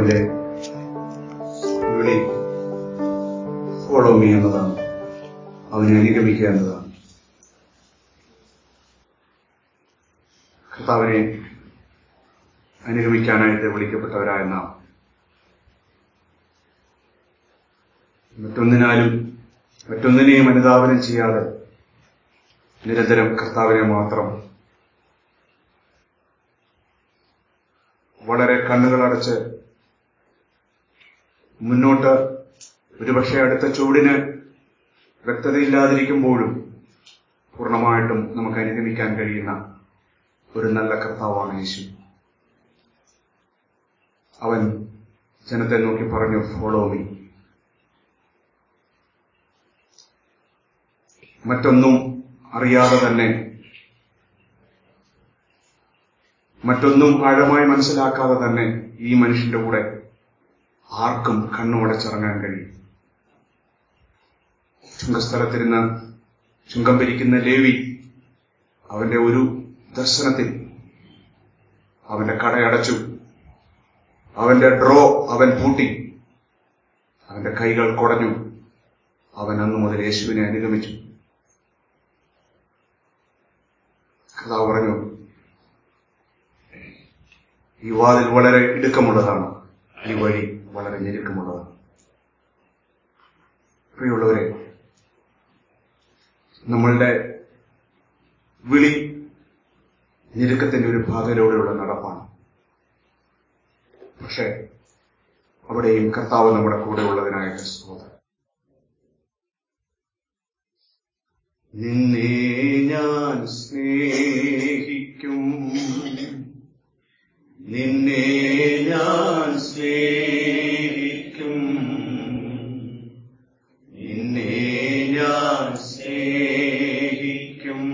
കർത്താവിന്റെ വിളി follow me എന്നതാണ് അവനെ അനുഗമിക്കുക എന്നതാണ് കർത്താവിനെ അനുഗമിക്കാനായിട്ട് വിളിക്കപ്പെട്ടവരായ നാം മറ്റൊന്നിനാലും മറ്റൊന്നിനെയും അനുധാവനം ചെയ്യാതെ നിരന്തരം കർത്താവിനെ മാത്രം വളരെ കണ്ണുകളടച്ച് മുന്നോട്ട് ഒരുപക്ഷെ അടുത്ത ചൂടിന് വ്യക്തതയില്ലാതിരിക്കുമ്പോഴും പൂർണ്ണമായിട്ടും നമുക്ക് അനുഗമിക്കാൻ കഴിയുന്ന ഒരു നല്ല കർത്താവാണ് യേശു അവൻ ജനത്തെ നോക്കി പറഞ്ഞു ഫോളോ മീ മറ്റൊന്നും അറിയാതെ തന്നെ മറ്റൊന്നും ആഴമായി മനസ്സിലാക്കാതെ തന്നെ ഈ മനുഷ്യന്റെ കൂടെ ആർക്കും കണ്ണുമടച്ചിറങ്ങാൻ കഴിയും ചുങ്കസ്ഥലത്തിരുന്ന് ചുങ്കം പിരിക്കുന്ന ലേവി അവന്റെ ഒരു ദർശനത്തിൽ അവന്റെ കടയടച്ചു അവന്റെ ഡ്രോ അവൻ പൂട്ടി അവന്റെ കൈകൾ കുടഞ്ഞു അവൻ അന്നു മുതൽ യേശുവിനെ അനുഗമിച്ചു കഥാവ് പറഞ്ഞു ഈ വാതിൽ വളരെ ഇടുക്കമുള്ളതാണ് ഈ വഴി വളരെ ഞെരുക്കമുള്ളതാണ് പ്രിയമുള്ളവരെ നമ്മളുടെ വിളി ഞെരുക്കത്തിന്റെ ഒരു ഭാഗയിലൂടെയുള്ള നടപ്പാണ് പക്ഷേ അവിടെയും കർത്താവ് നമ്മുടെ കൂടെ ഉള്ളതിനായിട്ട് സ്തോത്രം നിന്നെ ഞാൻ സ്നേഹിക്കും നിന്നെ ഞാൻ സ്നേഹിക്കും നിന്നെ ഞാൻ സ്നേഹിക്കും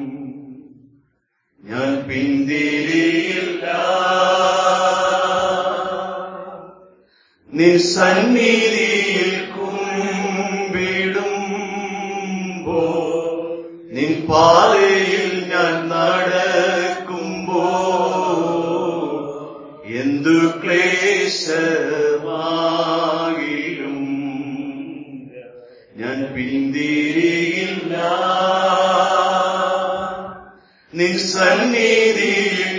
ഞാൻ പിന്തിരിയില്ല നിൻ സന്നിധിയിൽ കുമ്പിടുമ്പോ നിൻ പാതയിൽ ഞാൻ നടക്കുമ്പോ എന്തു ക്ലേശമാകിലും ഞാൻ പിന്തിരിയില്ല നിൻ സന്നിധിയിൽ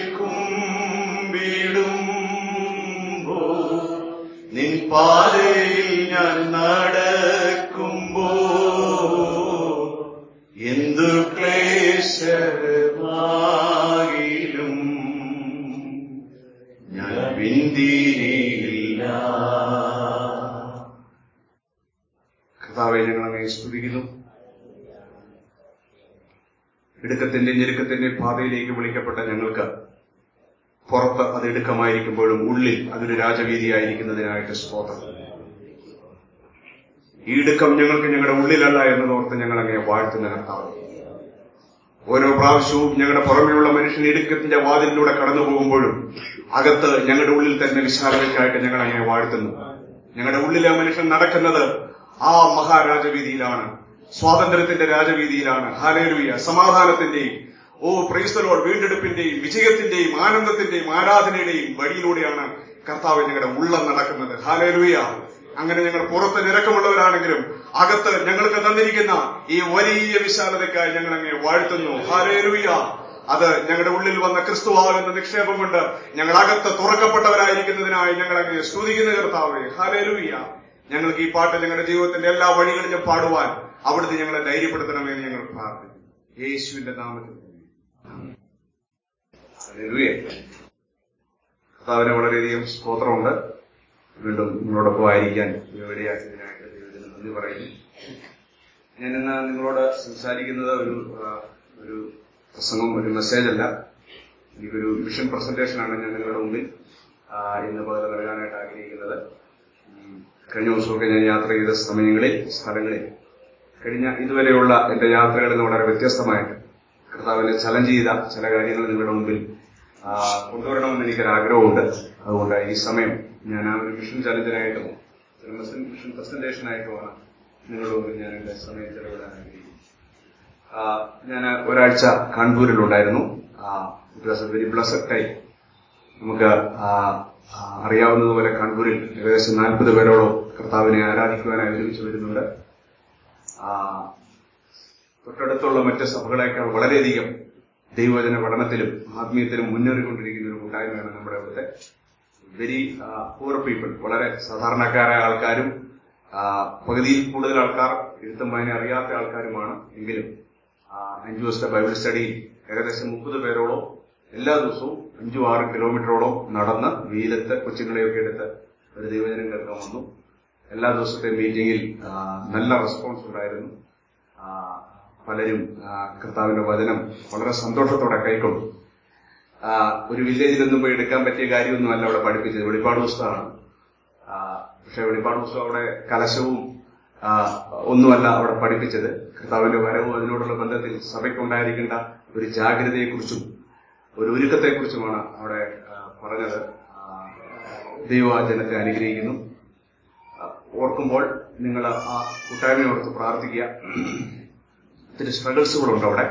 കുമ്പിടുമ്പോ നിൻ പാതയിൽ ഞാൻ നടക്കുമ്പോ എന്തു ക്ലേശമാകിലും ഞാൻ പിന്തിരിയില്ല കർത്താവെ ഞങ്ങൾ അങ്ങനെ സ്തുതിക്കുന്നു ഇടുക്കത്തിന്റെ ഞെരുക്കത്തിന്റെ പാതയിലേക്ക് വിളിക്കപ്പെട്ട ഞങ്ങൾക്ക് പുറത്ത് അത് ഇടുക്കമായിരിക്കുമ്പോഴും ഉള്ളിൽ അതൊരു രാജവീതിയായിരിക്കുന്നതിനായിട്ട് സ്തോത്രം ഈ ഇടുക്കം ഞങ്ങൾക്ക് ഞങ്ങളുടെ ഉള്ളിലല്ല എന്നതോർത്ത് ഞങ്ങൾ അങ്ങനെ വാഴ്ത്തുന്ന കർത്താവ് ഓരോ പ്രാവശ്യവും ഞങ്ങളുടെ പുറമെയുള്ള മനുഷ്യൻ ഇടുക്കത്തിന്റെ വാതിലിലൂടെ കടന്നു പോകുമ്പോഴും അകത്ത് ഞങ്ങളുടെ ഉള്ളിൽ തന്നെ വിശാലതയ്ക്കായിട്ട് ഞങ്ങൾ അങ്ങനെ വാഴ്ത്തുന്നു ഞങ്ങളുടെ ഉള്ളിലെ മനുഷ്യൻ നടക്കുന്നത് ആ മഹാരാജവീതിയിലാണ് സ്വാതന്ത്ര്യത്തിന്റെ രാജവീതിയിലാണ് ഹാലേലുയ സമാധാനത്തിന്റെയും ഓ പ്രൈസ്തലോട് വീണ്ടെടുപ്പിന്റെയും വിജയത്തിന്റെയും ആനന്ദത്തിന്റെയും ആരാധനയുടെയും വഴിയിലൂടെയാണ് കർത്താവ് ഞങ്ങളുടെ ഉള്ളം നടക്കുന്നത് ഹാലേലുയ അങ്ങനെ ഞങ്ങൾ പുറത്ത് നിരക്കമുള്ളവരാണെങ്കിലും അകത്ത് ഞങ്ങൾക്ക് തന്നിരിക്കുന്ന ഈ വലിയ വിശാലതയ്ക്കായി ഞങ്ങൾ അങ്ങനെ വാഴ്ത്തുന്നു ഹാലേലുയ അത് ഞങ്ങളുടെ ഉള്ളിൽ വന്ന ക്രിസ്തുവാകുന്ന നിക്ഷേപം കൊണ്ട് ഞങ്ങൾ അകത്ത് തുറക്കപ്പെട്ടവരായിരിക്കുന്നതിനായി ഞങ്ങൾ അങ്ങനെ സ്തുതിക്കുന്ന കർത്താവേ ഹാലേലുയ ഞങ്ങൾക്ക് ഈ പാട്ട് ഞങ്ങളുടെ ജീവിതത്തിന്റെ എല്ലാ വഴികളിലും പാടുവാൻ അവിടുത്തെ ഞങ്ങളെ ധൈര്യപ്പെടുത്തണമെന്ന് ഞങ്ങൾ പ്രാർത്ഥിക്കുന്നു യേശുവിന്റെ നാമത്തിൽ ഹല്ലേലൂയ. കർത്താവിന് വളരെയധികം സ്തോത്രമുണ്ട് വീണ്ടും നിങ്ങളോടൊപ്പം ആയിരിക്കാൻ ഇവിടെയാക്കിയതിനായിട്ട് ദൈവത്തിന് നന്ദി പറയുന്നു ഞാൻ ഇന്ന് നിങ്ങളോട് സംസാരിക്കുന്നത് ഒരു ആ, ഒരു പ്രസംഗം ഒരു മെസ്സേജ് അല്ല എനിക്കൊരു മിഷൻ പ്രസന്റേഷനാണ് ഞാൻ നിങ്ങളുടെ മുമ്പിൽ ആ, ഇന്ന് പകൽ നൽകാനായിട്ട് ആഗ്രഹിക്കുന്നത് ഉം, കഴിഞ്ഞ ദിവസമൊക്കെ ഞാൻ യാത്ര ചെയ്ത സമയങ്ങളിൽ സ്ഥലങ്ങളിൽ കഴിഞ്ഞ ഇതുവരെയുള്ള എന്റെ യാത്രകളിൽ നിന്ന് വളരെ വ്യത്യസ്തമായിട്ട് കർത്താവിനെ ചലഞ്ച് ചെയ്ത ചില കാര്യങ്ങൾ നിങ്ങളുടെ മുമ്പിൽ ആ, കൊണ്ടുവരണമെന്ന് എനിക്കൊരു ആഗ്രഹമുണ്ട് അതുകൊണ്ട് ഈ സമയം ഞാൻ ആ ഒരു മിഷൻ ചലഞ്ചിനായിട്ടും ഒരു മിഷൻ മിഷൻ പ്രസന്റേഷനായിട്ടുമാണ് നിങ്ങളുടെ മുമ്പിൽ ഞാൻ എന്റെ സമയം ചെലവിടാൻ ആഗ്രഹിക്കുന്നു ഞാൻ ഒരാഴ്ച കാൺപൂരിലുണ്ടായിരുന്നു it was a very blessed time നമുക്ക് ആ, ആ, അറിയാവുന്നതുപോലെ കൺപൂരിൽ ഏകദേശം നാൽപ്പത് പേരോളം കർത്താവിനെ ആരാധിക്കുവാനായി ഒരുമിച്ച് വരുന്നുണ്ട് ആ, തൊട്ടടുത്തുള്ള മറ്റ് സഭകളേക്കാൾ വളരെയധികം ദൈവവചന പഠനത്തിലും ആത്മീയത്തിലും മുന്നേറിക്കൊണ്ടിരിക്കുന്ന ഒരു കൂട്ടായ്മയാണ് നമ്മുടെ അവിടുത്തെ വെരി പൂർ പീപ്പിൾ വളരെ സാധാരണക്കാരായ ആൾക്കാരും ആ, പകുതിയിൽ കൂടുതൽ ആൾക്കാർ എഴുത്തും വായന അറിയാത്ത ആൾക്കാരുമാണ് എങ്കിലും ആ, അഞ്ചു ദിവസത്തെ ബൈബിൾ സ്റ്റഡിയിൽ ഏകദേശം മുപ്പത് പേരോളം എല്ലാ ദിവസവും അഞ്ചു ആറ് കിലോമീറ്ററോളം നടന്ന് വെയിലത്ത് കൊച്ചുങ്ങളെയൊക്കെ എടുത്ത് ഒരു ദൈവജനം കേൾക്കാൻ വന്നു എല്ലാ ദിവസത്തെ മീറ്റിംഗിൽ ആ, നല്ല റെസ്പോൺസ് ഉണ്ടായിരുന്നു ആ, പലരും ആ, കർത്താവിന്റെ വചനം വളരെ സന്തോഷത്തോടെ കൈക്കൊണ്ടു ആ, ഒരു വില്ലേജിലൊന്നും പോയി എടുക്കാൻ പറ്റിയ കാര്യമൊന്നുമല്ല അവിടെ പഠിപ്പിച്ചത് വെളിപ്പാട് പുസ്തകമാണ് ആ, പക്ഷെ വെളിപ്പാട് പുസ്തകം അവിടെ കലശവും ആ, ഒന്നുമല്ല അവിടെ പഠിപ്പിച്ചത് കർത്താവിന്റെ വരവും അതിനോടുള്ള ബന്ധത്തിൽ സഭയ്ക്കുണ്ടായിരിക്കേണ്ട ഒരു ജാഗ്രതയെക്കുറിച്ചും ഒരു ഒരുക്കത്തെക്കുറിച്ചുമാണ് അവിടെ ആ, പറഞ്ഞത് ആ, ദൈവ ജനത്തെ അനുഗ്രഹിക്കുന്നു ആ, ഓർക്കുമ്പോൾ നിങ്ങൾ ആ കൂട്ടായ്മയെ ഓർത്ത് പ്രാർത്ഥിക്കുക ഒത്തിരി സ്ട്രഗിൾസുകളുണ്ട് അവിടെ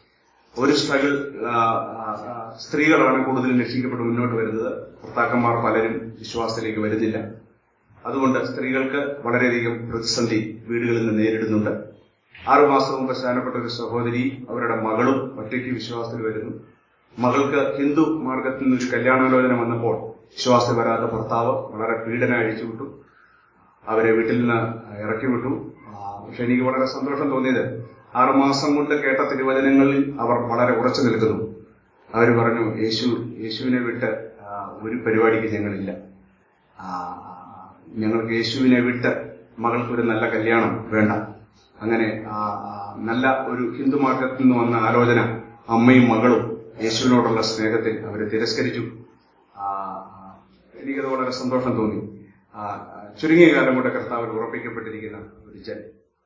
ഒരു സ്ട്രഗിൾ ആ, ആ, ആ, സ്ത്രീകളാണ് കൂടുതലും രക്ഷിക്കപ്പെട്ട് മുന്നോട്ട് വരുന്നത് ഭർത്താക്കന്മാർ പലരും വിശ്വാസത്തിലേക്ക് വരുന്നില്ല അതുകൊണ്ട് സ്ത്രീകൾക്ക് വളരെയധികം പ്രതിസന്ധി വീടുകളിൽ നിന്ന് നേരിടുന്നുണ്ട് ആറുമാസം മുമ്പ് സ്ഥാനപ്പെട്ട ഒരു സഹോദരി അവരുടെ മകളും ഒറ്റയ്ക്ക് വിശ്വാസത്തിൽ വരുന്നു മകൾക്ക് ഹിന്ദു മാർഗത്തിൽ നിന്ന് ഒരു കല്യാണാലോചന വന്നപ്പോൾ വിശ്വാസത്തിൽ വരാത്ത ഭർത്താവ് വളരെ പീഡന അഴിച്ചുവിട്ടു അവരെ വീട്ടിൽ നിന്ന് ഇറക്കി വിട്ടു ആ, പക്ഷെ എനിക്ക് വളരെ സന്തോഷം തോന്നിയത് ആറുമാസം കൊണ്ട് കേട്ട തിരുവചനങ്ങളിൽ അവർ വളരെ ഉറച്ചു നിൽക്കുന്നു അവർ പറഞ്ഞു യേശു യേശുവിനെ വിട്ട് ആ, ഒരു പരിപാടിക്ക് ഞങ്ങളില്ല ആ, ഞങ്ങൾക്ക് യേശുവിനെ വിട്ട് മകൾക്കൊരു നല്ല കല്യാണം വേണ്ട അങ്ങനെ ആ, ആ, നല്ല ഒരു ഹിന്ദു മാർഗത്തിൽ നിന്ന് വന്ന ആലോചന അമ്മയും മകളും യേശുവിനോടുള്ള സ്നേഹത്തിൽ അവരെ തിരസ്കരിച്ചു ആ, ആ, എനിക്കത് വളരെ സന്തോഷം തോന്നി ആ, ആ, ചുരുങ്ങിയ കാലം കൊണ്ട് കർത്താവിൽ ഉറപ്പിക്കപ്പെട്ടിരിക്കുന്ന ഒരു ജൻ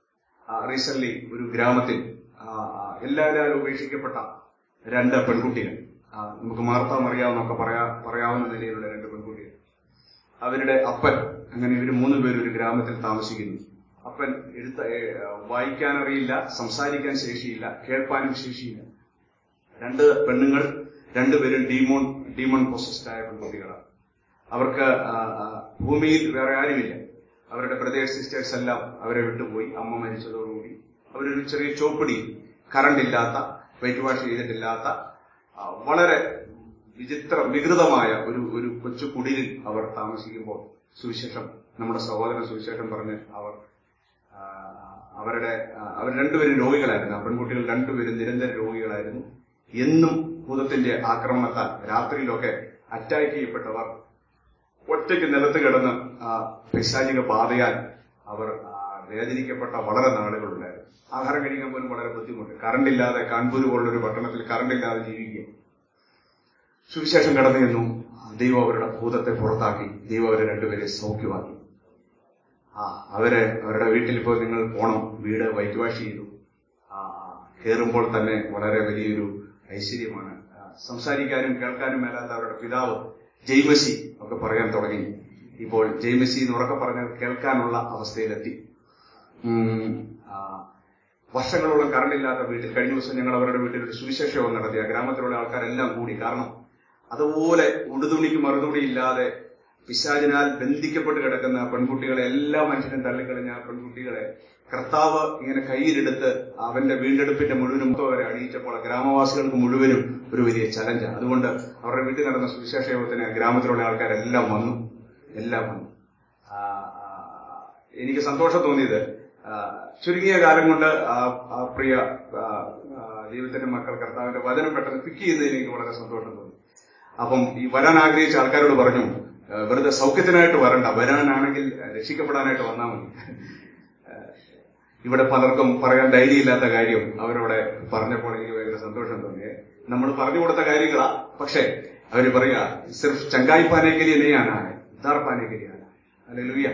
റീസെന്റ് ഒരു ഗ്രാമത്തിൽ ആ, ആ, എല്ലാവരും ഉപേക്ഷിക്കപ്പെട്ട രണ്ട് പെൺകുട്ടികൾ ആ, നമുക്ക് മാർത്താം അറിയാവുന്നൊക്കെ പറയാ പറയാവുന്ന നിലയിലുള്ള രണ്ട് പെൺകുട്ടികൾ അവരുടെ അപ്പൻ അങ്ങനെ ഇവർ മൂന്ന് പേര് ഒരു ഗ്രാമത്തിൽ താമസിക്കുന്നു അപ്പൻ എഴുത്ത ഏ, വായിക്കാൻ അറിയില്ല സംസാരിക്കാൻ ശേഷിയില്ല കേൾപ്പാനും ശേഷിയില്ല രണ്ട് പെണ്ണുങ്ങൾ രണ്ടുപേരും ഡീമോൺ ഡീമോൺ പൊസസ്ഡ് ആയ പെൺകുട്ടികളാണ് അവർക്ക് ആ, ആ, ഭൂമിയിൽ വേറെ ആരുമില്ല അവരുടെ ബ്രദേഴ്സ് സിസ്റ്റേഴ്സ് എല്ലാം അവരെ വിട്ടുപോയി അമ്മ മരിച്ചതോടുകൂടി അവരൊരു ചെറിയ ചോപ്പിടി കറണ്ട് ഇല്ലാത്ത വൈറ്റ് വാഷ് ചെയ്തിട്ടില്ലാത്ത ആ, വളരെ വിചിത്ര വികൃതമായ ഒരു ഒരു കൊച്ചു കുടിലിൽ അവർ താമസിക്കുമ്പോൾ സുവിശേഷം നമ്മുടെ സഹോദരൻ സുവിശേഷം പറഞ്ഞ് അവർ ആ, അവരുടെ ആ, അവർ രണ്ടുപേരും രോഗികളായിരുന്നു ആ പെൺകുട്ടികൾ രണ്ടുപേരും നിരന്തര രോഗികളായിരുന്നു എന്നും ഭൂതത്തിന്റെ ആക്രമണത്താൽ രാത്രിയിലൊക്കെ അറ്റാക്ക് ചെയ്യപ്പെട്ടവർ ഒറ്റയ്ക്ക് നിലത്ത് കിടന്ന് ആ പൈശാചിക ബാധയാൽ അവർ ആ, വേദനിക്കപ്പെട്ട വളരെ നാളുകളുണ്ടായിരുന്നു ആഹാരം കഴിക്കാൻ പോലും വളരെ ബുദ്ധിമുട്ട് കറണ്ട് ഇല്ലാതെ കാൺപൂർ പോലുള്ളൊരു പട്ടണത്തിൽ കറണ്ട് ഇല്ലാതെ ജീവിക്കുക സുവിശേഷം കടന്നു ചെന്നു ദൈവം അവരുടെ ഭൂതത്തെ പുറത്താക്കി ദൈവം അവരെ രണ്ടുപേരെ സൗഖ്യമാക്കി ആ അവര് അവരുടെ വീട്ടിൽ ഇപ്പോൾ നിങ്ങൾ പോണം വീട് വൈറ്റ് വാഷ് ചെയ്തു ആ കയറുമ്പോൾ തന്നെ വളരെ വലിയൊരു ഐശ്വര്യമാണ് ആ, സംസാരിക്കാനും കേൾക്കാനും മേലാത്ത അവരുടെ പിതാവ് ജെയ്മസി ഒക്കെ പറയാൻ തുടങ്ങി ഇപ്പോൾ ജെയ്മസി എന്ന് ഉറക്കെ പറഞ്ഞാൽ കേൾക്കാനുള്ള അവസ്ഥയിലെത്തി ഉം, ആ, വർഷങ്ങളോളം കറണ്ടില്ലാത്ത വീട്ടിൽ കഴിഞ്ഞ ദിവസം ഞങ്ങൾ അവരുടെ വീട്ടിൽ ഒരു സുവിശേഷവും നടത്തി ആ ഗ്രാമത്തിലുള്ള ആൾക്കാരെല്ലാം കൂടി കാരണം അതുപോലെ ഉടുതുണിക്ക് മറുതുണി ഇല്ലാതെ പിശാചിനാൽ ബന്ധിക്കപ്പെട്ട് കിടക്കുന്ന ആ പെൺകുട്ടികളെ എല്ലാ മനുഷ്യനും തള്ളിക്കളഞ്ഞ ആ പെൺകുട്ടികളെ കർത്താവ് ഇങ്ങനെ കയ്യിലെടുത്ത് അവന്റെ വീണ്ടെടുപ്പിന്റെ മുഴുവനും അവരെ അണിയിച്ചപ്പോൾ ആ ഗ്രാമവാസികൾക്ക് മുഴുവനും ഒരു വലിയ ചലഞ്ച് അതുകൊണ്ട് അവരുടെ വീട്ടിൽ നടന്ന സുവിശേഷ യോഗത്തിന് ആ ഗ്രാമത്തിലുള്ള ആൾക്കാരെല്ലാം വന്നു എല്ലാം വന്നു ആ, ആ, എനിക്ക് സന്തോഷം തോന്നിയത് ആ, ചുരുങ്ങിയ കാലം കൊണ്ട് ആ ആ പ്രിയ ആ, ആ, ദൈവത്തിന്റെ മക്കൾ കർത്താവിന്റെ വചനം പെട്ടെന്ന് പിക്ക് ചെയ്യുന്നതിന് എനിക്ക് വളരെ സന്തോഷം തോന്നി അപ്പം ഈ വരാൻ ആഗ്രഹിച്ച ആൾക്കാരോട് പറഞ്ഞു ആ, വെറുതെ സൗഖ്യത്തിനായിട്ട് വരണ്ട വരാനാണെങ്കിൽ രക്ഷിക്കപ്പെടാനായിട്ട് വന്നാൽ മതി ആ, ഇവിടെ പലർക്കും പറയാൻ ധൈര്യമില്ലാത്ത കാര്യം അവരോടെ പറഞ്ഞപ്പോൾ എനിക്ക് ഭയങ്കര സന്തോഷം തോന്നിയേ നമ്മൾ പറഞ്ഞു കൊടുത്ത കാര്യങ്ങളാ പക്ഷേ അവര് പറയുക സിർഫ് ചങ്കായി പാനേക്കരി നെയ്യാണ് ദാർ പാനേക്കരിയാണ് അല്ലെ ലുയ്യ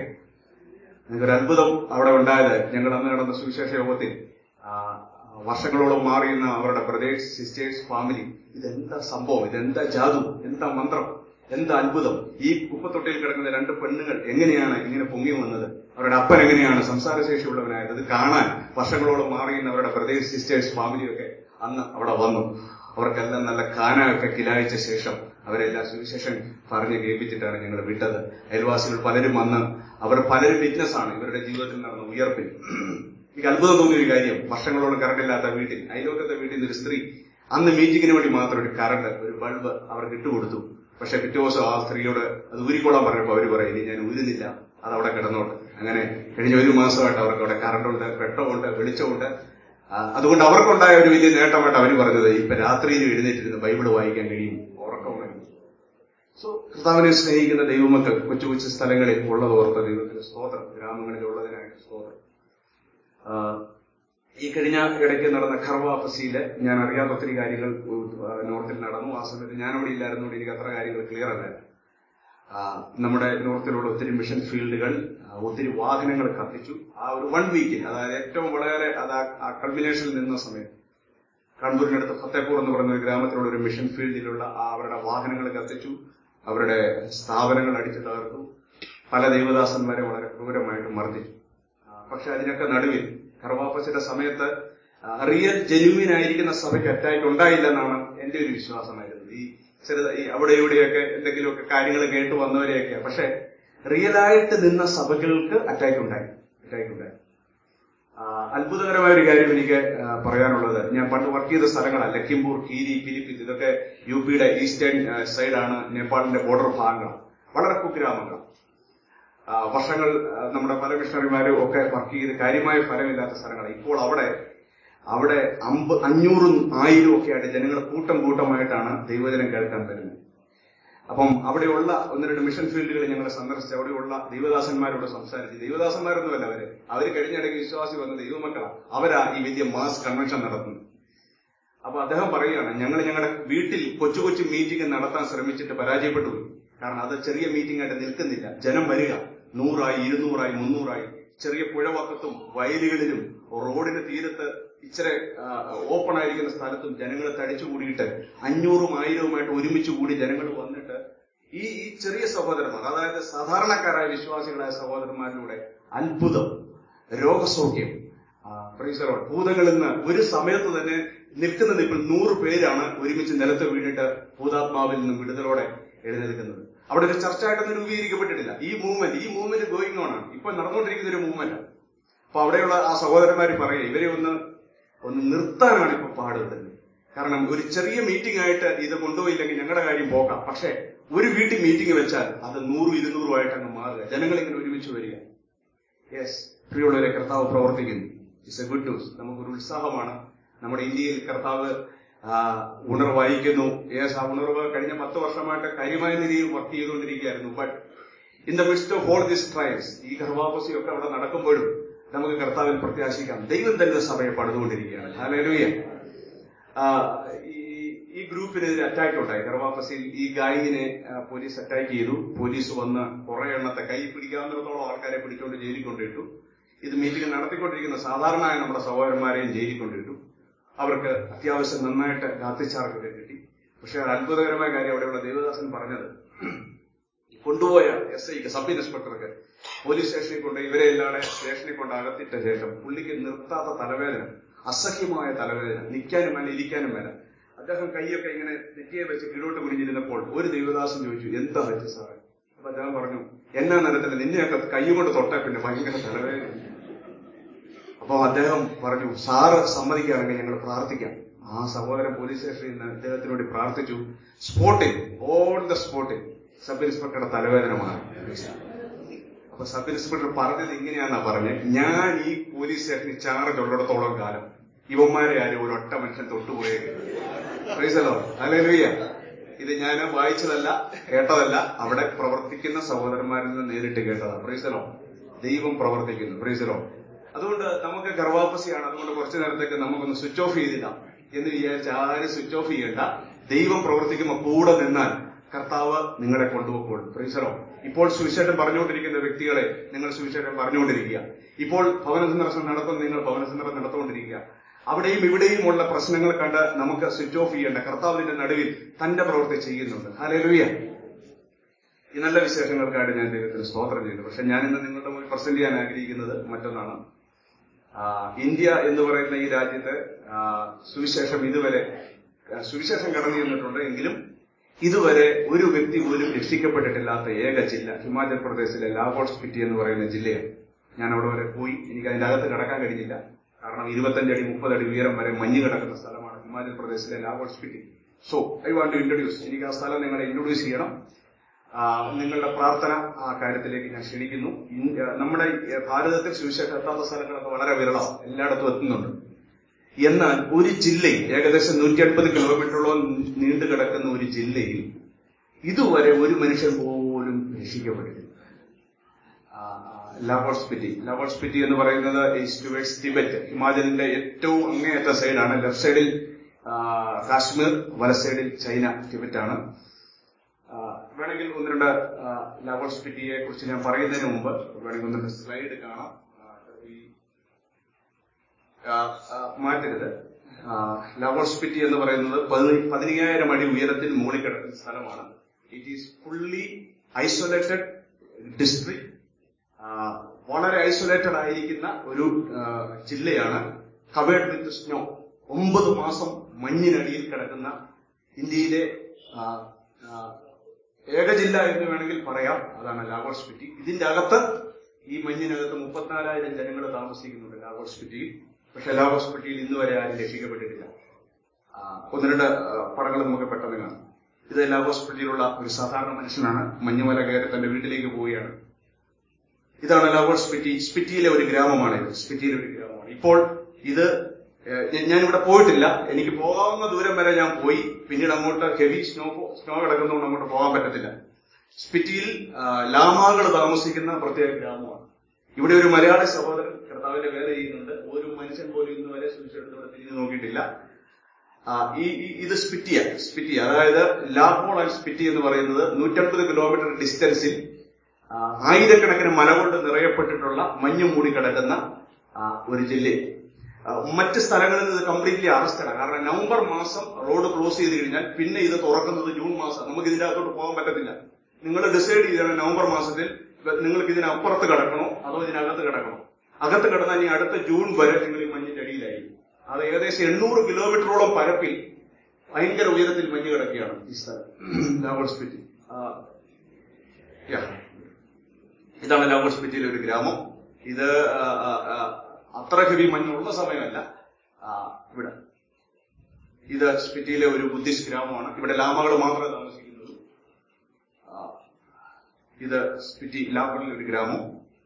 ഒരു അത്ഭുതം അവിടെ ഉണ്ടായത് ഞങ്ങൾ അന്ന് നടന്ന സുവിശേഷ യോഗത്തിൽ ആ, വർഷങ്ങളോളം മാറിയുന്ന അവരുടെ ബ്രദേഴ്സ് സിസ്റ്റേഴ്സ് ഫാമിലി ഇതെന്താ സംഭവം ഇതെന്താ ജാതു എന്താ മന്ത്രം എന്താ അത്ഭുതം ഈ കുപ്പത്തൊട്ടിയിൽ കിടക്കുന്ന രണ്ട് പെണ്ണുങ്ങൾ എങ്ങനെയാണ് ഇങ്ങനെ പൊങ്ങി വന്നത് അവരുടെ അപ്പൻ എങ്ങനെയാണ് സംസാരശേഷിയുള്ളവനായത് ഇത് കാണാൻ വർഷങ്ങളോളം മാറിയുന്ന അവരുടെ ബ്രദേഴ്സ് സിസ്റ്റേഴ്സ് ഫാമിലിയൊക്കെ അന്ന് അവിടെ വന്നു അവർക്കെല്ലാം നല്ല കാന ഒക്കെ കിലായിച്ച ശേഷം അവരെല്ലാം സുവിശേഷം പറഞ്ഞ് കേൾപ്പിച്ചിട്ടാണ് ഞങ്ങൾ വിട്ടത് അയൽവാസികൾ പലരും വന്ന് അവർ പലരും വിറ്റ്നസ് ആണ് ഇവരുടെ ജീവിതത്തിൽ നടന്ന ഉയർപ്പിൽ എനിക്ക് അത്ഭുതം തോന്നിയ ഒരു കാര്യം വർഷങ്ങളോളം കറണ്ട് ഇല്ലാത്ത വീട്ടിൽ അയൽവക്കത്തെ വീട്ടിൽ നിന്ന് ഒരു സ്ത്രീ അന്ന് മീറ്റിങ്ങിന് വേണ്ടി മാത്രം ഒരു കറണ്ട് ഒരു ബൾബ് അവർക്ക് ഇട്ടുകൊടുത്തു പക്ഷെ പിറ്റേ ദിവസം ആ സ്ത്രീയോട് അത് ഊരിക്കോളാൻ പറഞ്ഞപ്പോൾ അവർ പറയും "ഇനി ഞാൻ ഊരുന്നില്ല അത് അവിടെ കിടന്നോട്ടെ അങ്ങനെ കഴിഞ്ഞ ഒരു മാസമായിട്ട് അവർക്ക് അവിടെ കറണ്ടുണ്ട് വെട്ടമുണ്ട് വെളിച്ചമുണ്ട് ആ, അതുകൊണ്ട് അവർക്കുണ്ടായ ഒരു വലിയ നേട്ടമായിട്ട് അവർ പറഞ്ഞത് ഇപ്പൊ രാത്രിയിൽ എഴുന്നേറ്റിരുന്ന് ബൈബിൾ വായിക്കാൻ കഴിയും ഉറക്കമുണ്ടെങ്കിൽ സോ കർത്താവിനെ സ്നേഹിക്കുന്ന ദൈവമക്കൾ കൊച്ചു കൊച്ചു സ്ഥലങ്ങളിൽ ഉള്ളത് ഓർത്ത ദൈവത്തിന് സ്തോത്രം ഗ്രാമങ്ങളിൽ ഉള്ളതിനായിട്ട് സ്തോത്രം ആ, ഈ കഴിഞ്ഞ ഇടയ്ക്ക് നടന്ന ഖർവാഫസിയില് ഞാൻ അറിയാത്ത ഒത്തിരി കാര്യങ്ങൾ ആ, നോർത്തിൽ നടന്നു ആ സമയത്ത് ഞാനവിടെ ഇല്ലായിരുന്നുകൊണ്ട് എനിക്ക് അത്ര കാര്യങ്ങൾ ക്ലിയർ അല്ല ആ, നമ്മുടെ നോർത്തിലുള്ള ഒത്തിരി മിഷൻ ഫീൽഡുകൾ ആ, ഒത്തിരി വാഹനങ്ങൾ കത്തിച്ചു ആ ഒരു വൺ വീക്കിൽ അതായത് ഏറ്റവും വളരെ അത് ആ- ആ കൾമിനേഷനിൽ നിന്ന സമയം കണ്ണൂരിനടുത്ത് ഫത്തേപൂർ എന്ന് പറയുന്ന ഒരു ഗ്രാമത്തിലുള്ള ഒരു മിഷൻ ഫീൽഡിലുള്ള ആ അവരുടെ വാഹനങ്ങൾ കത്തിച്ചു അവരുടെ സ്ഥാപനങ്ങൾ അടിച്ചു തകർത്തു പല ദൈവദാസന്മാരെ വളരെ ക്രൂരമായിട്ട് മർദ്ദിച്ചു ആ, പക്ഷെ അതിനൊക്കെ നടുവിൽ കർവാപ്പസിന്റെ സമയത്ത് റിയൽ ജെന്യൂൻ ആയിരിക്കുന്ന സഭയ്ക്ക് അറ്റാക്ക് ഉണ്ടായില്ലെന്നാണ് എന്റെ ഒരു വിശ്വാസമായിരുന്നത് ഈ ചെറുത ഈ അവിടെ ഇവിടെയൊക്കെ എന്തെങ്കിലുമൊക്കെ കാര്യങ്ങൾ കേട്ട് വന്നവരെയൊക്കെ പക്ഷെ റിയലായിട്ട് നിന്ന സഭകൾക്ക് അറ്റാക്ക് ഉണ്ടായി അറ്റാക്ക് ഉണ്ടായി ആ, അത്ഭുതകരമായ ഒരു കാര്യം എനിക്ക് ആ, പറയാനുള്ളത് ഞാൻ പണ്ട് വർക്ക് ചെയ്ത സ്ഥലങ്ങളാണ് ലഖിംപൂർ കീരി പിലിപ്പിത്ത് ഇതൊക്കെ യു പിയുടെ ഈസ്റ്റേൺ ആ, സൈഡാണ് നേപ്പാളിന്റെ ബോർഡർ ഭാഗങ്ങളാണ് വളരെ കുഗ്രാമങ്ങൾ ആ, വർഷങ്ങൾ ആ, നമ്മുടെ പല മിഷണറിമാരും ഒക്കെ വർക്ക് ചെയ്ത് കാര്യമായ ഫലമില്ലാത്ത സ്ഥലങ്ങളാണ് ഇപ്പോൾ അവിടെ അവിടെ അമ്പ അഞ്ഞൂറും ആയിരം ഒക്കെ ആയിട്ട് ജനങ്ങൾ കൂട്ടം കൂട്ടമായിട്ടാണ് ദൈവജനം കേൾക്കാൻ വരുന്നത് അപ്പം അവിടെയുള്ള ഒന്ന് രണ്ട് മിഷൻ ഫീൽഡുകൾ ഞങ്ങൾ സന്ദർശിച്ച് അവിടെയുള്ള ദൈവദാസന്മാരോട് സംസാരിച്ച് ദൈവദാസന്മാരൊന്നുമല്ല അവര് അവര് കഴിഞ്ഞിടയ്ക്ക് വിശ്വാസി വന്ന ദൈവമക്കളാണ് അവരാ ഈ വലിയ മാസ് കൺവെൻഷൻ നടത്തുന്നത് അപ്പൊ അദ്ദേഹം പറയുകയാണ് ഞങ്ങൾ ഞങ്ങളുടെ വീട്ടിൽ കൊച്ചു കൊച്ചു മീറ്റിംഗ് നടത്താൻ ശ്രമിച്ചിട്ട് പരാജയപ്പെട്ടു പോയി കാരണം അത് ചെറിയ മീറ്റിംഗ് ആയിട്ട് നിൽക്കുന്നില്ല ജനം വരിക നൂറായി ഇരുന്നൂറായി മുന്നൂറായി ചെറിയ പുഴവക്കത്തും വയലുകളിലും റോഡിന് തീരത്ത് ഇച്ചിരി ഓപ്പൺ ആയിരിക്കുന്ന സ്ഥലത്തും ജനങ്ങൾ തടിച്ചു കൂടിയിട്ട് അഞ്ഞൂറും ആയിരവുമായിട്ട് ഒരുമിച്ച് കൂടി ജനങ്ങൾ വന്നിട്ട് ഈ ഈ ചെറിയ സഹോദരന്മാർ അതായത് സാധാരണക്കാരായ വിശ്വാസികളായ സഹോദരന്മാരിലൂടെ അത്ഭുതം രോഗസൗഖ്യം ആ, praise the Lord. ഭൂതങ്ങളിൽ നിന്ന് ഒരു സമയത്ത് തന്നെ നിൽക്കുന്ന നിൽപ്പിൽ നൂറ് പേരാണ് ഒരുമിച്ച് നിലത്ത് വീണിട്ട് ഭൂതാത്മാവിൽ നിന്നും വിടുതലോടെ എഴുന്നേൽക്കുന്നത് അവിടെ ഒരു ചർച്ചയായിട്ടൊന്നും രൂപീകരിക്കപ്പെട്ടിട്ടില്ല ഈ മൂവ്മെന്റ് ഈ മൂവ്മെന്റ് ഗോയിങ് ഓൺ ആണ് ഇപ്പൊ നടന്നുകൊണ്ടിരിക്കുന്ന ഒരു മൂവ്മെന്റ് അപ്പൊ അവിടെയുള്ള ആ സഹോദരന്മാര് പറയുക ഇവരെ ഒന്ന് ഒന്ന് നിർത്താനാണ് ഇപ്പൊ പാടുപെടുന്നത് കാരണം ഒരു ചെറിയ മീറ്റിംഗ് ആയിട്ട് ഇത് കൊണ്ടുപോയില്ലെങ്കിൽ ഞങ്ങളുടെ കാര്യം പോകാം പക്ഷെ ഒരു വീട്ടിൽ മീറ്റിംഗ് വെച്ചാൽ അത് നൂറും ഇരുന്നൂറും ആയിട്ട് അങ്ങ് മാറുക ജനങ്ങൾ ഇങ്ങനെ ഒരുമിച്ച് വരിക യെസ് പ്രിയമുള്ളവരെ കർത്താവ് പ്രവർത്തിക്കുന്നു ഇറ്റ്സ് എ ഗുഡ് ന്യൂസ് നമുക്കൊരു ഉത്സാഹമാണ് നമ്മുടെ ഇന്ത്യയിൽ കർത്താവ് ആ, ഉണർവ് വായിക്കുന്നു യെസ് ആ ഉണർവ് കഴിഞ്ഞ പത്ത് വർഷമായിട്ട് കാര്യമായ രീതിയിൽ വർക്ക് ചെയ്തുകൊണ്ടിരിക്കുകയായിരുന്നു but in the mist of all this trials ഈ ഗർഭാപസിയൊക്കെ അവിടെ നടക്കുമ്പോഴും നമുക്ക് കർത്താവിൽ പ്രത്യാശിക്കാം ദൈവം തന്നെ സഭയെ പണിതുകൊണ്ടിരിക്കുകയാണ് ഹാലലൂയ ആ, ഈ ഈ ഗ്രൂപ്പിനെതിരെ അറ്റാക്ക് ഉണ്ടായി ഗർഭാപസിയിൽ ഈ ഗായിങ്ങിനെ ആ, പോലീസ് അറ്റാക്ക് ചെയ്തു പോലീസ് വന്ന് കുറെ എണ്ണത്തെ കൈ പിടിക്കാവുന്നിടത്തോളം ആൾക്കാരെ പിടിച്ചുകൊണ്ട് ജയിലിൽ കൊണ്ടിട്ടു ഇത് മീറ്റിംഗ് നടത്തിക്കൊണ്ടിരിക്കുന്ന സാധാരണയായ നമ്മുടെ സഹോദരന്മാരെയും ജയിലിൽ കൊണ്ടിട്ടു അവർക്ക് അത്യാവശ്യം നന്നായിട്ട് ഗാത്തിച്ചാർക്കൊക്കെ കിട്ടി പക്ഷെ ഒരു അത്ഭുതകരമായ കാര്യം അവിടെയുള്ള ദേവദാസൻ പറഞ്ഞത് കൊണ്ടുപോയ എസ് ഐക്ക് സബ് ഇൻസ്പെക്ടർക്ക് പോലീസ് സ്റ്റേഷനിൽ കൊണ്ട് ഇവരെ എല്ലാവരെ സ്റ്റേഷനിൽ കൊണ്ട് അകത്തിട്ട ശേഷം പുള്ളിക്ക് നിർത്താത്ത തലവേദന അസഹ്യമായ തലവേദന നിൽക്കാനും മേല ഇരിക്കാനും മേല അദ്ദേഹം കൈയൊക്കെ ഇങ്ങനെ നെറ്റിയെ വെച്ച് കീഴോട്ട് കുനിഞ്ഞിരുന്നപ്പോൾ ഒരു ദൈവദാസൻ ചോദിച്ചു എന്താ പറ്റി സാറേ അപ്പൊ അദ്ദേഹം പറഞ്ഞു എന്നാ നിരത്തില്ല നിന്നെയൊക്കെ കൈ കൊണ്ട് തൊട്ടാ പിന്നെ ഭയങ്കര തലവേദന അപ്പൊ അദ്ദേഹം പറഞ്ഞു സാറ് സമ്മതിക്കുകയാണെങ്കിൽ ഞങ്ങൾ പ്രാർത്ഥിക്കാം ആ സഹോദരൻ പോലീസ് സ്റ്റേഷനിൽ നിന്ന് അദ്ദേഹത്തിന് വേണ്ടി പ്രാർത്ഥിച്ചു സ്പോട്ടിൽ ഓൺ ദ സ്പോട്ടിൽ സബ് ഇൻസ്പെക്ടറുടെ തലവേദന മാറി അപ്പൊ സബ് ഇൻസ്പെക്ടർ പറഞ്ഞത് ഇങ്ങനെയാന്നാ പറഞ്ഞത് ഞാൻ ഈ പോലീസ് സ്റ്റേഷനിൽ ചാർജ് ഉള്ളിടത്തോളം കാലം ഇവന്മാരെ ആരും ഒരൊറ്റ മനുഷ്യൻ തൊട്ടുപോയേക്കില്ല അല്ലേലുയ്യ ഇത് ഞാൻ വായിച്ചതല്ല കേട്ടതല്ല അവിടെ പ്രവർത്തിക്കുന്ന സഹോദരന്മാരിൽ നിന്ന് നേരിട്ട് കേട്ടതാണ് പ്രീസലോ ദൈവം പ്രവർത്തിക്കുന്നു പ്രീസലോ അതുകൊണ്ട് നമുക്ക് ഗർഭാപസിയാണ് അതുകൊണ്ട് കുറച്ചു നേരത്തേക്ക് നമുക്കൊന്ന് സ്വിച്ച് ഓഫ് ചെയ്തില്ല എന്ന് വിചാരിച്ച് ആരും സ്വിച്ച് ഓഫ് ചെയ്യണ്ട ദൈവം പ്രവർത്തിക്കുമ്പോൾ കൂടെ നിന്നാൽ കർത്താവ് നിങ്ങളെ കൊണ്ടുപോകുള്ളൂ പ്രീസലോ ഇപ്പോൾ സുവിശേഷം പറഞ്ഞുകൊണ്ടിരിക്കുന്ന വ്യക്തികളെ നിങ്ങൾ സുവിശേഷം പറഞ്ഞുകൊണ്ടിരിക്കുക ഇപ്പോൾ ഭവന സന്ദർശനം നടത്തുന്ന നിങ്ങൾ ഭവന സന്ദർശനം നടത്തുകൊണ്ടിരിക്കുക അവിടെയും ഇവിടെയുമുള്ള പ്രശ്നങ്ങൾ കണ്ട് നമുക്ക് സ്വിച്ച് ഓഫ് ചെയ്യേണ്ട കർത്താവിന്റെ നടുവിൽ തന്റെ പ്രവൃത്തി ചെയ്യുന്നുണ്ട് ഹാലേലുയ്യ ഈ നല്ല വിശേഷങ്ങൾക്കായിട്ട് ഞാൻ ദൈവത്തിന് സ്തോത്രം ചെയ്യുന്നു പക്ഷെ ഞാൻ ഇന്ന് നിങ്ങളുടെ മുന്നിൽ പ്രസന്റ് ചെയ്യാൻ ആഗ്രഹിക്കുന്നത് മറ്റൊന്നാണ് ആ, ഇന്ത്യ എന്ന് പറയുന്ന ഈ രാജ്യത്ത് ആ, സുവിശേഷം ഇതുവരെ ആ, സുവിശേഷം കടന്നു ചെന്നിട്ടുണ്ട് എങ്കിലും ഇതുവരെ ഒരു വ്യക്തി പോലും രക്ഷിക്കപ്പെട്ടിട്ടില്ലാത്ത ഏക ജില്ല ഹിമാചൽ പ്രദേശിലെ ലാഹോൾ സ്പിറ്റി എന്ന് പറയുന്ന ജില്ലയാണ് ഞാൻ അവിടെ വരെ പോയി എനിക്ക് അതിന്റെ അകത്ത് കടക്കാൻ കഴിഞ്ഞില്ല കാരണം ഇരുപത്തഞ്ചടി മുപ്പതടി ഉയരം വരെ മഞ്ഞ് കിടക്കുന്ന സ്ഥലമാണ് ഹിമാചൽ പ്രദേശിലെ Lahaul Spiti so I want to introduce എനിക്ക് ആ സ്ഥലം നിങ്ങളെ ഇൻട്രൊഡ്യൂസ് ചെയ്യണം ആ, നിങ്ങളുടെ പ്രാർത്ഥന ആ കാര്യത്തിലേക്ക് ഞാൻ ക്ഷണിക്കുന്നു ഇൻ- ആ, നമ്മുടെ ഈ ഭാരതത്തിൽ സുവിശേഷം എത്താത്ത സ്ഥലങ്ങളൊക്കെ വളരെ വിരളമാണ് എല്ലായിടത്തും എത്തുന്നുണ്ട് എന്നാൽ ഒരു ജില്ലയിൽ ഏകദേശം നൂറ്റി അൻപത് കിലോമീറ്ററോളം നീണ്ടു കിടക്കുന്ന ഒരു ജില്ലയിൽ ഇതുവരെ ഒരു മനുഷ്യൻ പോലും രക്ഷിക്കപ്പെട്ടിട്ടില്ല ലാവോൾ സ്പിറ്റി ലാവോൾ സ്പിറ്റി എന്ന് പറയുന്നത് ഈസ്റ്റ് ടുവേഴ്സ് ടിബറ്റ് ഹിമാചലിന്റെ ഏറ്റവും അങ്ങേയറ്റ സൈഡാണ് ലെഫ്റ്റ് സൈഡിൽ ആ, കാശ്മീർ വല സൈഡിൽ ചൈന ടിബറ്റ് ആണ് ആ, വേണമെങ്കിൽ ഒന്ന് രണ്ട് ആ, ലാവോൾ സ്പിറ്റിയെ കുറിച്ച് ഞാൻ പറയുന്നതിന് മുമ്പ് വേണമെങ്കിൽ ഒന്ന് രണ്ട് സ്ലൈഡ് കാണാം ആ, ഈ ആ, ആ, മാറ്റരുത് ലാവോൾ സ്പിറ്റി എന്ന് പറയുന്നത് പതിന- പതിനയ്യായിരം അടി ഉയരത്തിൽ മുകളിൽ കിടക്കുന്ന സ്ഥലമാണ് it is fully isolated district വളരെ ഐസൊലേറ്റഡ് ആയിരിക്കുന്ന ഒരു ആ, ജില്ലയാണ് കവേർഡ് വിത്ത് സ്നോ ഒമ്പത് മാസം മഞ്ഞിനടിയിൽ കിടക്കുന്ന ഇന്ത്യയിലെ ആ, ആ, ഏക ജില്ല എന്ന് വേണമെങ്കിൽ പറയാം അതാണ് ലാഗോർ സ്പിറ്റി ഇതിന്റെ അകത്ത് ഈ മഞ്ഞിനകത്ത് മുപ്പത്തിനാലായിരം ജനങ്ങൾ താമസിക്കുന്നുണ്ട് ലാഗോർ സ്പിറ്റിയിൽ പക്ഷെ ലാഗോർ സ്പിറ്റിയിൽ ഇന്ന് വരെ ആരും രക്ഷിക്കപ്പെട്ടിട്ടില്ല ആ, ഒന്ന് രണ്ട് പടങ്ങൾ നമുക്ക് പെട്ടെന്ന് കാണാം ഇത് ലാഗോർ സ്പിറ്റിയിലുള്ള ഒരു സാധാരണ മനുഷ്യനാണ് മഞ്ഞുമല കയറി തന്റെ വീട്ടിലേക്ക് പോവുകയാണ് ഇതാണ് ലാഗോർ സ്പിറ്റി സ്പിറ്റിയിലെ ഒരു ഗ്രാമമാണ് ഇത് സ്പിറ്റിയിലെ ഒരു ഗ്രാമമാണ് ഇപ്പോൾ ഇത് ഏഹ്, ഞാൻ- ഞാനിവിടെ പോയിട്ടില്ല എനിക്ക് പോകാവുന്ന ദൂരം വരെ ഞാൻ പോയി പിന്നീട് അങ്ങോട്ട് ഹെവി സ്നോ സ്നോ കിടക്കുന്നതുകൊണ്ട് അങ്ങോട്ട് പോകാൻ പറ്റത്തില്ല സ്പിറ്റിയിൽ ലാമാകൾ താമസിക്കുന്ന പ്രത്യേക ഗ്രാമമാണ് ഇവിടെ ഒരു മലയാളി സഹോദരൻ കർത്താവിന്റെ വേല ചെയ്യുന്നുണ്ട് ഒരു മനുഷ്യൻ പോലും ഇന്ന് വരെ സുവിശേഷത്തോടെ തിരിഞ്ഞു നോക്കിയിട്ടില്ല ആ, ഈ ഈ- ഇത് സ്പിറ്റിയ സ്പിറ്റി അതായത് ലാഹോൾ ആൻഡ് സ്പിറ്റി എന്ന് പറയുന്നത് നൂറ്റമ്പത് കിലോമീറ്റർ ഡിസ്റ്റൻസിൽ ആ, ആയിരക്കണക്കിന് മല കൊണ്ട് നിറയപ്പെട്ടിട്ടുള്ള മഞ്ഞ് മൂടി കിടക്കുന്ന ആ, ഒരു ജില്ലയാണ് ആ, മറ്റ് സ്ഥലങ്ങളിൽ ഇത് കംപ്ലീറ്റ്ലി അറസ്റ്റഡാണ് കാരണം നവംബർ മാസം റോഡ് ക്ലോസ് ചെയ്ത് കഴിഞ്ഞാൽ പിന്നെ ഇത് തുറക്കുന്നത് ജൂൺ മാസം നമുക്ക് ഇതിന്റെ അകത്തോട്ട് പോകാൻ പറ്റത്തില്ല നിങ്ങൾ ഡിസൈഡ് ചെയ്താണ് നവംബർ മാസത്തിൽ നിങ്ങൾക്ക് ഇതിനപ്പുറത്ത് കിടക്കണോ അതോ ഇതിനകത്ത് കിടക്കണോ അകത്ത് കിടന്നാൽ ഇനി അടുത്ത ജൂൺ വരെ നിങ്ങൾ ഈ മഞ്ഞിന്റെ അടിയിലായിരിക്കും അത് ഏകദേശം എണ്ണൂറ് കിലോമീറ്ററോളം പരപ്പിൽ ഭയങ്കര ഉയരത്തിൽ മഞ്ഞ് കിടക്കുകയാണ് ഈ സ്ഥലം ലാവോൾ സ്പിറ്റി ആ, yeah. ഇതാണ് ലാവോൾ സ്പിറ്റിയിലെ ഒരു ഗ്രാമം ഇത് ആ, ആ, ആ, അത്ര ഹെവി മഞ്ഞുള്ള സമയമല്ല ആ, ഇവിടെ ഇത് സ്പിറ്റിയിലെ ഒരു ബുദ്ധിസ്റ്റ് ഗ്രാമമാണ് ഇവിടെ ലാമകൾ മാത്രമേ താമസിക്കുന്നുള്ളൂ ആ, ഇത് സ്പിറ്റി ലാഹോറിലെ ഒരു ഗ്രാമം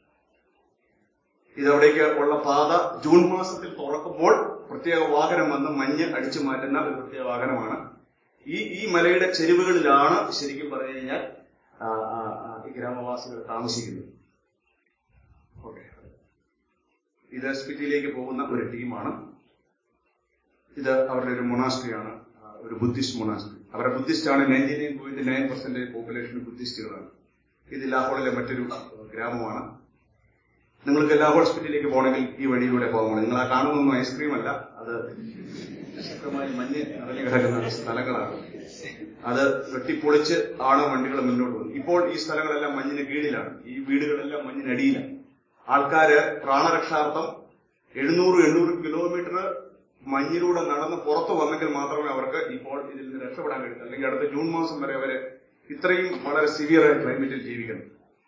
ഇതവിടേക്ക് ഉള്ള പാത ജൂൺ മാസത്തിൽ തുറക്കുമ്പോൾ പ്രത്യേക വാഹനം വന്ന് മഞ്ഞ് അടിച്ചു മാറ്റുന്ന ഒരു പ്രത്യേക വാഹനമാണ് ഈ ഈ മലയുടെ ചെരുവുകളിലാണ് ശരിക്കും പറഞ്ഞു കഴിഞ്ഞാൽ ആ, ആ, ആ, ഈ ഗ്രാമവാസികൾ താമസിക്കുന്നത് ഓക്കെ ഇത് സ്പിറ്റിയിലേക്ക് പോകുന്ന ഒരു ടീമാണ് ഇത് അവരുടെ ഒരു മൊണാസ്ട്രിയാണ് ആ, ഒരു ബുദ്ധിസ്റ്റ് മൊണാസ്ട്രി അവരുടെ ബുദ്ധിസ്റ്റ് ആണ് ninety nine point nine percentage population ബുദ്ധിസ്റ്റുകളാണ് ഇത് ലാഹോറിലെ മറ്റൊരു ഗ്രാമമാണ് നിങ്ങൾക്ക് എല്ലാ ഹോസ്പിറ്റലിലേക്ക് പോകണമെങ്കിൽ ഈ വഴിയിലൂടെ പോകണം നിങ്ങൾ ആ കാണുന്നൊന്നും ഐസ്ക്രീം അല്ല അത് ശക്തമായി മഞ്ഞ് നിറഞ്ഞു കിടക്കുന്ന സ്ഥലങ്ങളാണ് അത് വെട്ടിപ്പൊളിച്ച് ആണ് വണ്ടികൾ മുന്നോട്ട് പോകുന്നത് ഇപ്പോൾ ഈ സ്ഥലങ്ങളെല്ലാം മഞ്ഞിന് കീഴിലാണ് ഈ വീടുകളെല്ലാം മഞ്ഞിനടിയിലാണ് ആൾക്കാര് പ്രാണരക്ഷാർത്ഥം എഴുന്നൂറ് എണ്ണൂറ് കിലോമീറ്റർ മഞ്ഞിലൂടെ നടന്ന് പുറത്തു വന്നെങ്കിൽ മാത്രമേ അവർക്ക് ഇപ്പോൾ ഇതിൽ നിന്ന് രക്ഷപ്പെടാൻ കഴിയൂ അല്ലെങ്കിൽ അടുത്ത ജൂൺ മാസം വരെ അവര് ഇത്രയും വളരെ സിവിയറായ ക്ലൈമറ്റിൽ ജീവിക്കണം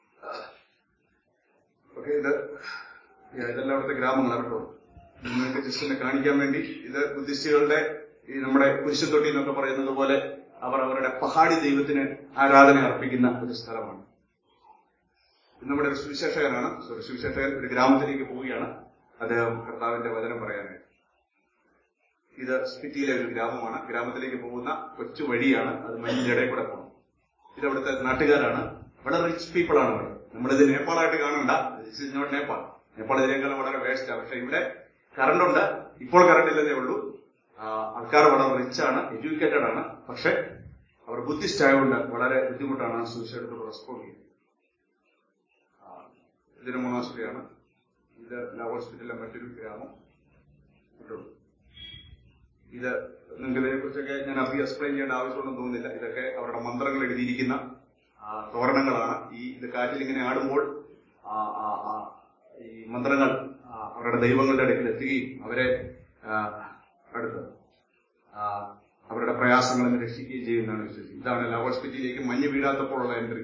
ഓക്കെ ഇത് yeah, ഇതെല്ലാം അവിടുത്തെ ഗ്രാമങ്ങളാണ് കേട്ടോ നിങ്ങൾക്ക് ജസ്റ്റ് ഒന്ന് കാണിക്കാൻ വേണ്ടി ഇത് ബുദ്ധിസ്റ്റുകളുടെ ഈ നമ്മുടെ കുരിശുതൊട്ടി എന്നൊക്കെ പറയുന്നത് പോലെ അവർ അവരുടെ പഹാടി ദൈവത്തിന് ആരാധന അർപ്പിക്കുന്ന ഒരു സ്ഥലമാണ് ഇത് നമ്മുടെ ഒരു സുവിശേഷകനാണ് സോറി സുവിശേഷകൻ ഒരു ഗ്രാമത്തിലേക്ക് പോവുകയാണ് അദ്ദേഹം കർത്താവിന്റെ വചനം പറയാനായിട്ട് ഇത് സ്പിറ്റിയിലെ ഒരു ഗ്രാമമാണ് ഗ്രാമത്തിലേക്ക് പോകുന്ന കൊച്ചു വഴിയാണ് അത് മഞ്ഞിന്റെ ഇടയിൽ കൂടെ പോകണം ഇത് അവിടുത്തെ നാട്ടുകാരാണ് വളരെ റിച്ച് പീപ്പിൾ ആണ് അവിടെ നമ്മളിത് നേപ്പാളായിട്ട് കാണണ്ട this is not Nepal Nepal ഇതിനേക്കാളും വളരെ വേസ്റ്റാണ് പക്ഷെ ഇവിടെ കറണ്ട് ഉണ്ട് ഇപ്പോൾ കറണ്ട് ഇല്ലെന്നേ ഉള്ളൂ ആ, ആൾക്കാർ വളരെ റിച്ച് ആണ് എഡ്യൂക്കേറ്റഡ് ആണ് പക്ഷെ അവർ ബുദ്ധിസ്റ്റ് ആയതുകൊണ്ട് വളരെ ബുദ്ധിമുട്ടാണ് ആ സൂസൈഡത്തോട് റെസ്പോണ്ട് ചെയ്യുന്നത് ആ, ഇതൊരു മൊണാസ്ട്രിയാണ് ഇത് ലവ് ഹോസ്പിറ്റലിലെ മറ്റൊരു ഗ്രാമം കേട്ടോ ഇത് നിങ്ങൾക്ക് ഇതിനെക്കുറിച്ചൊക്കെ ഞാൻ അധികം എക്സ്പ്ലെയിൻ ചെയ്യേണ്ട ആവശ്യമുണ്ടെന്ന് തോന്നുന്നില്ല ഇതൊക്കെ അവരുടെ മന്ത്രങ്ങൾ എഴുതിയിരിക്കുന്ന ആ, തോരണങ്ങളാണ് ഈ ഇത് കാറ്റിൽ ഇങ്ങനെ ആടുമ്പോൾ ആ, ആ, ആ, ഈ മന്ത്രങ്ങൾ ആ, അവരുടെ ദൈവങ്ങളുടെ അടുക്കൽ എത്തുകയും അവരെ ആ, അടുത്ത് ആ, അവരുടെ പ്രയാസങ്ങളിൽ നിന്ന് രക്ഷിക്കുകയും ചെയ്യുമെന്നാണ് വിശ്വസിക്കുന്നത് ഇതാണ് ലാ ഹോസ്പിറ്റലിലേക്ക് മഞ്ഞ് വീഴാത്തപ്പോഴുള്ള എൻട്രി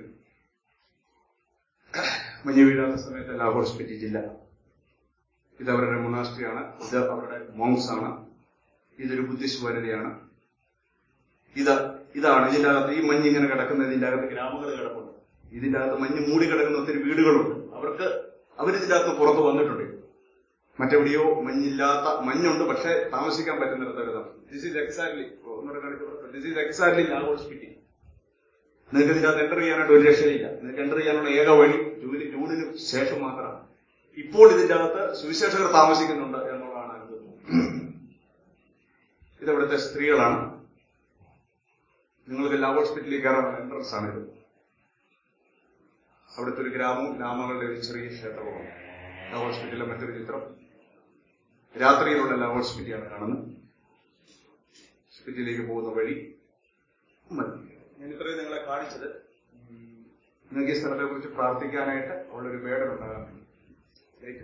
മഞ്ഞ് വീഴാത്ത സമയത്ത് ലാ ഹോസ്പിറ്റൽ ജില്ല ഇത് അവരുടെ മൊണാസ്ട്രിയാണ് ഇത് അവരുടെ മോങ്സ് ആണ് ഇതൊരു ബുദ്ധിസ്റ്റ് വനിതയാണ് ഇത് ഇതാണ് ഇതിന്റെ അകത്ത് ഈ മഞ്ഞ് ഇങ്ങനെ കിടക്കുന്ന ഇതിന്റെ അകത്ത് ഗ്രാമങ്ങൾ കിടപ്പുണ്ട് ഇതിന്റെ അകത്ത് മഞ്ഞ് മൂടി കിടക്കുന്ന ഒത്തിരി വീടുകളുണ്ട് അവർക്ക് അവരിതിന്റെ അകത്ത് പുറത്ത് വന്നിട്ടുണ്ട് മറ്റെവിടെയോ മഞ്ഞില്ലാത്ത മഞ്ഞുണ്ട് പക്ഷെ താമസിക്കാൻ പറ്റുന്നിടത്ത് അവർ താമസിക്കും ദിസ് ഈസ് എക്സാക്ട്ലി ഒന്നുകൂടെ കാണിച്ചു ദിസ് ഈസ് എക്സാക്ട്ലി ലാ ഹോസ്പിറ്റൽ നിങ്ങൾക്ക് ഇതിന്റെ അകത്ത് എൻ്റർ ചെയ്യാനായിട്ട് ഒരു രക്ഷയില്ല നിങ്ങൾക്ക് എൻ്റർ ചെയ്യാനുള്ള ഏക വഴി ജൂലൈ ജൂണിന് ശേഷം മാത്രമാണ് ഇപ്പോൾ ഇതിന്റെ അകത്ത് സുവിശേഷകർ താമസിക്കുന്നുണ്ട് എന്നുള്ളതാണ് എനിക്ക് തോന്നുന്നത് ഇതവിടുത്തെ സ്ത്രീകളാണ് നിങ്ങൾക്ക് ലാ ഹോസ്പിറ്റലിൽ കയറാനുള്ള എൻട്രൻസ് ആണിത് അവിടുത്തെ ഒരു ഗ്രാമവും ലാമകളുടെ ഒരു ചെറിയ ക്ഷേത്രവുമാണ് ലാ ഹോസ്പിറ്റലിലെ മറ്റൊരു ചിത്രം രാത്രിയിലുള്ള ലാ ഹോസ്പിറ്റലാണ് കാണുന്നത് ഹോസ്പിറ്റലിലേക്ക് പോകുന്ന വഴി മതി ഞാൻ ഇത്രയും നിങ്ങളെ കാണിച്ചത് ഉം, നിങ്ങൾക്ക് ഈ സ്ഥലത്തെ കുറിച്ച് പ്രാർത്ഥിക്കാനായിട്ട് ഉള്ളൊരു വേടൻ ഉണ്ടാകാൻ വേണ്ടി Right.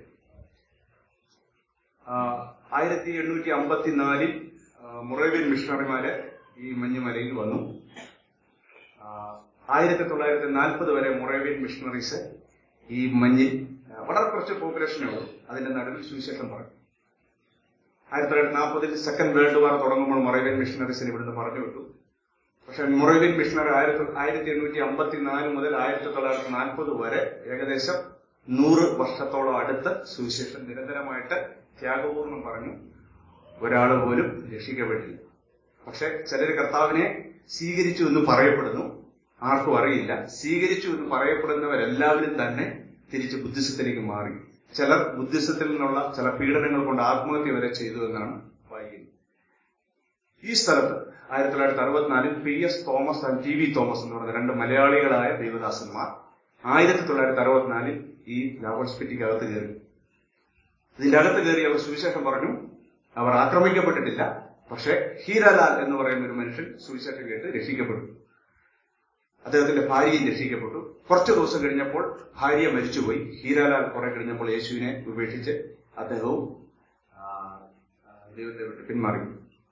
ആ, ആയിരത്തി എണ്ണൂറ്റി അമ്പത്തിനാലിൽ മുറേവിയൻ മിഷണറിമാര് ഈ മഞ്ഞുമലയിൽ വന്നു ആ, ആയിരത്തി തൊള്ളായിരത്തി നാൽപ്പത് വരെ മൊറേവിയൻ മിഷണറീസ് ഈ മഞ്ഞിൽ ആ, വളരെ കുറച്ച് പോപ്പുലേഷനേ ഉള്ളൂ അതിന്റെ നടുവിൽ സുവിശേഷം പറഞ്ഞു ആയിരത്തി തൊള്ളായിരത്തി നാൽപ്പതിൽ സെക്കൻഡ് വേൾഡ് വാർ തുടങ്ങുമ്പോൾ മൊറേവിയൻ മിഷണറീസിന് ഇവിടുന്ന് പറഞ്ഞു വിട്ടു പക്ഷെ മൊറേവിയൻ മിഷണറി ആയിരത്തി ആയിരത്തി എണ്ണൂറ്റി അമ്പത്തിനാല് മുതൽ ആയിരത്തി തൊള്ളായിരത്തി നാൽപ്പത് വരെ ഏകദേശം നൂറ് വർഷത്തോളം അടുത്ത് സുവിശേഷം നിരന്തരമായിട്ട് ത്യാഗപൂർണ്ണം പറഞ്ഞു ഒരാൾ പോലും രക്ഷിക്കപ്പെട്ടില്ല പക്ഷെ ചിലർ കർത്താവിനെ സ്വീകരിച്ചു എന്ന് പറയപ്പെടുന്നു ആർക്കും അറിയില്ല സ്വീകരിച്ചു എന്ന് പറയപ്പെടുന്നവരെല്ലാവരും തന്നെ തിരിച്ച് ബുദ്ധിസത്തിലേക്ക് മാറി ചിലർ ബുദ്ധിസത്തിൽ നിന്നുള്ള ചില പീഡനങ്ങൾ കൊണ്ട് ആത്മഹത്യ വരെ ചെയ്തു എന്നാണ് വായിക്കുന്നത് ഈ സ്ഥലത്ത് ആയിരത്തി തൊള്ളായിരത്തി അറുപത്തിനാലിൽ P S Thomas and T V Thomas എന്ന് പറയുന്ന രണ്ട് മലയാളികളായ ദൈവദാസന്മാർ ആയിരത്തി തൊള്ളായിരത്തി അറുപത്തിനാലിൽ ഈ ലാഹോസ്പിറ്റിക്ക് അകത്ത് കയറി ഇതിന്റെ അകത്ത് കയറി അവർ സുവിശേഷം പറഞ്ഞു അവർ ആക്രമിക്കപ്പെട്ടിട്ടില്ല പക്ഷെ ഹീരാലാൽ എന്ന് പറയുന്ന ഒരു മനുഷ്യൻ സുവിശേഷം കേട്ട് രക്ഷിക്കപ്പെട്ടു അദ്ദേഹത്തിന്റെ ഭാര്യയും രക്ഷിക്കപ്പെട്ടു കുറച്ചു ദിവസം കഴിഞ്ഞപ്പോൾ ഭാര്യ മരിച്ചുപോയി ഹീരാലാൽ കുറെ കഴിഞ്ഞപ്പോൾ യേശുവിനെ ഉപേക്ഷിച്ച് അദ്ദേഹവും ആ, ആ, ദൈവത്തെ വിട്ട് പിന്മാറി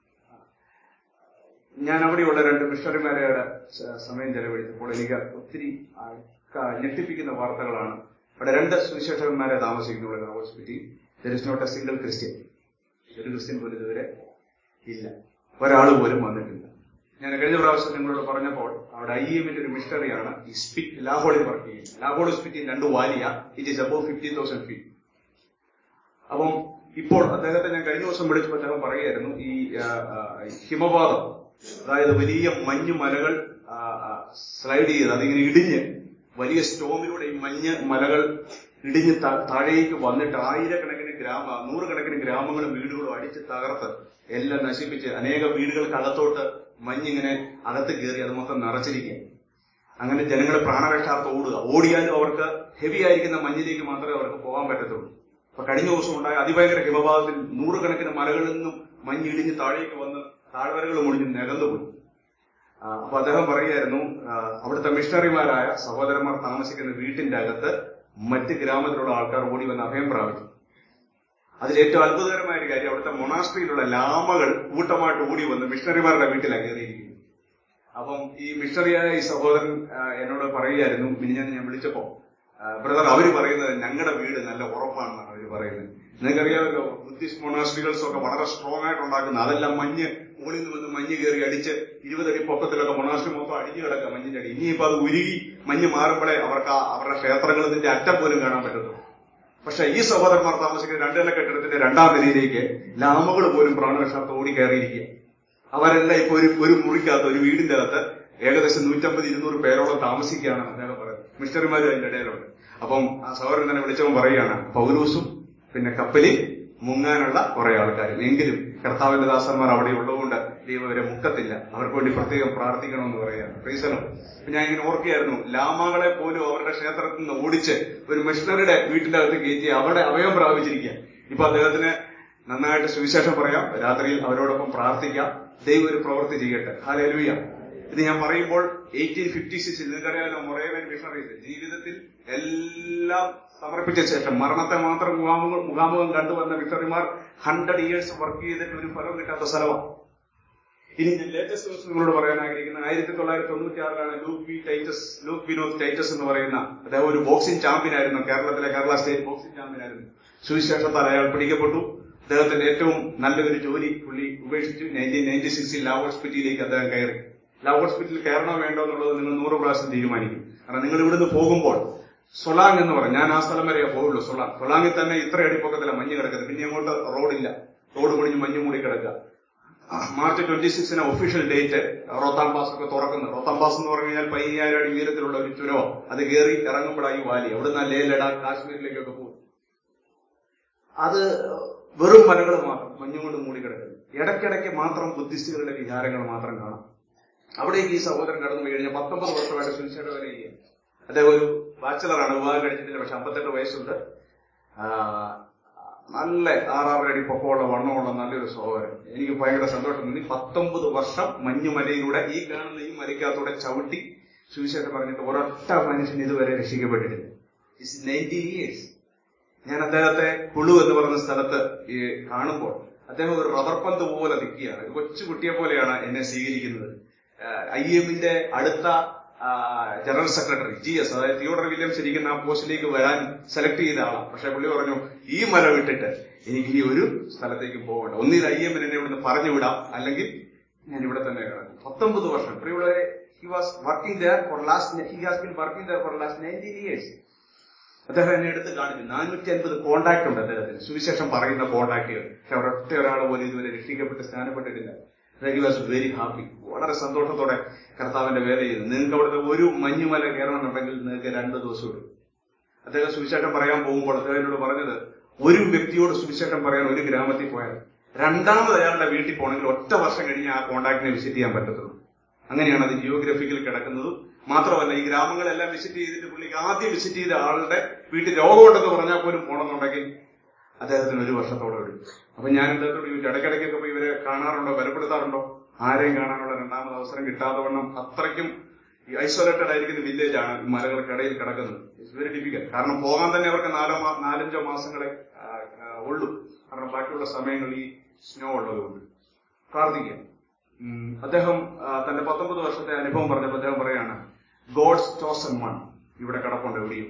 ഞാൻ അവിടെയുള്ള രണ്ട് മിഷണറിമാരുടെ സ- സമയം ചെലവഴിച്ചപ്പോൾ എനിക്ക് ഒത്തിരി ആ, ക- ഞെട്ടിപ്പിക്കുന്ന വാർത്തകളാണ് അവിടെ രണ്ട് സുവിശേഷകന്മാരെ താമസിക്കുന്നുള്ള ഹോസ്പിറ്റലിൽ there is not a single Christian ഒരു ക്രിസ്ത്യൻ പോലും ഇതുവരെ ഇല്ല ഒരാൾ പോലും വന്നിട്ടില്ല ഞാൻ കഴിഞ്ഞ പ്രാവശ്യം നിങ്ങളോട് പറഞ്ഞപ്പോൾ അവിടെ ഐ എമ്മിന്റെ ഒരു മിഷണറിയാണ് ഈ സ്പിറ്റ് ലാഹോളിൽ വർക്ക് ചെയ്യുന്നത് ലാഹോൾ ഹോസ്പിറ്റൽ രണ്ട് വാലിയ it is above fifty thousand feet അപ്പം ഇപ്പോൾ അദ്ദേഹത്തെ ഞാൻ കഴിഞ്ഞ ദിവസം വിളിച്ചപ്പോൾ അദ്ദേഹം പറയുമായിരുന്നു ഈ ആ, ആ, ഹിമപാതം അതായത് വലിയ മഞ്ഞു മലകൾ സ്ലൈഡ് ചെയ്ത് അതിങ്ങനെ ഇടിഞ്ഞ് വലിയ സ്റ്റോമിലൂടെ ഈ മഞ്ഞ് മലകൾ ഇടിഞ്ഞ് താ- താഴേക്ക് വന്നിട്ട് ആയിരക്കണക്കിന് ഗ്രാമ നൂറുകണക്കിന് ഗ്രാമങ്ങളും വീടുകളും അടിച്ച് തകർത്ത് എല്ലാം നശിപ്പിച്ച് അനേക വീടുകൾക്കകത്തോട്ട് മഞ്ഞിങ്ങനെ അകത്ത് കയറി അത് മൊത്തം നിറച്ചിരിക്കുക അങ്ങനെ ജനങ്ങൾ പ്രാണരക്ഷാർത്ഥം ഓടുക ഓടിയാലും അവർക്ക് ഹെവി ആയിരിക്കുന്ന മഞ്ഞിലേക്ക് മാത്രമേ അവർക്ക് പോകാൻ പറ്റത്തുള്ളൂ അപ്പൊ കഴിഞ്ഞ ദിവസം ഉണ്ടായ അതിഭയങ്കര ഹിമപാതത്തിൽ നൂറുകണക്കിന് മലകളിൽ നിന്നും മഞ്ഞിടിഞ്ഞ് താഴേക്ക് വന്ന് താഴ്വരകൾ മുടിഞ്ഞ് നികന്നുപോയി ആ, അപ്പൊ അദ്ദേഹം പറയുമായിരുന്നു ആ, അവിടുത്തെ മിഷണറിമാരായ സഹോദരന്മാർ താമസിക്കുന്ന വീട്ടിന്റെ അകത്ത് മറ്റ് ഗ്രാമത്തിലുള്ള ആൾക്കാർ ഓടി വന്ന് അഭയം പ്രാപിച്ചു അതിൽ ഏറ്റവും അത്ഭുതകരമായ ഒരു കാര്യം അവിടുത്തെ മൊണാസ്ട്രിയിലുള്ള ലാമകൾ കൂട്ടമായിട്ട് ഓടി വന്ന് മിഷണറിമാരുടെ വീട്ടിലാണ് കയറിയിരിക്കുന്നത് അപ്പം ഈ മിഷണറിയായ ഈ സഹോദരൻ ആ, എന്നോട് പറയുകയായിരുന്നു മിനിഞ്ഞാന്ന് ഞാൻ വിളിച്ചപ്പോ ബ്രദർ അവര് പറയുന്നത് ഞങ്ങളുടെ വീട് നല്ല ഉറപ്പാണെന്നാണ് അവര് പറയുന്നത് നിങ്ങൾക്കറിയാമല്ലോ ബുദ്ധിസ്റ്റ് മൊണാസ്ട്രികൾസ് ഒക്കെ വളരെ സ്ട്രോങ് ആയിട്ട് ഉണ്ടാക്കുന്ന അതെല്ലാം മഞ്ഞ് മുകളിൽ നിന്ന് വന്ന് മഞ്ഞ് കയറി അടിച്ച് ഇരുപതടി പൊക്കത്തിലൊക്കെ മൊണാസ്ട്രി മൊത്തം അടിഞ്ഞു കിടക്കുക മഞ്ഞിന്റെ അടി ഇനിയിപ്പോ അത് ഉരുകി മഞ്ഞ് മാറുമ്പോഴേ അവർക്ക് ആ അവരുടെ ക്ഷേത്രങ്ങളതിന്റെ അറ്റം പോലും കാണാൻ പറ്റത്തുള്ളൂ പക്ഷെ ഈ സഹോദരന്മാർ താമസിക്കുന്ന രണ്ടു നില കെട്ടിടത്തിന്റെ രണ്ടാം നിലയിലേക്ക് ലാമകൾ പോലും പ്രാണരക്ഷാർത്ഥം ഓടി കയറിയിരിക്കുക അവരെല്ലാം ഇപ്പൊ ഒരു ഒരു മുറിക്കകത്ത് ഒരു വീടിന്റെ അകത്ത് ഏകദേശം നൂറ്റമ്പത് ഇരുന്നൂറ് പേരോളം താമസിക്കുകയാണെന്ന് അദ്ദേഹം പറയുന്നത് മിഷണറിമാരും അതിന്റെ ഇടയിലുണ്ട് അപ്പം ആ സഹോദരൻ തന്നെ വിളിച്ചവൻ പറയുകയാണ് പൗലൂസും പിന്നെ കപ്പലിൽ മുങ്ങാനുള്ള കുറെ ആൾക്കാരും എങ്കിലും കർത്താവിന്റെ ദാസന്മാർ അവിടെ ഉള്ളതുകൊണ്ട് ദൈവം അവരെ മുക്കത്തില്ല അവർക്ക് വേണ്ടി പ്രത്യേകം പ്രാർത്ഥിക്കണമെന്ന് പറയുകയാണ് പ്രീസലോ അപ്പൊ ഞാൻ ഇങ്ങനെ ഓർക്കുകയായിരുന്നു ലാമകളെ പോലും അവരുടെ ക്ഷേത്രത്തിൽ നിന്ന് ഓടിച്ച് ഒരു മിഷണറിയുടെ വീട്ടിന്റെ അകത്ത് കയറ്റി അവിടെ അഭയം പ്രാപിച്ചിരിക്കുക ഇപ്പൊ അദ്ദേഹത്തിന് നന്നായിട്ട് സുവിശേഷം പറയാം രാത്രിയിൽ അവരോടൊപ്പം പ്രാർത്ഥിക്കാം ദൈവം ഒരു പ്രവൃത്തി ചെയ്യട്ടെ ഹാലേലുയ ഇത് ഞാൻ പറയുമ്പോൾ എയ്റ്റീൻ ഫിഫ്റ്റി സിക്സിൽ നിങ്ങൾക്കറിയാമല്ലോ മൊറേവൻ മിഷണറീസ് ജീവിതത്തിൽ എല്ലാം സമർപ്പിച്ച ശേഷം മരണത്തെ മാത്രം മുഖാമുഖം മുഖാമുഖം കണ്ടുവന്ന മിഷണറിമാർ ഹൺഡ്രഡ് ഇയേഴ്സ് വർക്ക് ചെയ്തിട്ട് ഒരു ഫലം കിട്ടാത്ത സ്ഥലമാണ് ഇനി ഞാൻ ലേറ്റസ്റ്റ് ന്യൂസ് നിങ്ങളോട് പറയാൻ ആഗ്രഹിക്കുന്ന ആയിരത്തി തൊള്ളായിരത്തി തൊണ്ണൂറ്റി ആറിലാണ് Luke V Titus Luke Vinod Titus എന്ന് പറയുന്ന അദ്ദേഹം ഒരു ബോക്സിംഗ് ചാമ്പ്യൻ ആയിരുന്നു കേരളത്തിലെ കേരള സ്റ്റേറ്റ് ബോക്സിംഗ് ചാമ്പ്യൻ ആയിരുന്നു സുവിശേഷത്താൽ അയാൾ പിടിക്കപ്പെട്ടു അദ്ദേഹത്തിന്റെ ഏറ്റവും നല്ലൊരു ജോലി പുള്ളി ഉപേക്ഷിച്ചു നയൻറ്റീൻ നയൻറ്റി സിക്സിൽ ലാവ് ഹോസ്പിറ്റലിലേക്ക് അദ്ദേഹം കയറി ലാവ് ഹോസ്പിറ്റലിൽ കയറണോ വേണ്ടോ എന്നുള്ളത് നിങ്ങൾ നൂറ് പ്രാവശ്യം തീരുമാനിക്കും കാരണം നിങ്ങൾ ഇവിടുന്ന് പോകുമ്പോൾ സൊളാങ് എന്ന് പറയും ഞാൻ ആ സ്ഥലം വരെയേ പോകുള്ളൂ സൊളാങ് സൊളാങ്ങിൽ തന്നെ ഇത്ര അടിപ്പൊക്കത്തില്ല മഞ്ഞ് കിടക്കുന്നത് പിന്നെ അങ്ങോട്ട് റോഡില്ല റോഡ് പൊടിഞ്ഞ് മഞ്ഞ് മൂടി കിടക്കുക മാർച്ച് ട്വന്റി സിക്സിന് ഒഫീഷ്യൽ ഡേറ്റ് റോത്താം പാസ് ഒക്കെ തുറക്കുന്നത് റോത്താം പാസ് എന്ന് പറഞ്ഞു കഴിഞ്ഞാൽ പതിനായിരം അടി ഉയരത്തിലുള്ള ഒരു ചുരവോ അത് കയറി ഇറങ്ങുമ്പോഴായി വാലി അവിടുന്ന് ലേ ലഡാക്ക് കാശ്മീരിലേക്കൊക്കെ പോകും അത് വെറും മലകൾ മാത്രം മഞ്ഞുകൊണ്ട് മൂടി കിടക്കുന്നു ഇടയ്ക്കിടയ്ക്ക് മാത്രം ബുദ്ധിസ്റ്റുകളുടെ വിഹാരങ്ങൾ മാത്രം കാണാം അവിടേക്ക് ഈ സഹോദരൻ കടന്നു പോയി കഴിഞ്ഞാൽ പത്തൊമ്പത് വർഷമായിട്ട് സുനിശ്ചിത വരെ ചെയ്യുക അദ്ദേഹം ഒരു ബാച്ചലറാണ് വിവാഹം കഴിച്ചിട്ടില്ല പക്ഷെ അമ്പത്തെട്ട് വയസ്സുണ്ട് ആ, നല്ല ആറാറടി പൊക്കമുള്ള വണ്ണമുള്ള നല്ലൊരു സഹോദരൻ എനിക്ക് ഭയങ്കര സന്തോഷം തോന്നി പത്തൊമ്പത് വർഷം മഞ്ഞുമലയിലൂടെ ഈ കാണുന്ന ഈ മലയ്ക്കകത്തൂടെ ചവിട്ടി സുവിശേഷം പറഞ്ഞിട്ട് ഒരൊറ്റ മനുഷ്യൻ ഇതുവരെ രക്ഷിക്കപ്പെട്ടിട്ടില്ല ഇറ്റ്സ് നയൻറ്റീൻ ഇയേഴ്സ് ഞാൻ അദ്ദേഹത്തെ കുളു എന്ന് പറയുന്ന സ്ഥലത്ത് ഈ കാണുമ്പോൾ അദ്ദേഹം ഒരു റബ്ബർ പന്ത് പോലെ നിൽക്കുകയാണ് ഒരു കൊച്ചു കുട്ടിയെ പോലെയാണ് എന്നെ സ്വീകരിക്കുന്നത് ഐ എമ്മിന്റെ അടുത്ത ആ, ജനറൽ സെക്രട്ടറി ജി എസ് അതായത് തിയോഡർ വില്യംസ് ഇരിക്കുന്ന ആ പോസ്റ്റിലേക്ക് വരാൻ സെലക്ട് ചെയ്ത ആളാണ് പക്ഷെ പുള്ളി പറഞ്ഞു ഈ മല വിട്ടിട്ട് എനിക്ക് ഇനി ഒരു സ്ഥലത്തേക്ക് പോകണ്ട ഒന്നിൽ ഐ എമ്മിന് എന്നെ ഇവിടുന്ന് പറഞ്ഞു വിടാം അല്ലെങ്കിൽ ഞാൻ ഇവിടെ തന്നെ കിടക്കും പത്തൊമ്പത് വർഷം പ്രിയമുള്ളവരെ he was working there for last he has been working there for last nineteen years അദ്ദേഹം എന്നെ എടുത്ത് കാണിച്ചു നാനൂറ്റി അൻപത് കോണ്ടാക്ട് ഉണ്ട് അദ്ദേഹത്തിന് സുവിശേഷം പറയുന്ന കോണ്ടാക്ടുകൾ പക്ഷെ ഒരൊറ്റ ഒരാൾ പോലും ഇതുവരെ രക്ഷിക്കപ്പെട്ട് സ്നാനപ്പെട്ടിട്ടില്ല ഹി വാസ് വെരി ഹാപ്പി വളരെ സന്തോഷത്തോടെ കർത്താവിന്റെ വേല ചെയ്തു നിങ്ങൾക്ക് അവിടുത്തെ ഒരു മഞ്ഞുമല കയറണമെന്നുണ്ടെങ്കിൽ നിങ്ങൾക്ക് രണ്ട് ദിവസം എടുക്കും അദ്ദേഹം സുവിശേഷം പറയാൻ പോകുമ്പോൾ അദ്ദേഹം എന്നോട് പറഞ്ഞത് ഒരു വ്യക്തിയോട് സുവിശേഷം പറയാൻ ഒരു ഗ്രാമത്തിൽ പോയാൽ രണ്ടാമത് അയാളുടെ വീട്ടിൽ പോകണമെങ്കിൽ ഒറ്റ വർഷം കഴിഞ്ഞ് ആ കോണ്ടാക്ടിനെ വിസിറ്റ് ചെയ്യാൻ പറ്റത്തുള്ളൂ അങ്ങനെയാണ് അത് ജിയോഗ്രഫിക്കൽ കിടക്കുന്നതും മാത്രമല്ല ഈ ഗ്രാമങ്ങളെല്ലാം വിസിറ്റ് ചെയ്തിട്ട് പുള്ളിക്ക് ആദ്യം വിസിറ്റ് ചെയ്ത ആളുടെ വീട്ടിൽ രോഗമുണ്ടെന്ന് പറഞ്ഞാൽ പോലും പോകണമെന്നുണ്ടെങ്കിൽ അദ്ദേഹത്തിന് ഒരു വർഷത്തോടെ എടുക്കും അപ്പൊ ഞാൻ അദ്ദേഹത്തോട് ചോദിച്ചു ഇടയ്ക്കിടയ്ക്കൊക്കെ പോയി ഇവരെ കാണാറുണ്ടോ ബലപ്പെടുത്താറുണ്ടോ ആരെയും കാണാനുള്ള രണ്ടാമത് അവസരം കിട്ടാതെ വണ്ണം അത്രയ്ക്കും ഐസൊലേറ്റഡ് ആയിരിക്കുന്ന വില്ലേജ് ആണ് ഈ മലകൾക്കിടയിൽ കിടക്കുന്നത് ഇറ്റ്സ് വെരി ഡിഫിക്കൽട്ട് കാരണം പോകാൻ തന്നെ അവർക്ക് നാലോ മാ- നാലഞ്ചോ മാസങ്ങളെ ആ, ആ, ഉള്ളൂ കാരണം ബാക്കിയുള്ള സമയങ്ങളിൽ ഈ സ്നോ ഉള്ളതുകൊണ്ട് കാർത്തികൻ ഉം, അദ്ദേഹം ആ, തന്റെ പത്തൊമ്പത് വർഷത്തെ അനുഭവം പറഞ്ഞപ്പോൾ അദ്ദേഹം പറയാണ് ഗോഡ്സ് ചോസൺ വൺ ഇവിടെ കിടപ്പുണ്ട് എവിടെയും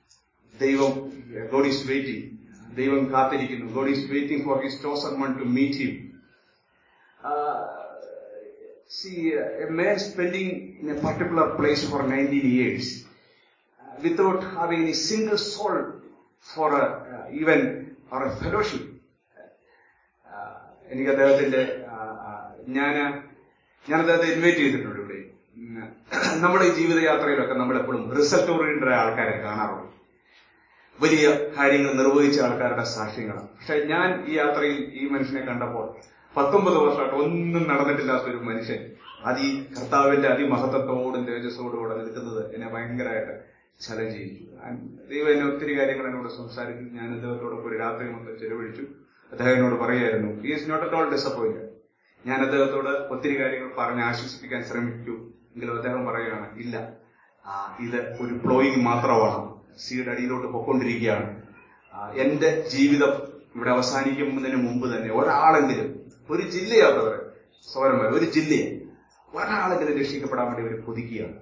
ദൈവം ഗോഡ് ഈസ് വെയിറ്റിംഗ് ദൈവം കാത്തിരിക്കുന്നു God is waiting for his chosen one to meet him see uh, a man spending in a particular place for 19 years uh, without having any single soul for a, uh, even or a fellowship uh, എനിക്ക് അദ്ദേഹത്തിന്റെ ഞാൻ ഞാൻ അദ്ദേഹത്തെ invite ചെയ്തിട്ടുണ്ട് ഇവിടെ ഉം, നമ്മുടെ ഈ ജീവിതയാത്രയിലൊക്കെ നമ്മൾ എപ്പോഴും റിസൾട്ട് ഓറിയന്റഡ് ആൾക്കാരെ കാണാറുള്ളൂ വലിയ കാര്യങ്ങൾ നിർവഹിച്ച ആൾക്കാരുടെ സാക്ഷ്യങ്ങളാണ് പക്ഷെ ഞാൻ ഈ യാത്രയിൽ ഈ മനുഷ്യനെ കണ്ടപ്പോൾ പത്തൊമ്പത് വർഷമായിട്ട് ഒന്നും നടന്നിട്ടില്ലാത്ത ഒരു മനുഷ്യൻ അതി കർത്താവിന്റെ അതിമഹത്വത്തോടും തേജസ്സോടും കൂടെ നിൽക്കുന്നത് എന്നെ ഭയങ്കരമായിട്ട് ചലഞ്ച് ചെയ്യിച്ചു ഞാൻ- ദൈവം എന്നെ ഒത്തിരി കാര്യങ്ങൾ എന്നോട് സംസാരിച്ചു ഞാൻ അദ്ദേഹത്തോടൊപ്പം ഒരു രാത്രി മൊത്തം ചെലവഴിച്ചു അദ്ദേഹം എന്നോട് പറയായിരുന്നു he is not at all disappointed ഞാൻ അദ്ദേഹത്തോട് ഒത്തിരി കാര്യങ്ങൾ പറഞ്ഞ് ആശ്വസിപ്പിക്കാൻ ശ്രമിച്ചു എങ്കിലും അദ്ദേഹം പറയുകയാണ് ഇല്ല ആ, ഇത് ഒരു പ്ലോയിങ് മാത്രമാണ് സീഡ് അടിയിലോട്ട് പൊക്കൊണ്ടിരിക്കുകയാണ് ആ, എന്റെ ജീവിതം ഇവിടെ അവസാനിക്കുന്നതിന് മുമ്പ് തന്നെ ഒരാളെങ്കിലും ഒരു ജില്ലയാവുന്നവർ സൗരന്മാർ ഒരു ജില്ലയെ ഒരാളെങ്കിലും രക്ഷിക്കപ്പെടാൻ വേണ്ടി അവർ കൊതിക്കുകയാണ്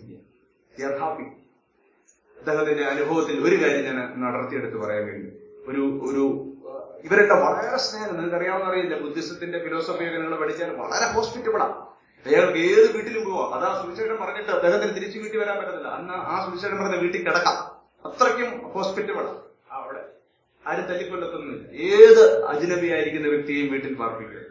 ഹാപ്പി അദ്ദേഹത്തിന്റെ അനുഭവത്തിൽ ഒരു കാര്യം ഞാൻ നടത്തിയെടുത്ത് പറയാൻ വേണ്ടി ഒരു ഒരു ആ, ഇവരുടെ വളരെ സ്നേഹം നിങ്ങൾക്ക് അറിയാവുന്ന അറിയില്ല ബുദ്ധിസത്തിന്റെ ഫിലോസഫിയൊക്കെ നിങ്ങൾ പഠിച്ചാൽ വളരെ ഹോസ്പിറ്റബിളാണ് അയാൾക്ക് ഏത് വീട്ടിലും പോവാം അതാ സുവിശേഷം പറഞ്ഞിട്ട് അദ്ദേഹത്തിന് തിരിച്ചു വീട്ടിൽ വരാൻ പറ്റത്തില്ല അന്ന് ആ സുവിശേഷം പറഞ്ഞ വീട്ടിൽ കിടക്കാം അത്രയ്ക്കും ഹോസ്പിറ്റബിളാണ് അവിടെ ആരും തല്ലിക്കൊല്ലത്തൊന്നുമില്ല ഏത് അജ്നബിയായിരിക്കുന്ന വ്യക്തിയെയും വീട്ടിൽ പാർപ്പിക്കുക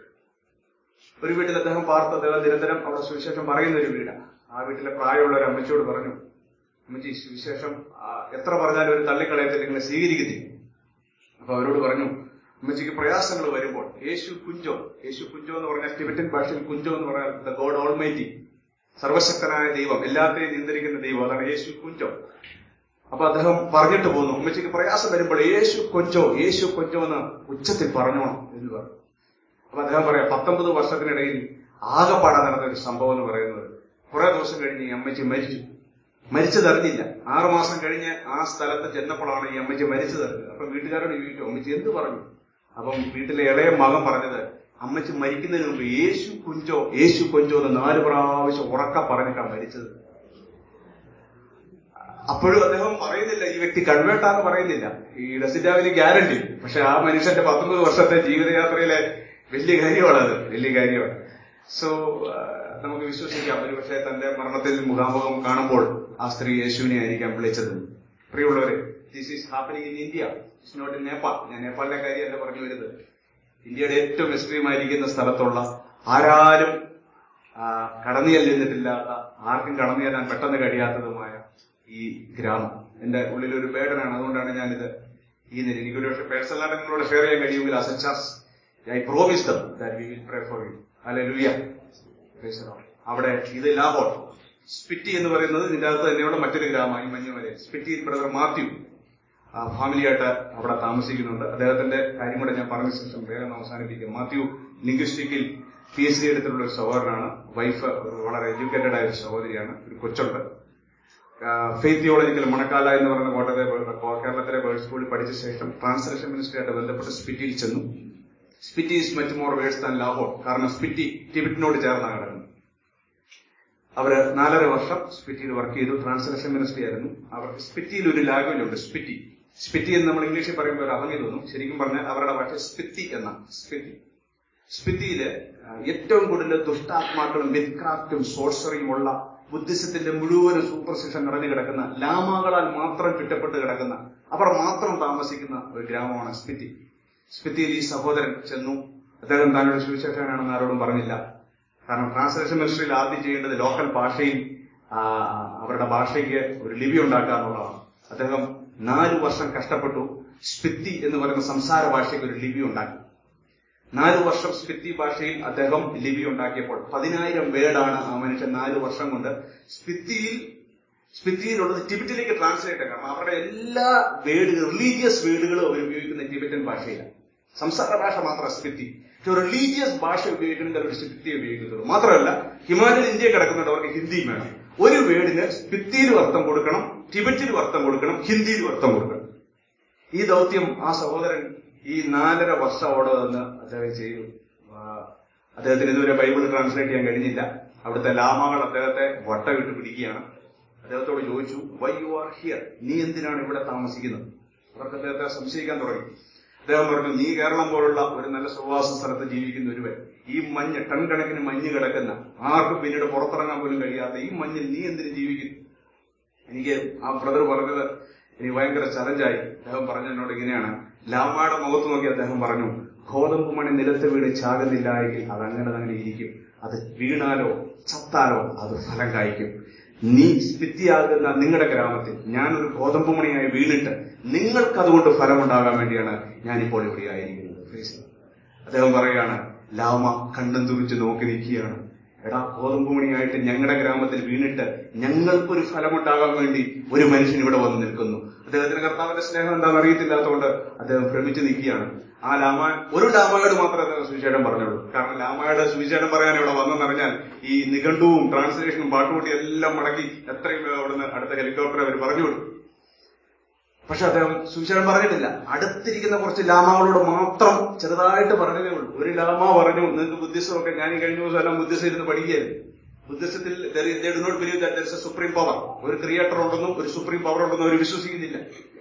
ഒരു വീട്ടിൽ അദ്ദേഹം പാർത്ത് അദ്ദേഹം നിരന്തരം അവിടെ സുവിശേഷം പറയുന്ന ഒരു വീടാണ് ആ വീട്ടിലെ പ്രായമുള്ള ഒരു അമ്മച്ചിയോട് പറഞ്ഞു അമ്മച്ചി സുവിശേഷം ആ, എത്ര പറഞ്ഞാലും ഒരു തള്ളിക്കളയത്തിൽ നിങ്ങളെ സ്വീകരിക്കത്തില്ല അപ്പൊ അവരോട് പറഞ്ഞു അമ്മച്ചിക്ക് പ്രയാസങ്ങൾ വരുമ്പോൾ യേശു കുഞ്ചോ യേശു കുഞ്ചോ എന്ന് പറഞ്ഞാൽ ടിബറ്റൻ ഭാഷയിൽ കുഞ്ചോ എന്ന് പറഞ്ഞാൽ ദ ഗോഡ് ഓൾമൈറ്റി സർവശക്തനായ ദൈവം എല്ലാത്തെയും നിയന്ത്രിക്കുന്ന ദൈവം അതാണ് യേശു കുഞ്ചോ അപ്പൊ അദ്ദേഹം പറഞ്ഞിട്ട് പോന്നു അമ്മച്ചിക്ക് പ്രയാസം വരുമ്പോൾ യേശു കൊഞ്ചോ യേശു കൊഞ്ചോ എന്ന് ഉച്ചത്തിൽ പറഞ്ഞോണം എന്ന് പറഞ്ഞു അപ്പൊ അദ്ദേഹം പറയാം പത്തൊമ്പത് വർഷത്തിനിടയിൽ ആകെപ്പാടെ നടന്ന ഒരു സംഭവം എന്ന് പറയുന്നത് കുറെ ദിവസം കഴിഞ്ഞ് ഈ അമ്മച്ചി മരിച്ചു മരിച്ചതറിഞ്ഞില്ല ആറുമാസം കഴിഞ്ഞ് ആ സ്ഥലത്ത് ചെന്നപ്പോഴാണ് ഈ അമ്മച്ചി മരിച്ചതറിഞ്ഞത് അപ്പൊ വീട്ടുകാരോട് ചോദിച്ചു അമ്മച്ചി എന്ത് പറഞ്ഞു അപ്പം വീട്ടിലെ ഇളയ മകൻ പറഞ്ഞത് അമ്മച്ചി മരിക്കുന്നതിന് മുമ്പ് യേശു കുഞ്ചോ യേശു കൊഞ്ചോ എന്ന് നാല് പ്രാവശ്യം ഉറക്ക പറഞ്ഞിട്ടാണ് മരിച്ചത് അപ്പോഴും അദ്ദേഹം പറയുന്നില്ല ഈ വ്യക്തി കൺവേർട്ടാന്ന് പറയുന്നില്ല ഈ ഡസിറ്റാവിന് ഗ്യാരണ്ടി പക്ഷെ ആ മനുഷ്യന്റെ പത്തൊമ്പത് വർഷത്തെ ജീവിതയാത്രയിലെ വലിയ കാര്യമാണത് വലിയ കാര്യമാണ് സോ നമുക്ക് വിശ്വസിക്കാം ഒരു പക്ഷേ തന്റെ മരണത്തിൽ മുഖാമുഖം കാണുമ്പോൾ ആ സ്ത്രീ യേശുവിനെ ആയിരിക്കാം വിളിച്ചത് പ്രിയമുള്ളവരെ this is happening in India it's not in Nepal ഞാൻ നേപ്പാളിലെ കാര്യമല്ല പറഞ്ഞു വരുന്നത് ഇന്ത്യയുടെ ഏറ്റവും എക്സ്ട്രീമായിരിക്കുന്ന സ്ഥലത്തുള്ള ആരാരും ആ, കടന്നു ചെല്ലുന്നിട്ടില്ലാത്ത ആർക്കും കടന്നു ചെല്ലാൻ പെട്ടെന്ന് കഴിയാത്തതുമായ ഈ ഗ്രാമം എന്റെ ഉള്ളിൽ ഒരു ബേഡനാണ് അതുകൊണ്ടാണ് ഞാനിത് ഈ നില എനിക്കൊരു പക്ഷേ പേഴ്സണലായിട്ട് നിങ്ങളോട് ഷെയർ ചെയ്യാൻ കഴിയുമെങ്കിൽ as a church I promise them that we will pray for you hallelujah അവിടെ ഇത് ലാഹോർ സ്പിറ്റി എന്ന് പറയുന്നത് ഇതിന്റെ അകത്ത് തന്നെയുള്ള മറ്റൊരു ഗ്രാമം ഈ മഞ്ഞുമല സ്പിറ്റി ബ്രദർ മാത്യു ആ, ഫാമിലിയായിട്ട് അവിടെ താമസിക്കുന്നുണ്ട് അദ്ദേഹത്തിന്റെ കാര്യം കൂടെ ഞാൻ പറഞ്ഞ ശേഷം വേഗം അവസാനിപ്പിക്കും മാത്യു ലിംഗ്വിസ്റ്റിക്കിൽ പി എച്ച് ഡി എടുത്തിട്ടുള്ള ഒരു സഹോദരനാണ് വൈഫ് വളരെ എഡ്യൂക്കേറ്റഡ് ആയ ഒരു സഹോദരിയാണ് ഒരു കൊച്ചുണ്ട് ഫെയ്ത്ത് തിയോളജിക്കൽ മണക്കാല എന്ന് പറയുന്ന കോട്ടയത്തെ ബേ- കേരളത്തിലെ ബേർഡ് സ്കൂളിൽ പഠിച്ച ശേഷം ട്രാൻസ്ലേഷൻ മിനിസ്ട്രിയായിട്ട് ബന്ധപ്പെട്ട് സ്പിറ്റിയിൽ ചെന്നു Spiti is much more worse than Lahaul കാരണം സ്പിറ്റി ടിബറ്റിനോട് ചേർന്നാണ് കിടക്കുന്നത് അവര് നാലര വർഷം സ്പിറ്റിയിൽ വർക്ക് ചെയ്തു ട്രാൻസ്ലേഷൻ മിനിസ്ട്രി ആയിരുന്നു അവർക്ക് സ്പിറ്റിയിൽ ഒരു ലാംഗ്വേജ് ഉണ്ട് സ്പിറ്റി സ്പിറ്റി എന്ന് നമ്മൾ ഇംഗ്ലീഷിൽ പറയുമ്പോൾ ഒരു അഭംഗി തോന്നും ശരിക്കും പറഞ്ഞാൽ അവരുടെ ഭാഷ സ്പിത്തി എന്നാണ് സ്പിറ്റി സ്പിത്തിയില് ആ, ഏറ്റവും കൂടുതൽ ദുഷ്ടാത്മാക്കളും മിത്ക്രാഫ്റ്റും സോഴ്സറിയും ഉള്ള ബുദ്ധിസത്തിന്റെ മുഴുവനും സൂപ്പർസിഷൻ നിറഞ്ഞു കിടക്കുന്ന ലാമാകളാൽ മാത്രം ചുറ്റപ്പെട്ട് കിടക്കുന്ന അവർ മാത്രം താമസിക്കുന്ന ഒരു ഗ്രാമമാണ് സ്പിത്തി സ്പിത്തിയിൽ ഈ സഹോദരൻ ചെന്നു അദ്ദേഹം താനൊരു സുവിശേഷകനാണെന്ന് ആരോടും പറഞ്ഞില്ല കാരണം ട്രാൻസ്ലേഷൻ മിനിസ്ട്രിയിൽ ആദ്യം ചെയ്യേണ്ടത് ലോക്കൽ ഭാഷയിൽ ആ, അവരുടെ ഭാഷയ്ക്ക് ഒരു ലിപി ഉണ്ടാക്കുക എന്നുള്ളതാണ് അദ്ദേഹം നാലു വർഷം കഷ്ടപ്പെട്ടു സ്പിത്തി എന്ന് പറയുന്ന സംസാര ഭാഷയ്ക്ക് ഒരു ലിപി ഉണ്ടാക്കി നാലു വർഷം സ്പിത്തി ഭാഷയിൽ അദ്ദേഹം ലിപി ഉണ്ടാക്കിയപ്പോൾ പതിനായിരം വേർഡാണ് ആ മനുഷ്യൻ നാലു വർഷം കൊണ്ട് സ്പിത്തിയിൽ സ്പിത്തിയിലുള്ളത് ടിബറ്റിലേക്ക് ട്രാൻസ്ലേറ്റ് കാരണം അവരുടെ എല്ലാ വേർഡ് റിലീജിയസ് വേർഡുകളും അവർ ഉപയോഗിക്കുന്ന ടിബറ്റൻ ഭാഷയിലാണ് സംസാര ഭാഷ മാത്രം സ്പിത്തി പക്ഷെ റിലീജിയസ് ഭാഷ ഉപയോഗിക്കണമെങ്കിൽ അവർ സ്പിത്തി ഉപയോഗിക്കുന്നുള്ളൂ മാത്രമല്ല ഹിമാലയൻ ഇന്ത്യ കിടക്കുന്നുണ്ട് അവർക്ക് ഹിന്ദിയും വേണം ഒരു വേർഡിന് സ്പിത്തിയിലും അർത്ഥം കൊടുക്കണം ടിബറ്റിലും അർത്ഥം കൊടുക്കണം ഹിന്ദിയിലും അർത്ഥം കൊടുക്കണം ഈ ദൗത്യം ആ സഹോദരൻ ഈ നാലര വർഷം അവിടെ നിന്ന് അദ്ദേഹം ചെയ്തു ആ, അദ്ദേഹത്തിന് ഇതുവരെ ബൈബിൾ ട്രാൻസ്ലേറ്റ് ചെയ്യാൻ കഴിഞ്ഞില്ല അവിടുത്തെ ലാമകൾ അദ്ദേഹത്തെ വട്ടമിട്ട് പിടിക്കുകയാണ് അദ്ദേഹത്തോട് ചോദിച്ചു വൈ യു ആർ ഹിയർ നീ എന്തിനാണ് ഇവിടെ താമസിക്കുന്നത് അവർക്ക് അദ്ദേഹത്തെ സംശയിക്കാൻ തുടങ്ങി അദ്ദേഹം പറഞ്ഞു നീ കേരളം പോലുള്ള ഒരു നല്ല സുവാസ സ്ഥലത്ത് ജീവിക്കുന്ന ഒരുവൻ ഈ മഞ്ഞ് ടൺ കണക്കിന് മഞ്ഞ് കിടക്കുന്ന ആർക്കും പിന്നീട് പുറത്തിറങ്ങാൻ പോലും കഴിയാത്ത ഈ മഞ്ഞിൽ നീ എന്തിനു ജീവിക്കുന്നു എനിക്ക് ആ ബ്രദർ പറഞ്ഞത് എനിക്ക് ഭയങ്കര ചലഞ്ചായി അദ്ദേഹം പറഞ്ഞ എന്നോട് ഇങ്ങനെയാണ് ലാമായുടെ മുഖത്ത് നോക്കി അദ്ദേഹം പറഞ്ഞു ഗോതമ്പ് മണി നിലത്ത് വീണ് ചാകുന്നില്ല എങ്കിൽ അത് അങ്ങനെ തന്നെ ഇരിക്കും അത് വീണാലോ ചത്താലോ അത് ഫലം കായ്ക്കും നീ സ്ഥിതിയാകുന്ന നിങ്ങളുടെ ഗ്രാമത്തിൽ ഞാനൊരു ഗോതമ്പ് മണിയായി വീണിട്ട് നിങ്ങൾക്ക് അതുകൊണ്ട് ഫലമുണ്ടാകാൻ വേണ്ടിയാണ് ഞാനിപ്പോൾ ഇവിടെ ആയിരിക്കുന്നത് Praise the Lord. അദ്ദേഹം പറയുകയാണ് ലാമ കണ്ടും തുറിച്ച് നോക്കി നിൽക്കുകയാണ് എടാ ഗോതമ്പ് മണിയായിട്ട് ഞങ്ങളുടെ ഗ്രാമത്തിൽ വീണിട്ട് ഞങ്ങൾക്കൊരു ഫലമുണ്ടാകാൻ വേണ്ടി ഒരു മനുഷ്യൻ ഇവിടെ വന്ന് നിൽക്കുന്നു അദ്ദേഹത്തിന് കർത്താവിന്റെ സ്നേഹം എന്താണെന്ന് അറിയത്തില്ലാത്തതുകൊണ്ട് അദ്ദേഹം ഭ്രമിച്ച് നിൽക്കുകയാണ് ആ ലാമ ഒരു ലാമയോട് മാത്രമേ അദ്ദേഹം സുവിശേഷം പറഞ്ഞുള്ളൂ കാരണം ലാമയുടെ സുവിശേഷം പറയാൻ ഇവിടെ വന്നെന്നറിഞ്ഞാൽ ഈ നിഘണ്ടുവും ട്രാൻസ്ലേഷനും പാട്ടുകൂട്ടി എല്ലാം മടക്കി എത്രയും വേഗം അവിടുന്ന് അടുത്ത ഹെലികോപ്റ്റർ അവർ പറഞ്ഞു വിടും പക്ഷെ അദ്ദേഹം സുവിശേഷം പറഞ്ഞിട്ടില്ല അടുത്തിരിക്കുന്ന കുറച്ച് ലാമകളോട് മാത്രം ചെറുതായിട്ട് പറഞ്ഞതേ ഉള്ളൂ ഒരു ലാമ പറഞ്ഞു നിങ്ങൾക്ക് ബുദ്ധിസമൊക്കെ ഞാൻ ഈ കഴിഞ്ഞ ദിവസം എല്ലാം ബുദ്ധിസം ഇരുന്ന് പഠിക്കുകയായിരുന്നു ബുദ്ധിസത്തിൽ do not believe that there a supreme power ഒരു ക്രിയേറ്റർ ഉണ്ടെന്നും ഒരു സുപ്രീം പവർ ഉണ്ടെന്നും അവർ വിശ്വസിക്കുന്നില്ല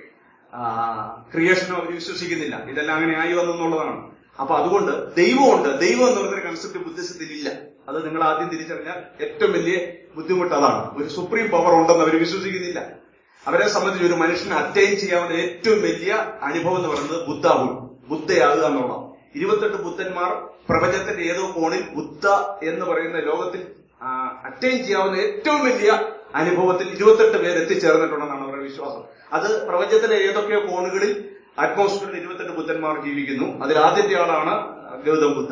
ക്രിയേഷനും അവർ വിശ്വസിക്കുന്നില്ല ഇതെല്ലാം അങ്ങനെ ആയി വന്നെന്നുള്ളതാണ് അപ്പൊ അതുകൊണ്ട് ദൈവമുണ്ട് ദൈവം എന്ന് പറയുന്ന കൺസെപ്റ്റ് ബുദ്ധിസത്തിൽ ഇല്ല അത് നിങ്ങൾ ആദ്യം തിരിച്ചറിഞ്ഞാൽ ഏറ്റവും വലിയ ബുദ്ധിമുട്ട് അതാണ് ഒരു സുപ്രീം പവർ ഉണ്ടെന്ന് അവർ വിശ്വസിക്കുന്നില്ല അവരെ സംബന്ധിച്ച് ഒരു മനുഷ്യന് അറ്റൈൻ ചെയ്യാവുന്ന ഏറ്റവും വലിയ അനുഭവം എന്ന് പറയുന്നത് ബുദ്ധാവും ബുദ്ധയാകുക എന്നുള്ളതാണ് ഇരുപത്തെട്ട് ബുദ്ധന്മാർ പ്രപഞ്ചത്തിന്റെ ഏതോ കോണിൽ ബുദ്ധ എന്ന് പറയുന്ന ലോകത്തിൽ അറ്റൈൻ ചെയ്യാവുന്ന ഏറ്റവും വലിയ അനുഭവത്തിൽ ഇരുപത്തെട്ട് പേര് എത്തിച്ചേർന്നിട്ടുണ്ടെന്നാണ് അവരുടെ വിശ്വാസം അത് പ്രപഞ്ചത്തിലെ ഏതൊക്കെയോ കോണുകളിൽ അറ്റ്മോസ്ഫിയറിൽ ഇരുപത്തെട്ട് ബുദ്ധന്മാർ ജീവിക്കുന്നു അതിൽ ആദ്യത്തെ ആളാണ് ഗൗതം ബുദ്ധ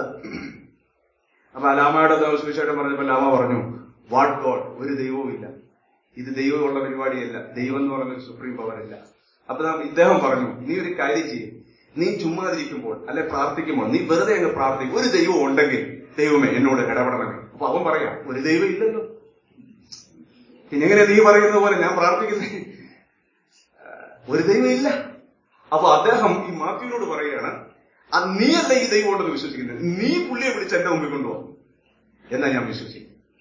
അപ്പൊ ലാമയുടെ സുവിശേഷം പറഞ്ഞപ്പോ ലാമ പറഞ്ഞു വാട്ട് ഗോഡ് ഒരു ദൈവവും ഇല്ല ഇത് ദൈവമുള്ള പരിപാടിയല്ല ദൈവം എന്ന് പറയുന്ന ഒരു സുപ്രീം പവർ ഇല്ല അപ്പൊ നാം ഇദ്ദേഹം പറഞ്ഞു നീ ഒരു കാര്യം ചെയ്യും നീ ചുമ്മാതിരിക്കുമ്പോൾ അല്ലെ പ്രാർത്ഥിക്കുമ്പോൾ നീ വെറുതെ അങ്ങ് പ്രാർത്ഥിക്കും ഒരു ദൈവം ഉണ്ടെങ്കിൽ ദൈവമേ എന്നോട് ഇടപെടണമേ അപ്പൊ അവൻ പറയാം ഒരു ദൈവം ഇല്ലല്ലോ പിന്നെ എങ്ങനെ നീ പറയുന്ന പോലെ ഞാൻ പ്രാർത്ഥിക്കുന്നേ ഒരു ദൈവം ഇല്ല അപ്പൊ അദ്ദേഹം ഈ മാത്യുവിനോട് പറയുകയാണ് ആ നീയല്ല ഈ ദൈവം ഉണ്ടെന്ന് വിശ്വസിക്കുന്നത് നീ പുള്ളിയെ വിളിച്ച് എന്റെ മുമ്പിൽ കൊണ്ടുപോകും എന്നാ ഞാൻ വിശ്വസിക്കും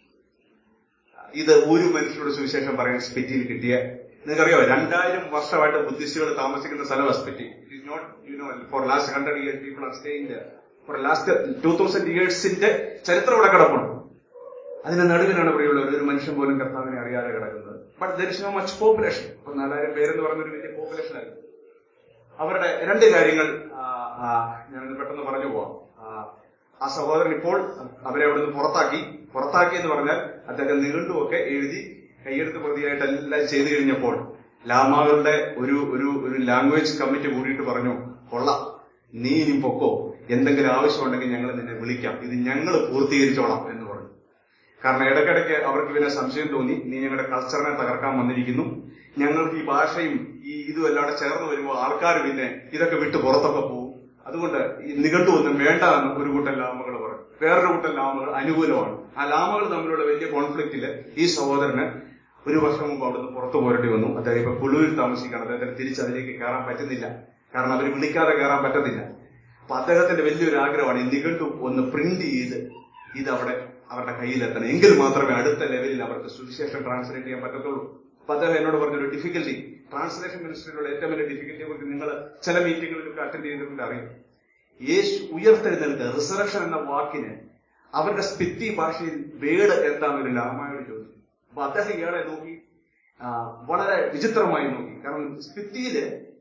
ഇത് ഒരു മനുഷ്യരുടെ സുവിശേഷം പറയാൻ സ്പിറ്റിയിൽ കിട്ടിയ നിങ്ങൾക്കറിയോ രണ്ടായിരം വർഷമായിട്ട് ബുദ്ധിസ്റ്റുകൾ താമസിക്കുന്ന സ്ഥലമാണ് Spiti it is not you know for last hundred years people are staying for last two thousand ഇയേഴ്സിന്റെ ചരിത്രം ഇവിടെ കിടപ്പുണ്ട് അതിന്റെ നടുവിലാണ് ഇവിടെയുള്ളവർ ഒരു മനുഷ്യൻ പോലും കർത്താവിനെ അറിയാതെ കിടക്കുന്നത് but there is no much population ഇപ്പൊ നാലായിരം പേരെന്ന് പറഞ്ഞൊരു വലിയ പോപ്പുലേഷൻ ആയിരുന്നു അവരുടെ രണ്ട് കാര്യങ്ങൾ ആ, ആ, ഞാനൊന്ന് പെട്ടെന്ന് പറഞ്ഞു പോവാം ആ, ആ സഹോദരൻ ഇപ്പോൾ അവരെ അവിടുന്ന് പുറത്താക്കി പുറത്താക്കി എന്ന് പറഞ്ഞാൽ അദ്ദേഹം നീണ്ടുമൊക്കെ എഴുതി കൈയെടുത്ത് പ്രതിയായിട്ട് എല്ലാം ചെയ്തു കഴിഞ്ഞപ്പോൾ ലാമാകളുടെ ഒരു ഒരു ഒരു ലാംഗ്വേജ് കമ്മിറ്റി കൂടിയിട്ട് പറഞ്ഞു കൊള്ളാം നീ ഇനി പൊക്കോ എന്തെങ്കിലും ആവശ്യമുണ്ടെങ്കിൽ ഞങ്ങൾ നിന്നെ വിളിക്കാം ഇത് ഞങ്ങൾ പൂർത്തീകരിച്ചോളാം എന്ന് പറഞ്ഞു കാരണം ഇടയ്ക്കിടയ്ക്ക് അവർക്ക് പിന്നെ സംശയം തോന്നി നീ ഞങ്ങളുടെ കൾച്ചറിനെ തകർക്കാൻ വന്നിരിക്കുന്നു ഞങ്ങൾക്ക് ഈ ഭാഷയും ഈ ഇതും എല്ലാം കൂടെ ചേർന്ന് വരുമ്പോൾ ആൾക്കാർ പിന്നെ ഇതൊക്കെ വിട്ട് പുറത്തൊക്കെ പോകും അതുകൊണ്ട് ഈ നിഘണ്ടു ഒന്നും വേണ്ട എന്ന് ഒരു കൂട്ടം ലാമകൾ പറഞ്ഞു വേറൊരു കൂട്ടം ലാമകൾ അനുകൂലമാണ് ആ ലാമകൾ തമ്മിലുള്ള വലിയ കോൺഫ്ലിക്റ്റില് ഈ സഹോദരന് ഒരു വർഷം മുമ്പ് അവിടുന്ന് പുറത്തു പോരേണ്ടി വന്നു അദ്ദേഹം ഇപ്പൊ കുളുവിൽ താമസിക്കണം അദ്ദേഹത്തിന് തിരിച്ച് അതിലേക്ക് കയറാൻ പറ്റുന്നില്ല കാരണം അവർ വിളിക്കാതെ കയറാൻ പറ്റത്തില്ല അപ്പൊ അദ്ദേഹത്തിന്റെ വലിയൊരു ആഗ്രഹമാണ് ഈ നിഘണ്ടു ഒന്ന് പ്രിന്റ് ചെയ്ത് ഇത് അവിടെ അവരുടെ കയ്യിലെത്തണം എങ്കിൽ മാത്രമേ അടുത്ത ലെവലിൽ അവർക്ക് സുവിശേഷം ട്രാൻസ്ലേറ്റ് ചെയ്യാൻ പറ്റത്തുള്ളൂ അപ്പൊ അദ്ദേഹം എന്നോട് പറഞ്ഞൊരു ഡിഫിക്കൽട്ടി ട്രാൻസ്ലേഷൻ മിനിസ്റ്ററിലുള്ള ഏറ്റവും വലിയ ഡിഫിക്കൽറ്റിയെ കുറിച്ച് നിങ്ങൾ ചില മീറ്റിങ്ങുകളിലൊക്കെ അറ്റൻഡ് ചെയ്തിട്ടുണ്ട് അറിയാം യേശു ഉയർത്തെഴുന്നേൽക്കുക റിസറക്ഷൻ എന്ന വാക്കിന് അവരുടെ സ്പിത്തി ഭാഷയിൽ വേട് എന്താണെന്നൊരു ലാമായോട് ചോദിച്ചു അപ്പൊ അദ്ദേഹം ഇയാളെ നോക്കി ആ, വളരെ വിചിത്രമായി നോക്കി കാരണം സ്പിത്തിയില്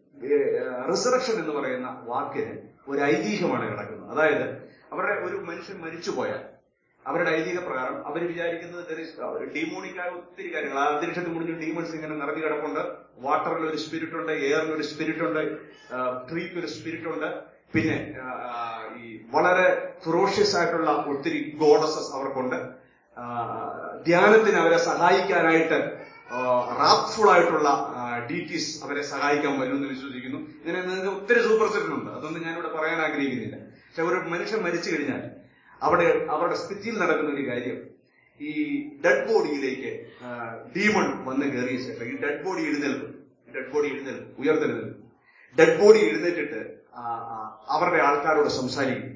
റിസറക്ഷൻ എന്ന് പറയുന്ന വാക്കിന് ഒരു ഐതിഹ്യമാണ് കിടക്കുന്നത് അതായത് അവരുടെ ഒരു മനുഷ്യൻ മരിച്ചുപോയാൽ അവരുടെ ഐതിഹ്യ പ്രകാരം അവർ വിചാരിക്കുന്നത് ഡീമോണിക്കായ ഒത്തിരി കാര്യങ്ങൾ ആ അന്തരീക്ഷത്തിൽ മുടിഞ്ഞ് ഡീമൺസ് ഇങ്ങനെ നിറഞ്ഞു കിടപ്പുണ്ട് വാട്ടറിൽ ഒരു സ്പിരിറ്റ് ഉണ്ട് എയറിൽ ഒരു സ്പിരിറ്റ് ഉണ്ട് ട്രീക്ക് ഒരു സ്പിരിറ്റ് ഉണ്ട് പിന്നെ ആ, ഈ വളരെ ഫിറോഷ്യസ് ആയിട്ടുള്ള ഒത്തിരി ഗോഡസസ് അവർക്കുണ്ട് ആ, ധ്യാനത്തിന് അവരെ സഹായിക്കാനായിട്ട് റാപ്ഫുൾ ആയിട്ടുള്ള ഡീറ്റീസ് അവരെ സഹായിക്കാൻ വരുമെന്ന് വിശ്വസിക്കുന്നു ഇങ്ങനെ നിങ്ങൾക്ക് ഒത്തിരി സൂപ്പർസെഷൻ ഉണ്ട് അതൊന്നും ഞാനിവിടെ പറയാൻ ആഗ്രഹിക്കുന്നില്ല പക്ഷെ ഒരു മനുഷ്യൻ മരിച്ചു കഴിഞ്ഞാൽ അവിടെ അവരുടെ സ്ഥിതിയിൽ നടക്കുന്ന ഒരു കാര്യം ഈ ഡെഡ് ബോഡിയിലേക്ക് ഡീമൺ വന്ന് കയറിയ ശേഷം ഈ ഡെഡ് ബോഡി എഴുന്നേൽക്കും ഡെഡ് ബോഡി എഴുന്നേൽക്കും ഉയർത്തെഴുന്നേൽക്കും ഡെഡ് ബോഡി എഴുന്നേറ്റിട്ട് ആ, ആ, അവരുടെ ആൾക്കാരോട് സംസാരിക്കും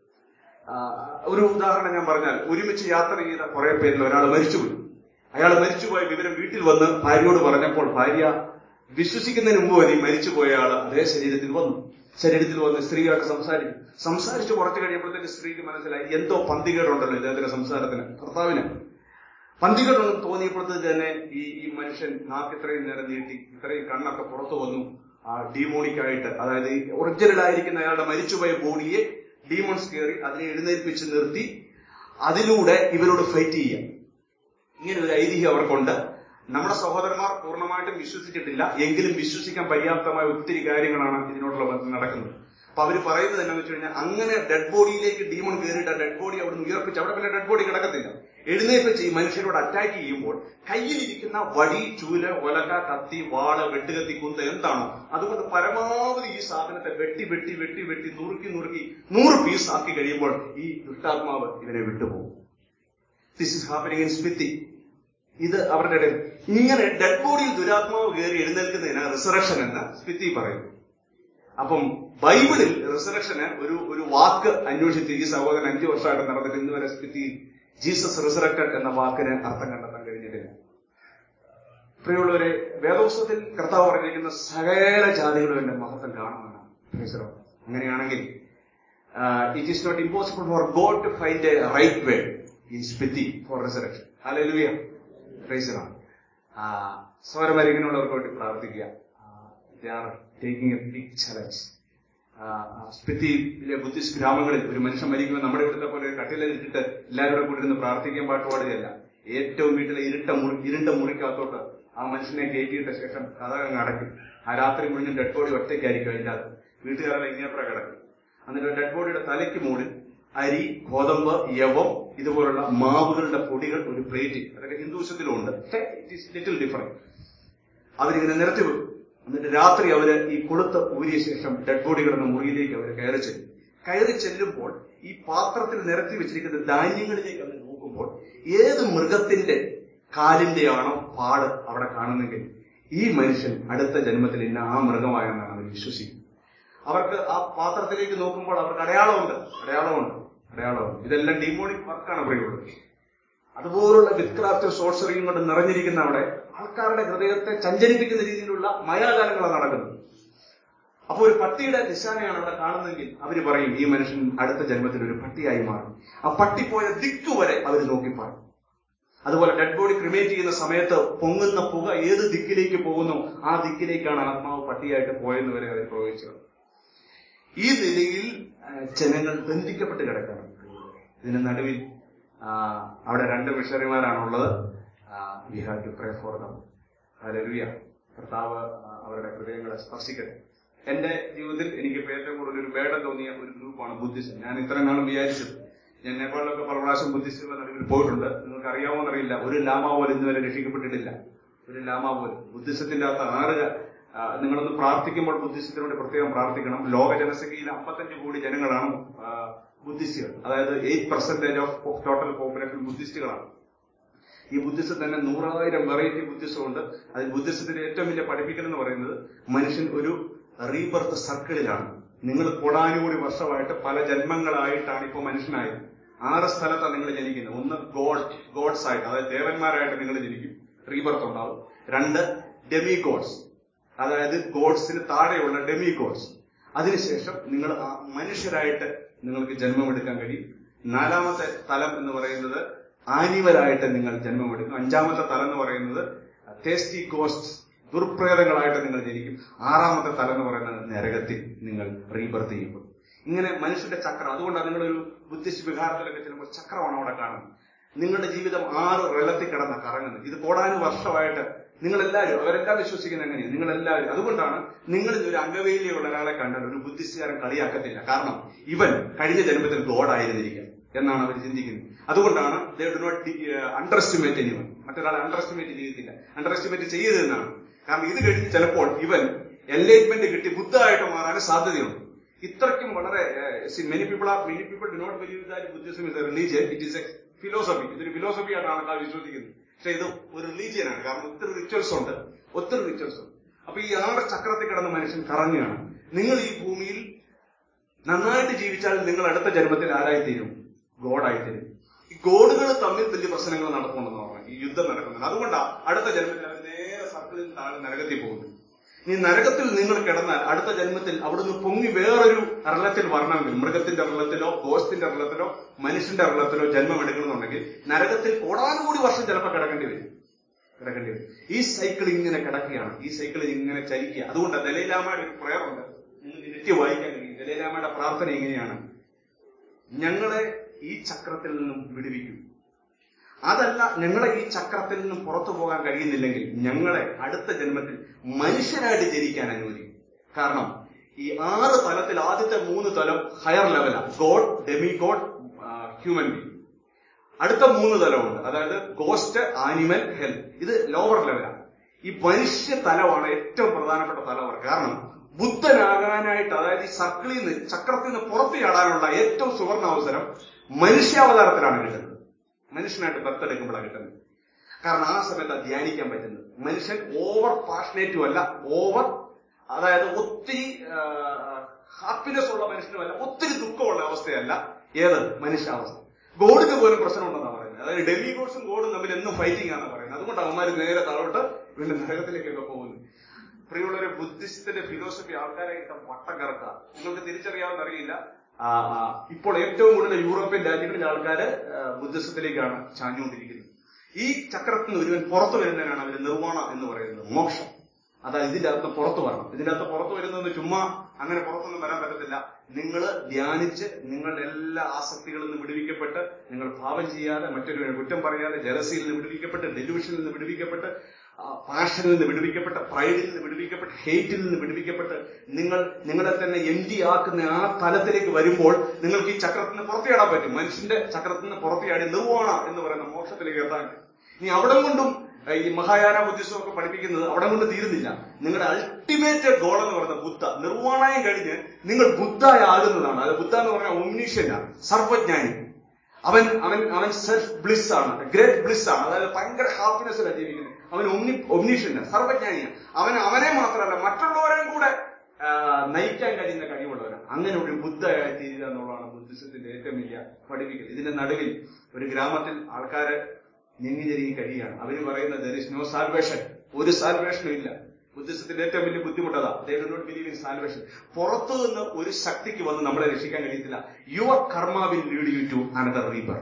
ആ, ഒരു ഉദാഹരണം ഞാൻ പറഞ്ഞാൽ ഒരുമിച്ച് യാത്ര ചെയ്ത കുറെ പേരിൽ ഒരാൾ മരിച്ചുപോയി അയാൾ മരിച്ചുപോയ വിവരം വീട്ടിൽ വന്ന് ഭാര്യയോട് പറഞ്ഞപ്പോൾ ഭാര്യ വിശ്വസിക്കുന്നതിന് മുമ്പ് വരെ ഈ മരിച്ചുപോയ ആൾ അതേ ശരീരത്തിൽ വന്നു ശരീരത്തിൽ വന്ന് സ്ത്രീയായിട്ട് സംസാരിച്ചു സംസാരിച്ച് കുറച്ച് കഴിയുമ്പോഴത്തേക്ക് സ്ത്രീക്ക് മനസ്സിലായി എന്തോ പന്തികേടുണ്ടല്ലോ ഇദ്ദേഹത്തിന്റെ സംസാരത്തിന് ഭർത്താവിന് പന്തികേടുണ്ടെന്ന് തോന്നിയപ്പോഴത്തേക്ക് തന്നെ ഈ ഈ മനുഷ്യൻ നാക്ക് ഇത്രയും നേരം നീട്ടി ഇത്രയും കണ്ണൊക്കെ പുറത്തു വന്നു ആ ഡീമോണിക്കായിട്ട് അതായത് ഒറിജിനൽ ആയിരിക്കുന്ന അയാളുടെ മരിച്ചുപോയ ബോഡിയെ ഡീമോൺസ് കയറി അതിനെ എഴുന്നേൽപ്പിച്ച് നിർത്തി അതിലൂടെ ഇവരോട് ഫൈറ്റ് ചെയ്യാം ഇങ്ങനെ ഒരു ഐതിഹ്യം അവർക്കുണ്ട് നമ്മുടെ സഹോദരന്മാർ പൂർണ്ണമായിട്ടും വിശ്വസിച്ചിട്ടില്ല എങ്കിലും വിശ്വസിക്കാൻ പര്യാപ്തമായ ഒത്തിരി കാര്യങ്ങളാണ് ഇതിനോടുള്ള ബന്ധം നടക്കുന്നത് അപ്പൊ അവർ പറയുന്നത് എന്താണെന്ന് വെച്ച് കഴിഞ്ഞാൽ അങ്ങനെ ഡെഡ് ബോഡിയിലേക്ക് ഡീമൺ കയറിയിട്ട് ഡെഡ് ബോഡി അവിടെ നിന്ന് ഉയർപ്പിച്ച് അവിടെ പിന്നെ ഡെഡ് ബോഡി കിടക്കത്തില്ല എഴുന്നേൽപ്പിച്ച് ഈ മനുഷ്യരോട് അറ്റാക്ക് ചെയ്യുമ്പോൾ കയ്യിലിരിക്കുന്ന വടി ചൂല് ഒലക കത്തി വാള് വെട്ടുകത്തി കുന്ത എന്താണോ അതുകൊണ്ട് പരമാവധി ഈ സാധനത്തെ വെട്ടി വെട്ടി വെട്ടി വെട്ടി നുറുക്കി നുറുക്കി നൂറ് പീസ് ആക്കി കഴിയുമ്പോൾ ഈ ദുഷ്ടാത്മാവ് ഇവനെ വിട്ടുപോകും this is happening in Spiti ഇത് അവരുടെ ഇടയിൽ ഇങ്ങനെ ഡെഡ് ബോഡിയിൽ ദുരാത്മാവ് കയറി എഴുന്നേൽക്കുന്നതിന് റിസറക്ഷൻ എന്ന് സ്പിത്തി പറയുന്നു അപ്പം ബൈബിളിൽ റിസറക്ഷന് ഒരു ഒരു വാക്ക് അന്വേഷിച്ച് ഈ സഹോദരൻ അഞ്ചു വർഷമായിട്ട് നടന്നിട്ട് ഇന്ന് വരെ സ്പിത്തിയിൽ ജീസസ് റിസറക്റ്റഡ് എന്ന വാക്കിന് അർത്ഥം കണ്ടെത്താൻ കഴിഞ്ഞിട്ടില്ല പ്രിയമുള്ളവരെ വേദോത്സവത്തിൽ കർത്താവ് പറഞ്ഞിരിക്കുന്ന സകല ജാതികളും എന്റെ മഹത്വം കാണുമെന്നാണ് Praise the Lord. അങ്ങനെയാണെങ്കിൽ it is not impossible for God to find a right way in Spiti for resurrection hallelujah praise the Lord സ്വരമരികനുള്ളവർക്ക് വേണ്ടി പ്രാർത്ഥിക്കുക they are taking a big challenge സ്പിത്തിയിലെ ബുദ്ധിസ്റ്റ് ഗ്രാമങ്ങളിൽ ഒരു മനുഷ്യൻ മരിക്കുമ്പോൾ നമ്മുടെ ഇവിടുത്തെ പോലെ കട്ടിലിട്ടിട്ട് എല്ലാവരും കൂടി ഇരുന്ന് പ്രാർത്ഥിക്കാൻ പാട്ടുപാടുകയല്ല ഏറ്റവും വീട്ടിലെ ഇരുട്ട മുറി ഇരുണ്ട മുറിക്കകത്തോട്ട് ആ മനുഷ്യനെ കയറ്റിയിട്ട ശേഷം കഥകങ്ങ് അടയ്ക്കും ആ രാത്രി മുഴുവൻ ഡെഡ് ബോഡി ഒറ്റയ്ക്കായിരിക്കും അതിൻ്റെ അകത്ത് വീട്ടുകാരെല്ലാം ഇങ്ങേപ്പുറ കിടക്കും എന്നിട്ട് ഡെഡ് ബോഡിയുടെ തലയ്ക്ക് മുകളിൽ അരി ഗോതമ്പ് യവം ഇതുപോലുള്ള മാവുകളുടെ പൊടികൾ ഒരു പ്ലേറ്റിൽ അതൊക്കെ ഹിന്ദുസത്തിലും ഉണ്ട് ഇറ്റ് ഈസ് ലിറ്റിൽ ഡിഫറെന്റ് അവരിങ്ങനെ നിരത്തി വെക്കും എന്നിട്ട് രാത്രി അവര് ഈ കൊളുത്ത് ഊരിയ ശേഷം ഡെഡ് ബോഡി കിടന്ന മുറിയിലേക്ക് അവർ കയറി ചെല്ലും കയറി ചെല്ലുമ്പോൾ ഈ പാത്രത്തിൽ നിരത്തി വെച്ചിരിക്കുന്ന ധാന്യങ്ങളിലേക്ക് അവർ നോക്കുമ്പോൾ ഏത് മൃഗത്തിന്റെ കാലിന്റെയാണോ പാട് അവിടെ കാണുന്നെങ്കിൽ ഈ മനുഷ്യൻ അടുത്ത ജന്മത്തിൽ ഇന്ന ആ മൃഗമായെന്നാണ് അവർ വിശ്വസിക്കുന്നത് അവർക്ക് ആ പാത്രത്തിലേക്ക് നോക്കുമ്പോൾ അവർക്ക് അടയാളമുണ്ട് അടയാളമുണ്ട് അടയാളമുണ്ട് ഇതെല്ലാം ഡിമോണിക് വർക്കാണ് പ്രിയമുള്ളത് അതുപോലുള്ള വിത്ക്രാഫ്റ്റ് സോഴ്സറിയും കൊണ്ട് നിറഞ്ഞിരിക്കുന്ന അവിടെ ആൾക്കാരുടെ ഹൃദയത്തെ ചഞ്ചരിപ്പിക്കുന്ന രീതിയിലുള്ള മയാകാലങ്ങളാണ് നടക്കുന്നത് അപ്പൊ ഒരു പട്ടിയുടെ നിശാനയാണ് അവിടെ കാണുന്നതെങ്കിൽ അവര് പറയും ഈ മനുഷ്യൻ അടുത്ത ജന്മത്തിൽ ഒരു പട്ടിയായി മാറും ആ പട്ടി പോയ ദിക്കു വരെ അവർ നോക്കിപ്പാടും അതുപോലെ ഡെഡ് ബോഡി ക്രിമേറ്റ് ചെയ്യുന്ന സമയത്ത് പൊങ്ങുന്ന പുക ഏത് ദിക്കിലേക്ക് പോകുന്നു ആ ദിക്കിലേക്കാണ് ആത്മാവ് പട്ടിയായിട്ട് പോയെന്ന് വരെ അവർ പ്രവചിച്ചത് ഈ നിലയിൽ ആ, ജനങ്ങൾ ബന്ധിക്കപ്പെട്ട് കിടക്കുകയാണ് ഇതിന് നടുവിൽ ആ, അവിടെ രണ്ട് മിഷണറിമാരാണുള്ളത് we have to pray for them hallelujah കർത്താവ് ആ, അവരുടെ ഹൃദയങ്ങളെ സ്പർശിക്കട്ടെ എന്റെ ജീവിതത്തിൽ എനിക്ക് ഇപ്പൊ ഏറ്റവും കൂടുതൽ ഒരു വേടം തോന്നിയ ഒരു ഗ്രൂപ്പാണ് ബുദ്ധിസം ഞാൻ ഇത്രയും നാളും വിചാരിച്ചത് ഞാൻ നേപ്പാളിലൊക്കെ പല പ്രാവശ്യം ബുദ്ധിസ്റ്റുകളുടെ നടുവിൽ പോയിട്ടുണ്ട് നിങ്ങൾക്ക് അറിയാമോന്ന് അറിയില്ല ഒരു ലാമ പോലും ഇന്നുവരെ രക്ഷിക്കപ്പെട്ടിട്ടില്ല ഒരു ലാമ പോലും ബുദ്ധിസത്തിന്റെ അകത്ത് ആറ് ആ, നിങ്ങളൊന്ന് പ്രാർത്ഥിക്കുമ്പോൾ ബുദ്ധിസത്തിനോട് പ്രത്യേകം പ്രാർത്ഥിക്കണം ലോക ജനസംഖ്യയിൽ അമ്പത്തഞ്ച് കോടി ജനങ്ങളാണ് ആ, ബുദ്ധിസ്റ്റുകൾ അതായത് eight percentage of total population ബുദ്ധിസ്റ്റുകളാണ് ഈ ബുദ്ധിസം തന്നെ നൂറായിരം വെറൈറ്റി ബുദ്ധിസം ഉണ്ട് അതിൽ ബുദ്ധിസത്തിന്റെ ഏറ്റവും വലിയ പഠിപ്പിക്കൽ എന്ന് പറയുന്നത് മനുഷ്യൻ ഒരു റീബർത്ത് സർക്കിളിലാണ് നിങ്ങൾ കൊടാനുകൂടി വർഷമായിട്ട് പല ജന്മങ്ങളായിട്ടാണ് ഇപ്പോൾ മനുഷ്യനായത് ആറ് സ്ഥലത്താണ് നിങ്ങൾ ജനിക്കുന്നത് ഒന്ന് ഗോഡ് ഗോഡ്സ് ആയിട്ട് അതായത് ദേവന്മാരായിട്ട് നിങ്ങൾ ജനിക്കും റീബർത്ത് ഉണ്ടാവും രണ്ട് ഡെമി ഗോഡ്സ് അതായത് ഗോഡ്സിന് താഴെയുള്ള ഡെമി ഗോഡ്സ് അതിനുശേഷം നിങ്ങൾ ആ മനുഷ്യരായിട്ട് നിങ്ങൾക്ക് ജന്മമെടുക്കാൻ കഴിയും നാലാമത്തെ തലം എന്ന് പറയുന്നത് ആനിമലായിട്ട് നിങ്ങൾ ജന്മമെടുക്കും അഞ്ചാമത്തെ തലം എന്ന് പറയുന്നത് ടേസ്റ്റി ഗോസ്റ്റ് ദുർപ്രേതങ്ങളായിട്ട് നിങ്ങൾ ജനിക്കും ആറാമത്തെ തലം എന്ന് പറയുന്നത് നരകത്തിൽ നിങ്ങൾ റീബർത്ത് ചെയ്യപ്പെടും ഇങ്ങനെ മനുഷ്യന്റെ ചക്രം അതുകൊണ്ടാണ് നിങ്ങളൊരു ബുദ്ധിസ്റ്റ് വിഹാരത്തിലൊക്കെ ചെല്ലുമ്പോൾ ചക്രമാണ് അവിടെ കാണുന്നത് നിങ്ങളുടെ ജീവിതം ആറ് റെലത്തിൽ കിടന്ന കറങ്ങുന്നത് ഇത് കോടാനു വർഷമായിട്ട് നിങ്ങളെല്ലാവരും അവരെല്ലാം വിശ്വസിക്കുന്നത് എങ്ങനെയാണ് നിങ്ങളെല്ലാവരും അതുകൊണ്ടാണ് നിങ്ങളിൽ ഒരു അംഗവേലിയുള്ള ഒരാളെ കണ്ടാൽ ഒരു ബുദ്ധിസ്റ്റുകാരൻ കളിയാക്കത്തില്ല കാരണം ഇവൻ കഴിഞ്ഞ ജന്മത്തിൽ ഗോഡ് ആയിരുന്നിരിക്കാം എന്നാണ് അവർ ചിന്തിക്കുന്നത് അതുകൊണ്ടാണ് they do not underestimate anyone മറ്റൊരാളെ അണ്ടർ എസ്റ്റിമേറ്റ് ചെയ്തിട്ടില്ല അണ്ടർ എസ്റ്റിമേറ്റ് ചെയ്യരുതെന്നാണ് കാരണം ഇത് കഴിഞ്ഞ് ചിലപ്പോൾ ഇവൻ എൻലൈറ്റ്മെന്റ് കിട്ടി ബുദ്ധമായിട്ട് മാറാൻ സാധ്യതയുണ്ട് ഇത്രയ്ക്കും വളരെ many people are many people do not believe that Buddhism is a religion it is a philosophy ഇതൊരു ഫിലോസഫി ആയിട്ടാണ് ആൾക്കാർ വിശ്വസിക്കുന്നത് പക്ഷെ ഇത് ഒരു റിലീജിയനാണ് കാരണം ഒത്തിരി റിച്വൽസ് ഉണ്ട് ഒത്തിരി റിച്വൽസ് ഉണ്ട് അപ്പൊ ഈ ആറ് ചക്രത്തിൽ കിടന്ന മനുഷ്യൻ കറങ്ങുകയാണ് നിങ്ങൾ ഈ ഭൂമിയിൽ നന്നായിട്ട് ജീവിച്ചാൽ നിങ്ങൾ അടുത്ത ജന്മത്തിൽ ആരായിത്തീരും ഗോഡായിത്തീരും ഈ ഗോഡുകൾ തമ്മിൽ വലിയ പ്രശ്നങ്ങൾ നടക്കുന്നുണ്ടെന്ന് പറഞ്ഞു ഈ യുദ്ധം നടക്കുന്നുണ്ട് അതുകൊണ്ടാണ് അടുത്ത ജന്മത്തിൽ അവർ നേരെ സർക്കിളിൽ താഴെ നരകത്തിൽ പോകുന്നത് ഈ നരകത്തിൽ നിങ്ങൾ കിടന്നാൽ അടുത്ത ജന്മത്തിൽ അവിടുന്ന് പൊങ്ങി വേറൊരു റലത്തിൽ വരണമെങ്കിൽ മൃഗത്തിന്റെ റലത്തിലോ ഗോസ്തിന്റെ റലത്തിലോ മനുഷ്യന്റെ റലത്തിലോ ജന്മം എടുക്കണമെന്നുണ്ടെങ്കിൽ നരകത്തിൽ കോടാനുകൂടി വർഷം ചിലപ്പോൾ കിടക്കേണ്ടി വരും കിടക്കേണ്ടി വരും ഈ സൈക്കിൾ ഇങ്ങനെ കിടക്കുകയാണ് ഈ സൈക്കിൾ ഇങ്ങനെ ചലിക്കുക അതുകൊണ്ട് ദലൈലാമയുടെ ഒരു പ്രയർ ഉണ്ട് നിങ്ങൾക്ക് നെറ്റി വായിക്കാൻ കഴിയും ദലൈലാമയുടെ പ്രാർത്ഥന എങ്ങനെയാണ് ഞങ്ങളെ ഈ ചക്രത്തിൽ നിന്നും വിടുവിക്കും അതല്ല ഞങ്ങളെ ഈ ചക്രത്തിൽ നിന്നും പുറത്തു പോകാൻ കഴിയുന്നില്ലെങ്കിൽ ഞങ്ങളെ അടുത്ത ജന്മത്തിൽ മനുഷ്യരായിട്ട് ജനിക്കാൻ അനുവദിക്കും കാരണം ഈ ആറ് തലത്തിൽ ആദ്യത്തെ മൂന്ന് തലം ഹയർ ലെവലാണ് God demigod human being അടുത്ത മൂന്ന് തലമുണ്ട് അതായത് ഗോസ്റ്റ് ആനിമൽ ഹെൽത്ത് ഇത് ലോവർ ലെവലാണ് ഈ മനുഷ്യ തലമാണ് ഏറ്റവും പ്രധാനപ്പെട്ട തലവർ കാരണം ബുദ്ധനാകാനായിട്ട് അതായത് ഈ സർക്കിളിൽ നിന്ന് ചക്രത്തിൽ നിന്ന് പുറത്തു ചാടാനുള്ള ഏറ്റവും സുവർണ അവസരം മനുഷ്യാവതാരത്തിലാണ് കിട്ടുന്നത് മനുഷ്യനായിട്ട് ബർത്തെടുക്കുമ്പോഴാണ് കിട്ടുന്നത് കാരണം ആ സമയത്ത് ധ്യാനിക്കാൻ പറ്റുന്നത് മനുഷ്യൻ ഓവർ പാഷനേറ്റും അല്ല ഓവർ അതായത് ഒത്തിരി ഹാപ്പിനെസ് ഉള്ള മനുഷ്യനുമല്ല ഒത്തിരി ദുഃഖമുള്ള അവസ്ഥയല്ല ഏത് മനുഷ്യാവസ്ഥ ഗോഡിന് പോലും പ്രശ്നമുണ്ടെന്നാണ് പറയുന്നത് അതായത് ഡെമി ഗോഡ്സും ഗോഡും തമ്മിൽ എന്നും ഫൈറ്റിംഗ് ആണെന്ന് പറയുന്നത് അതുകൊണ്ട് അവന്മാർ നേരെ താഴോട്ട് വീണ്ടും നരകത്തിലേക്കൊക്കെ പോകുന്നു പ്രിയമുള്ളൊരു ബുദ്ധിസ്റ്റിന്റെ ഫിലോസഫി ആൾക്കാരെ ഇട്ട വട്ടം കറക്കുക നിങ്ങൾക്ക് തിരിച്ചറിയാവുന്ന അറിയില്ല ആ, ആ, ഇപ്പോൾ ഏറ്റവും കൂടുതൽ യൂറോപ്യൻ രാജ്യങ്ങളിലെ ആൾക്കാര് ആ, ബുദ്ധിസത്തിലേക്കാണ് ചാഞ്ഞുകൊണ്ടിരിക്കുന്നത് ഈ ചക്രത്തിൽ നിന്ന് ഒരുവൻ പുറത്തു വരുന്നതിനാണ് അവർ നിർവ്വാണ എന്ന് പറയുന്നത് മോക്ഷം അതായത് ഇതിന്റെ അകത്ത് പുറത്തു വരണം ഇതിന്റെ അകത്ത് പുറത്തു വരുന്നത് ചുമ്മാ അങ്ങനെ പുറത്തൊന്നും വരാൻ പറ്റത്തില്ല നിങ്ങൾ ധ്യാനിച്ച് നിങ്ങളുടെ എല്ലാ ആസക്തികളിൽ നിന്ന് വിടുവിക്കപ്പെട്ട് നിങ്ങൾ ഭാവം ചെയ്യാതെ മറ്റൊരു കുറ്റം പറയാതെ ജലസിയിൽ നിന്ന് വിടുവിക്കപ്പെട്ട് ഡെലിവിഷനിൽ നിന്ന് വിടുവിക്കപ്പെട്ട് പാഷനിൽ നിന്ന് വിടുവിക്കപ്പെട്ട് പ്രൈഡിൽ നിന്ന് വിടുവിക്കപ്പെട്ട് ഹെയ്റ്റിൽ നിന്ന് വിടുവിക്കപ്പെട്ട് നിങ്ങൾ നിങ്ങളെ തന്നെ എം ഡി ആക്കുന്ന ആ തലത്തിലേക്ക് വരുമ്പോൾ നിങ്ങൾക്ക് ഈ ചക്രത്തിൽ നിന്ന് പുറത്തിയാടാൻ പറ്റും മനുഷ്യന്റെ ചക്രത്തിൽ നിന്ന് പുറത്തിയാടി നിർവ്വാണ എന്ന് പറയുന്ന മോക്ഷത്തിലേക്ക് എത്താൻ ഇനി അവിടെ കൊണ്ടും ഏഹ്, ഈ മഹായാന ബുദ്ധിസം ഒക്കെ പഠിപ്പിക്കുന്നത് അവിടെ കൊണ്ട് തീരുന്നില്ല നിങ്ങളുടെ അൾട്ടിമേറ്റ് ഗോൾ എന്ന് പറയുന്ന ബുദ്ധ നിർവ്വാണയം കഴിഞ്ഞ് നിങ്ങൾ ബുദ്ധയാകുന്നതാണ് അത് ബുദ്ധ എന്ന് പറഞ്ഞാൽ ഒമ്നീഷ്യനാണ് സർവജ്ഞാനി അവൻ അവൻ അവൻ സെൽഫ് ബ്ലിസ് ആണ് ഗ്രേറ്റ് ബ്ലിസ് ആണ് അതായത് ഭയങ്കര ഹാപ്പിനെസ്സിലാണ് ജീവിക്കുന്നത് അവൻ ഒമ്നി ഒമ്നീഷ്യനാണ് സർവജ്ഞാനിയാണ് അവൻ അവനെ മാത്രമല്ല മറ്റുള്ളവരെയും കൂടെ ആ, നയിക്കാൻ കഴിയുന്ന കഴിവുള്ളവരാണ് അങ്ങനെ ഒരു ബുദ്ധയായി തീരുക എന്നുള്ളതാണ് ബുദ്ധിസത്തിന്റെ ഏറ്റവും വലിയ പഠിപ്പിക്കൽ ഇതിന്റെ നടുവിൽ ഒരു ഗ്രാമത്തിൽ ആൾക്കാര് ഞെങ്ങി ഞെരുങ്ങി കഴിയുകയാണ് അവര് പറയുന്നത് ദർ ഇസ് നോ സാൽവേഷൻ ഒരു സാൽവേഷനും ഇല്ല ബുദ്ധിസത്തിന്റെ ഏറ്റവും വലിയ ബുദ്ധിമുട്ടതാ they do not believe in salvation പുറത്തു നിന്ന് ഒരു ശക്തിക്ക് വന്ന് നമ്മളെ രക്ഷിക്കാൻ കഴിയത്തില്ല your karma will lead you to another rebirth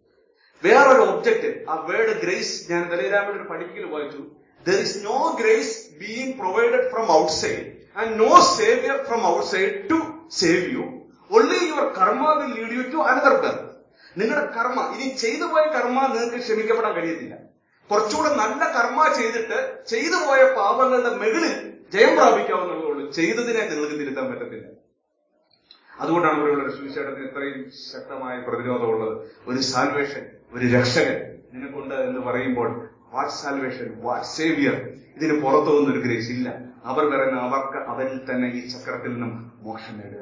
വേറൊരു ഒബ്ജക്റ്റ് ആ വേർഡ് ഗ്രേസ് ഞാൻ ദലീലാമയുടെ ഒരു പഠിക്കൽ വായിച്ചു there is no grace being provided from outside and no saviour from outside to save you only your karma will lead you to another birth നിങ്ങളുടെ കർമ്മ ഇനി ചെയ്തു പോയ കർമ്മ നിങ്ങൾക്ക് ക്ഷമിക്കപ്പെടാൻ കഴിയത്തില്ല കുറച്ചുകൂടെ നല്ല കർമ്മ ചെയ്തിട്ട് ചെയ്തു പോയ പാപങ്ങളുടെ മുകളിൽ ജയം പ്രാപിക്കാവുന്നതേ ഉള്ളൂ ചെയ്തതിനെ നിങ്ങൾക്ക് തിരുത്താൻ പറ്റത്തില്ല അതുകൊണ്ടാണ് ഇവിടെയുള്ള സുവിശേഷത്തിന് ഇത്രയും ശക്തമായ പ്രതിരോധമുള്ളത് ഒരു സാൽവേഷൻ ഒരു രക്ഷകൻ നിനക്കുണ്ട് എന്ന് പറയുമ്പോൾ വാട്ട് സാൽവേഷൻ വാട്ട് സേവിയർ ഇതിന് പുറത്തു നിന്നൊരു ഗ്രേസ് ഇല്ല അവർ പറയുന്ന അവർക്ക് അവരിൽ തന്നെ ഈ ചക്രത്തിൽ നിന്നും മോക്ഷം നേടുക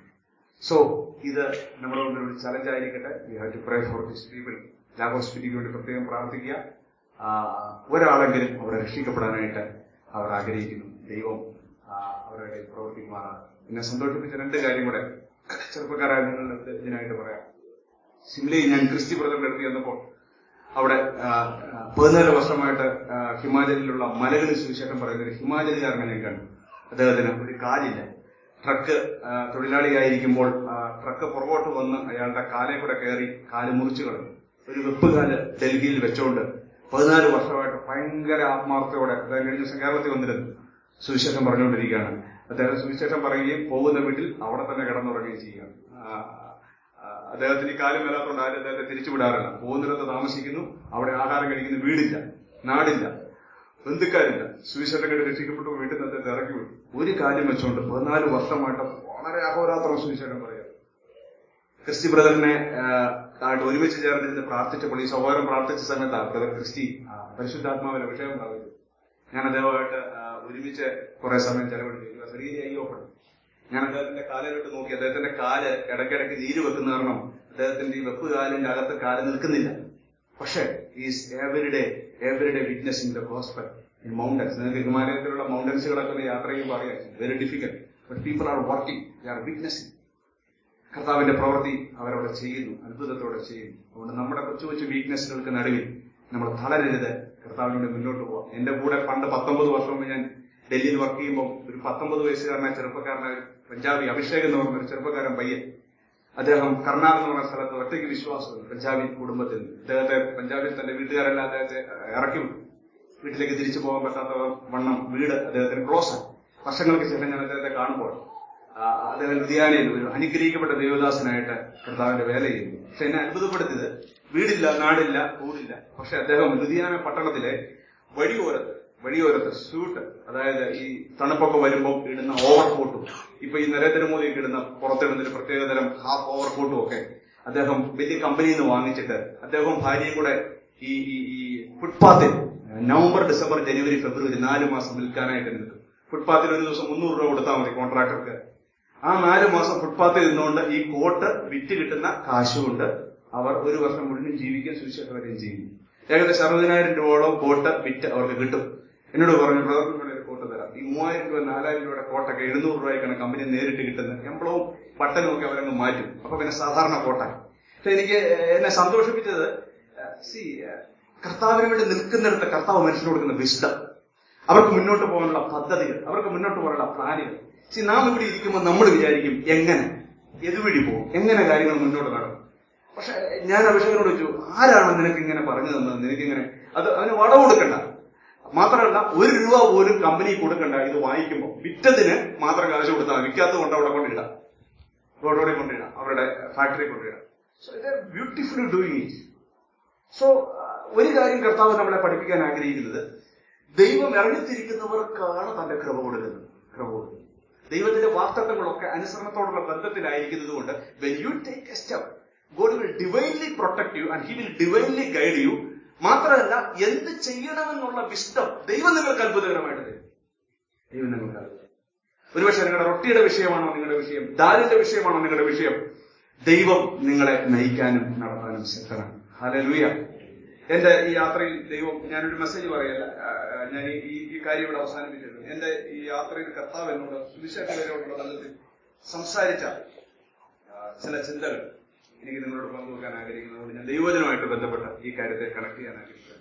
സോ ഇത് നമ്മുടെ മുമ്പിൽ ഒരു ചലഞ്ച് ആയിരിക്കട്ടെ we have to pray for this people ലാഗോസ്പിറ്റിക്ക് വേണ്ടി പ്രത്യേകം പ്രാർത്ഥിക്കുക ആ, ഒരാളെങ്കിലും അവരെ രക്ഷിക്കപ്പെടാനായിട്ട് അവർ ആഗ്രഹിക്കുന്നു ദൈവം ആ, അവരുടെ ഇടയിൽ പ്രവർത്തിക്കുമാറാണ് എന്നെ സന്തോഷിപ്പിച്ച രണ്ട് കാര്യം കൂടെ ചെറുപ്പക്കാരായ നിങ്ങളുടെ അടുത്ത് ഇതിനായിട്ട് പറയാം സിംലയിൽ ഞാൻ ക്രിസ്തി ബ്രദറിന്റെ അടുത്ത് ചെന്നപ്പോൾ അവിടെ ആ, ആ, പതിനാല് വർഷമായിട്ട് ആ, ഹിമാചലിലുള്ള മലകളിൽ സുവിശേഷം പറയുന്ന ഒരു ഹിമാചലുകാരനെ ഞാൻ കണ്ടു അദ്ദേഹത്തിന് ഒരു കാലില്ല ട്രക്ക് ആ, തൊഴിലാളിയായിരിക്കുമ്പോൾ ആ, ട്രക്ക് പുറകോട്ട് വന്ന് അയാളുടെ കാലേ കൂടെ കയറി കാല് മുറിച്ചു കളഞ്ഞു ഒരു വെപ്പുകാല് ഡൽഹിയിൽ വെച്ചോണ്ട് പതിനാല് വർഷമായിട്ട് ഭയങ്കര ആത്മാർത്ഥയോടെ അദ്ദേഹം കഴിഞ്ഞ ദിവസം കേരളത്തിൽ വന്നിരുന്നു സുവിശേഷം പറഞ്ഞുകൊണ്ടിരിക്കുകയാണ് അദ്ദേഹം സുവിശേഷം പറയുകയും പോകുന്ന വീട്ടിൽ അവിടെ തന്നെ കിടന്നുറങ്ങുകയും ചെയ്യുകയാണ് ആ, ആ, അദ്ദേഹത്തിന് ഈ കാലം വരാത്തതുകൊണ്ട് ആരും അദ്ദേഹത്തെ തിരിച്ചുവിടാറില്ല പോകുന്നിടത്ത് താമസിക്കുന്നു അവിടെ ആഹാരം കഴിക്കുന്ന വീടില്ല നാടില്ല ബന്ധുക്കാരില്ല സുവിശേഷം കണ്ട് രക്ഷിക്കപ്പെട്ടു വീട്ടിൽ നിന്ന് അദ്ദേഹത്തെ ഇറക്കി വിട്ടു ഒരു കാര്യം വെച്ചുകൊണ്ട് പതിനാല് വർഷമായിട്ട് വളരെ അഹോരാത്രം സുവിശേഷം പറയാം ക്രിസ്റ്റി ബ്രദറിനെ ആ, ആയിട്ട് ഒരുമിച്ച് ചേർന്നിരുന്ന് പ്രാർത്ഥിച്ചപ്പോൾ ഈ സഹോദരൻ പ്രാർത്ഥിച്ച സമയത്താണ് ബ്രദർ ക്രിസ്റ്റി ആ, പരിശുദ്ധാത്മാവിന്റെ വിഷയം പ്രാപിച്ചു ഞാൻ അദ്ദേഹമായിട്ട് ആ, ഒരുമിച്ച് കുറെ സമയം ചെലവഴിച്ചു റിയലി ഐ ഓപ്പൺ ഞാൻ അദ്ദേഹത്തിന്റെ കാലിലോട്ട് നോക്കി അദ്ദേഹത്തിന്റെ കാല് ഇടയ്ക്കിടയ്ക്ക് നീര് വെക്കുന്ന കാരണം അദ്ദേഹത്തിന്റെ ഈ വെപ്പ് കാലിന്റെ അകത്ത് കാല് നിൽക്കുന്നില്ല പക്ഷേ is everyday everyday witness in the gospel in mountains നിങ്ങൾക്ക് ഹിമാലയത്തിലുള്ള മൗണ്ടൻസുകളൊക്കെ ഒന്ന് യാത്ര ചെയ്യുമ്പോൾ അറിയാം very difficult but people are working they are witnessing കർത്താവിന്റെ പ്രവൃത്തി അവരവിടെ ചെയ്യുന്നു അത്ഭുതത്തോടെ ചെയ്യുന്നു അതുകൊണ്ട് നമ്മുടെ കൊച്ചു കൊച്ചു വീക്ക്നെസ്സുകൾക്ക് നടുവിൽ നമ്മൾ തളരരുത് കർത്താവിനോട് മുന്നോട്ട് പോവാം എന്റെ കൂടെ പണ്ട് പത്തൊമ്പത് വർഷം മുമ്പ് ഞാൻ ഡൽഹിയിൽ വർക്ക് ചെയ്യുമ്പോൾ ഒരു പത്തൊമ്പത് വയസ്സുകാരനായ ചെറുപ്പക്കാരനായ ഒരു പഞ്ചാബി അഭിഷേക് എന്ന് പറഞ്ഞ ഒരു ചെറുപ്പക്കാരൻ പയ്യൻ അദ്ദേഹം കർണാടക എന്ന് പറഞ്ഞ സ്ഥലത്ത് ഒറ്റയ്ക്ക് വിശ്വാസമുണ്ട് പഞ്ചാബി കുടുംബത്തിൽ നിന്ന് അദ്ദേഹത്തെ പഞ്ചാബിൽ തന്റെ വീട്ടുകാരെല്ലാം അദ്ദേഹത്തെ ഇറക്കി വിട്ടു വീട്ടിലേക്ക് തിരിച്ചു പോകാൻ പറ്റാത്ത വണ്ണം വീട് അദ്ദേഹത്തിന് ക്ലോസ് ആണ് വർഷങ്ങൾക്ക് ശേഷം ഞാൻ അദ്ദേഹത്തെ കാണുമ്പോൾ ആ, അദ്ദേഹം ലുധിയാനയിൽ ഒരു അനുഗ്രഹിക്കപ്പെട്ട ദേവദാസനായിട്ട് കർത്താവിന്റെ വേല ചെയ്യുന്നു പക്ഷെ എന്നെ അത്ഭുതപ്പെടുത്തിയത് വീടില്ല നാടില്ല കൂടില്ല പക്ഷെ അദ്ദേഹം ലുധിയാന പട്ടണത്തിലെ വഴിയോരത്ത് വഴിയോരത്ത് സ്യൂട്ട് അതായത് ഈ തണുപ്പൊക്കെ വരുമ്പോൾ ഇടുന്ന ഓവർകോട്ടും ഇപ്പൊ ഈ നരേന്ദ്രമോദിയൊക്കെ ഇടുന്ന പുറത്തിടുന്ന ഒരു പ്രത്യേകതരം ഹാഫ് ഓവർകോട്ടും ഒക്കെ അദ്ദേഹം വലിയ കമ്പനിയിൽ നിന്ന് വാങ്ങിച്ചിട്ട് അദ്ദേഹവും ഭാര്യയും കൂടെ ഈ ഈ ഈ ഫുട്പാത്തിൽ നവംബർ ഡിസംബർ ജനുവരി ഫെബ്രുവരി നാല് മാസം വിൽക്കാനായിട്ട് നിൽക്കും ഫുട്പാത്തിൽ ഒരു ദിവസം മുന്നൂറ് രൂപ കൊടുത്താൽ മതി കോൺട്രാക്ടർക്ക് ആ നാല് മാസം ഫുട്പാത്തിൽ നിന്നുകൊണ്ട് ഈ കോട്ട് വിറ്റ് കിട്ടുന്ന കാശുകൊണ്ട് അവർ ഒരു വർഷം മുഴുവൻ ജീവിക്കാൻ സുവിശേഷകരം ചെയ്യുന്നു ഏകദേശം അറുപതിനായിരം രൂപയോളം കോട്ട് വിറ്റ് അവർക്ക് കിട്ടും എന്നോട് പറഞ്ഞു ബ്രദറിനോട് ഒരു കോട്ട് തരാം ഈ മൂവായിരം രൂപ നാലായിരം രൂപയുടെ കോട്ടൊക്കെ എഴുന്നൂറ് രൂപയ്ക്കാണ് കമ്പനി നേരിട്ട് കിട്ടുന്നത് എംപ്ലവും പട്ടനും ഒക്കെ അവരങ്ങ് മാറ്റും അപ്പൊ പിന്നെ സാധാരണ കോട്ടായി പക്ഷെ എനിക്ക് എന്നെ സന്തോഷിപ്പിച്ചത് സി കർത്താവിന് വേണ്ടി നിൽക്കുന്നിടത്ത് കർത്താവ് മനുഷ്യന് കൊടുക്കുന്ന വിഷ്ടം അവർക്ക് മുന്നോട്ട് പോകാനുള്ള പദ്ധതികൾ അവർക്ക് മുന്നോട്ട് പോകാനുള്ള പ്ലാനുകൾ സി നാം ഇവിടെ ഇരിക്കുമ്പോൾ നമ്മൾ വിചാരിക്കും എങ്ങനെ എതുവഴി പോകും എങ്ങനെ കാര്യങ്ങൾ മുന്നോട്ട് നടക്കും പക്ഷെ ഞാൻ അഭിഷേകനോട് ചോദിച്ചു ആരാണ് നിനക്ക് ഇങ്ങനെ പറഞ്ഞു തന്നത് നിനക്കിങ്ങനെ അത് അതിന് വട കൊടുക്കണ്ട മാത്രമല്ല ഒരു രൂപ പോലും കമ്പനി കൊടുക്കണ്ട ഇത് വാങ്ങിക്കുമ്പോൾ വിറ്റതിന് മാത്രം കാശ് കൊടുത്താൽ മതി. വിൽക്കാത്തത് കൊണ്ട് അവിടെ കൊണ്ടിടാം റോഡോടെ കൊണ്ടിടാം അവരുടെ ഫാക്ടറി കൊണ്ടിടാം സോ ഇത് ബ്യൂട്ടിഫുള്ളി ഡൂയിങ് ഇറ്റ് സോ ഒരു കാര്യം കർത്താവ് നമ്മളെ പഠിപ്പിക്കാൻ ആഗ്രഹിക്കുന്നത് ദൈവം ഇറങ്ങിത്തിരിക്കുന്നവർക്കാണ് തന്റെ കൃപ കൊടുക്കുന്നത് കൃപ കൊടുക്കുന്നത് ദൈവത്തിന്റെ വാക്തത്വങ്ങളൊക്കെ അനുസരണത്തോടുള്ള ബന്ധത്തിലായിരിക്കുന്നത് കൊണ്ട് when you take a step God will divinely protect you and he will divinely guide you മാത്രമല്ല എന്ത് ചെയ്യണമെന്നുള്ള വിഷ്ടം ദൈവം നിങ്ങൾക്ക് അത്ഭുതകരമായിട്ട് തരും ദൈവം നിങ്ങൾക്ക് അത്ഭുതം ഒരുപക്ഷെ നിങ്ങളുടെ റൊട്ടിയുടെ വിഷയമാണോ നിങ്ങളുടെ വിഷയം ദാരിന്റെ വിഷയമാണോ നിങ്ങളുടെ വിഷയം ദൈവം നിങ്ങളെ നയിക്കാനും നടത്താനും ശക്തനാണ് ഹലലുയ എന്റെ ഈ യാത്രയിൽ ദൈവം ഞാനൊരു മെസ്സേജ് പറയല്ല ആ, ആ, ഞാൻ ഈ ഈ- ഈ കാര്യം ഇവിടെ അവസാനിപ്പിച്ചിരുന്നു എന്റെ ഈ യാത്രയിൽ കർത്താവ് എന്നോട് സുവിശേഷകരോടുള്ള ബന്ധത്തിൽ സംസാരിച്ച ആ, ചില ചിന്തകൾ എനിക്ക് നിങ്ങളോട് പങ്കുവെക്കാൻ ആഗ്രഹിക്കുന്നതുകൊണ്ട് ഞാൻ ദൈവജനമായിട്ട് ബന്ധപ്പെട്ട ഈ കാര്യത്തെ കണക്ട് ചെയ്യാൻ ആഗ്രഹിക്കുന്നു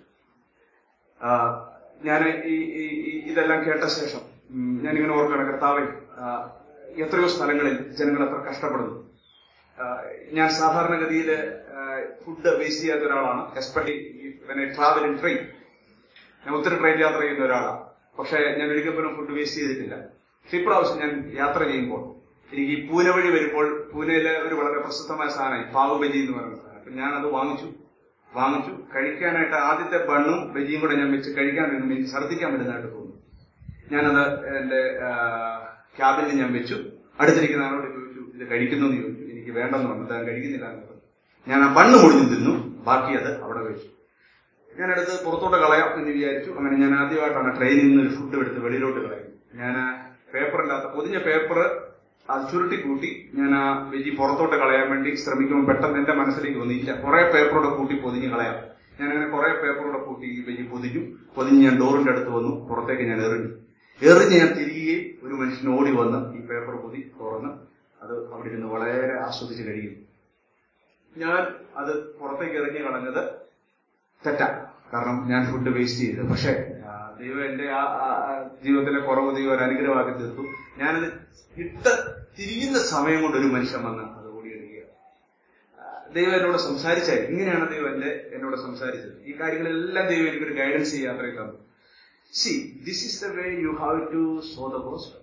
ഞാൻ ഈ ഈ- ഈ- ഇതെല്ലാം കേട്ട ശേഷം ഉം, ഞാനിങ്ങനെ ഓർക്കുകയാണ് കർത്താവെ ആ, എത്രയോ സ്ഥലങ്ങളിൽ ജനങ്ങൾ എത്ര കഷ്ടപ്പെടുന്നു ആ, ഞാൻ സാധാരണഗതിയിൽ ഫുഡ് വേസ്റ്റ് ചെയ്യാത്ത ഒരാളാണ് എസ്പെഷ്യലി ട്രാവൽ ഇൻ ട്രെയിൻ ഞാൻ ഒത്തിരി ട്രെയിൻ യാത്ര ചെയ്യുന്ന ഒരാളാണ് പക്ഷെ ഞാൻ ഒരിക്കൽ പോലും ഫുഡ് വേസ്റ്റ് ചെയ്തിട്ടില്ല പക്ഷെ ഇപ്രാവശ്യം ഞാൻ യാത്ര ചെയ്യുമ്പോൾ എനിക്ക് ഈ പൂനെ വഴി വരുമ്പോൾ പൂനെയിലെ ഒരു വളരെ പ്രസിദ്ധമായ സാധനമായി പാവ് ബജി എന്ന് പറയുന്ന സാധനം അപ്പൊ ഞാൻ അത് വാങ്ങിച്ചു വാങ്ങിച്ചു കഴിക്കാനായിട്ട് ആദ്യത്തെ ബണ്ണും ബജിയും കൂടെ ഞാൻ വെച്ച് കഴിക്കാൻ വരുമ്പോൾ എനിക്ക് ഛർദ്ദിക്കാൻ വരുന്നതായിട്ട് തോന്നുന്നു ഞാനത് എന്റെ ക്യാബിനിൽ ഞാൻ വെച്ചു അടുത്തിരിക്കുന്ന ആളോട് ചോദിച്ചു ഇത് കഴിക്കുന്നു എന്ന് ചോദിച്ചു എനിക്ക് വേണ്ടെന്ന് പറഞ്ഞു അദ്ദേഹം കഴിക്കുന്നില്ല എന്ന് പറഞ്ഞു ഞാൻ ആ ബണ്ണ് മുടിഞ്ഞു തിന്നു ബാക്കി അത് അവിടെ വെച്ചു ഞാനെടുത്ത് പുറത്തോട്ട് കളയാം എന്ന് വിചാരിച്ചു അങ്ങനെ ഞാൻ ആദ്യമായിട്ടാണ് ട്രെയിനിൽ നിന്ന് ഒരു ഫുഡ് എടുത്ത് വെളിയിലോട്ട് കളയുന്നത് ഞാൻ പേപ്പറിന്റെ അകത്ത് പൊതിഞ്ഞ പേപ്പർ അത് ചുരുട്ടി കൂട്ടി ഞാൻ ആ വെജി പുറത്തോട്ട് കളയാൻ വേണ്ടി ശ്രമിക്കുമ്പോൾ പെട്ടെന്ന് എന്റെ മനസ്സിലേക്ക് വന്നില്ല കുറെ പേപ്പറോടെ കൂട്ടി പൊതിഞ്ഞ് കളയാം ഞാൻ അങ്ങനെ കുറെ പേപ്പറോടെ കൂട്ടി ഈ വെജി പൊതിഞ്ഞു പൊതിഞ്ഞ് ഞാൻ ഡോറിന്റെ അടുത്ത് വന്നു പുറത്തേക്ക് ഞാൻ എറിഞ്ഞു എറിഞ്ഞ് ഞാൻ തിരികെ ഒരു മനുഷ്യൻ ഓടി വന്ന് ഈ പേപ്പർ പൊതി തുറന്ന് അത് അവിടെ ഇരുന്ന് വളരെ ആസ്വദിച്ച് കഴിയും ഞാൻ അത് പുറത്തേക്ക് എറിഞ്ഞ് കളഞ്ഞത് തെറ്റാ കാരണം ഞാൻ ഫുഡ് വേസ്റ്റ് ചെയ്തു പക്ഷേ ആ, ദൈവം എന്റെ ആ ആ, ആ, ജീവിതത്തിലെ കുറവ് ദൈവം ഒരു അനുഗ്രഹമാക്കി തീർത്തു ഞാനത് ഇട്ട് തിരിയുന്ന സമയം കൊണ്ട് ഒരു മനുഷ്യൻ വന്ന് അത് ഓടിയെടുക്കുകയാണ് ആ, ദൈവം എന്നോട് സംസാരിച്ചായി ഇങ്ങനെയാണ് ദൈവം എന്റെ എന്നോട് സംസാരിച്ചത് ഈ കാര്യങ്ങളെല്ലാം ദൈവം എനിക്കൊരു ഗൈഡൻസ് യാത്രയിൽ തന്നു see this is the way you have to sow the gospel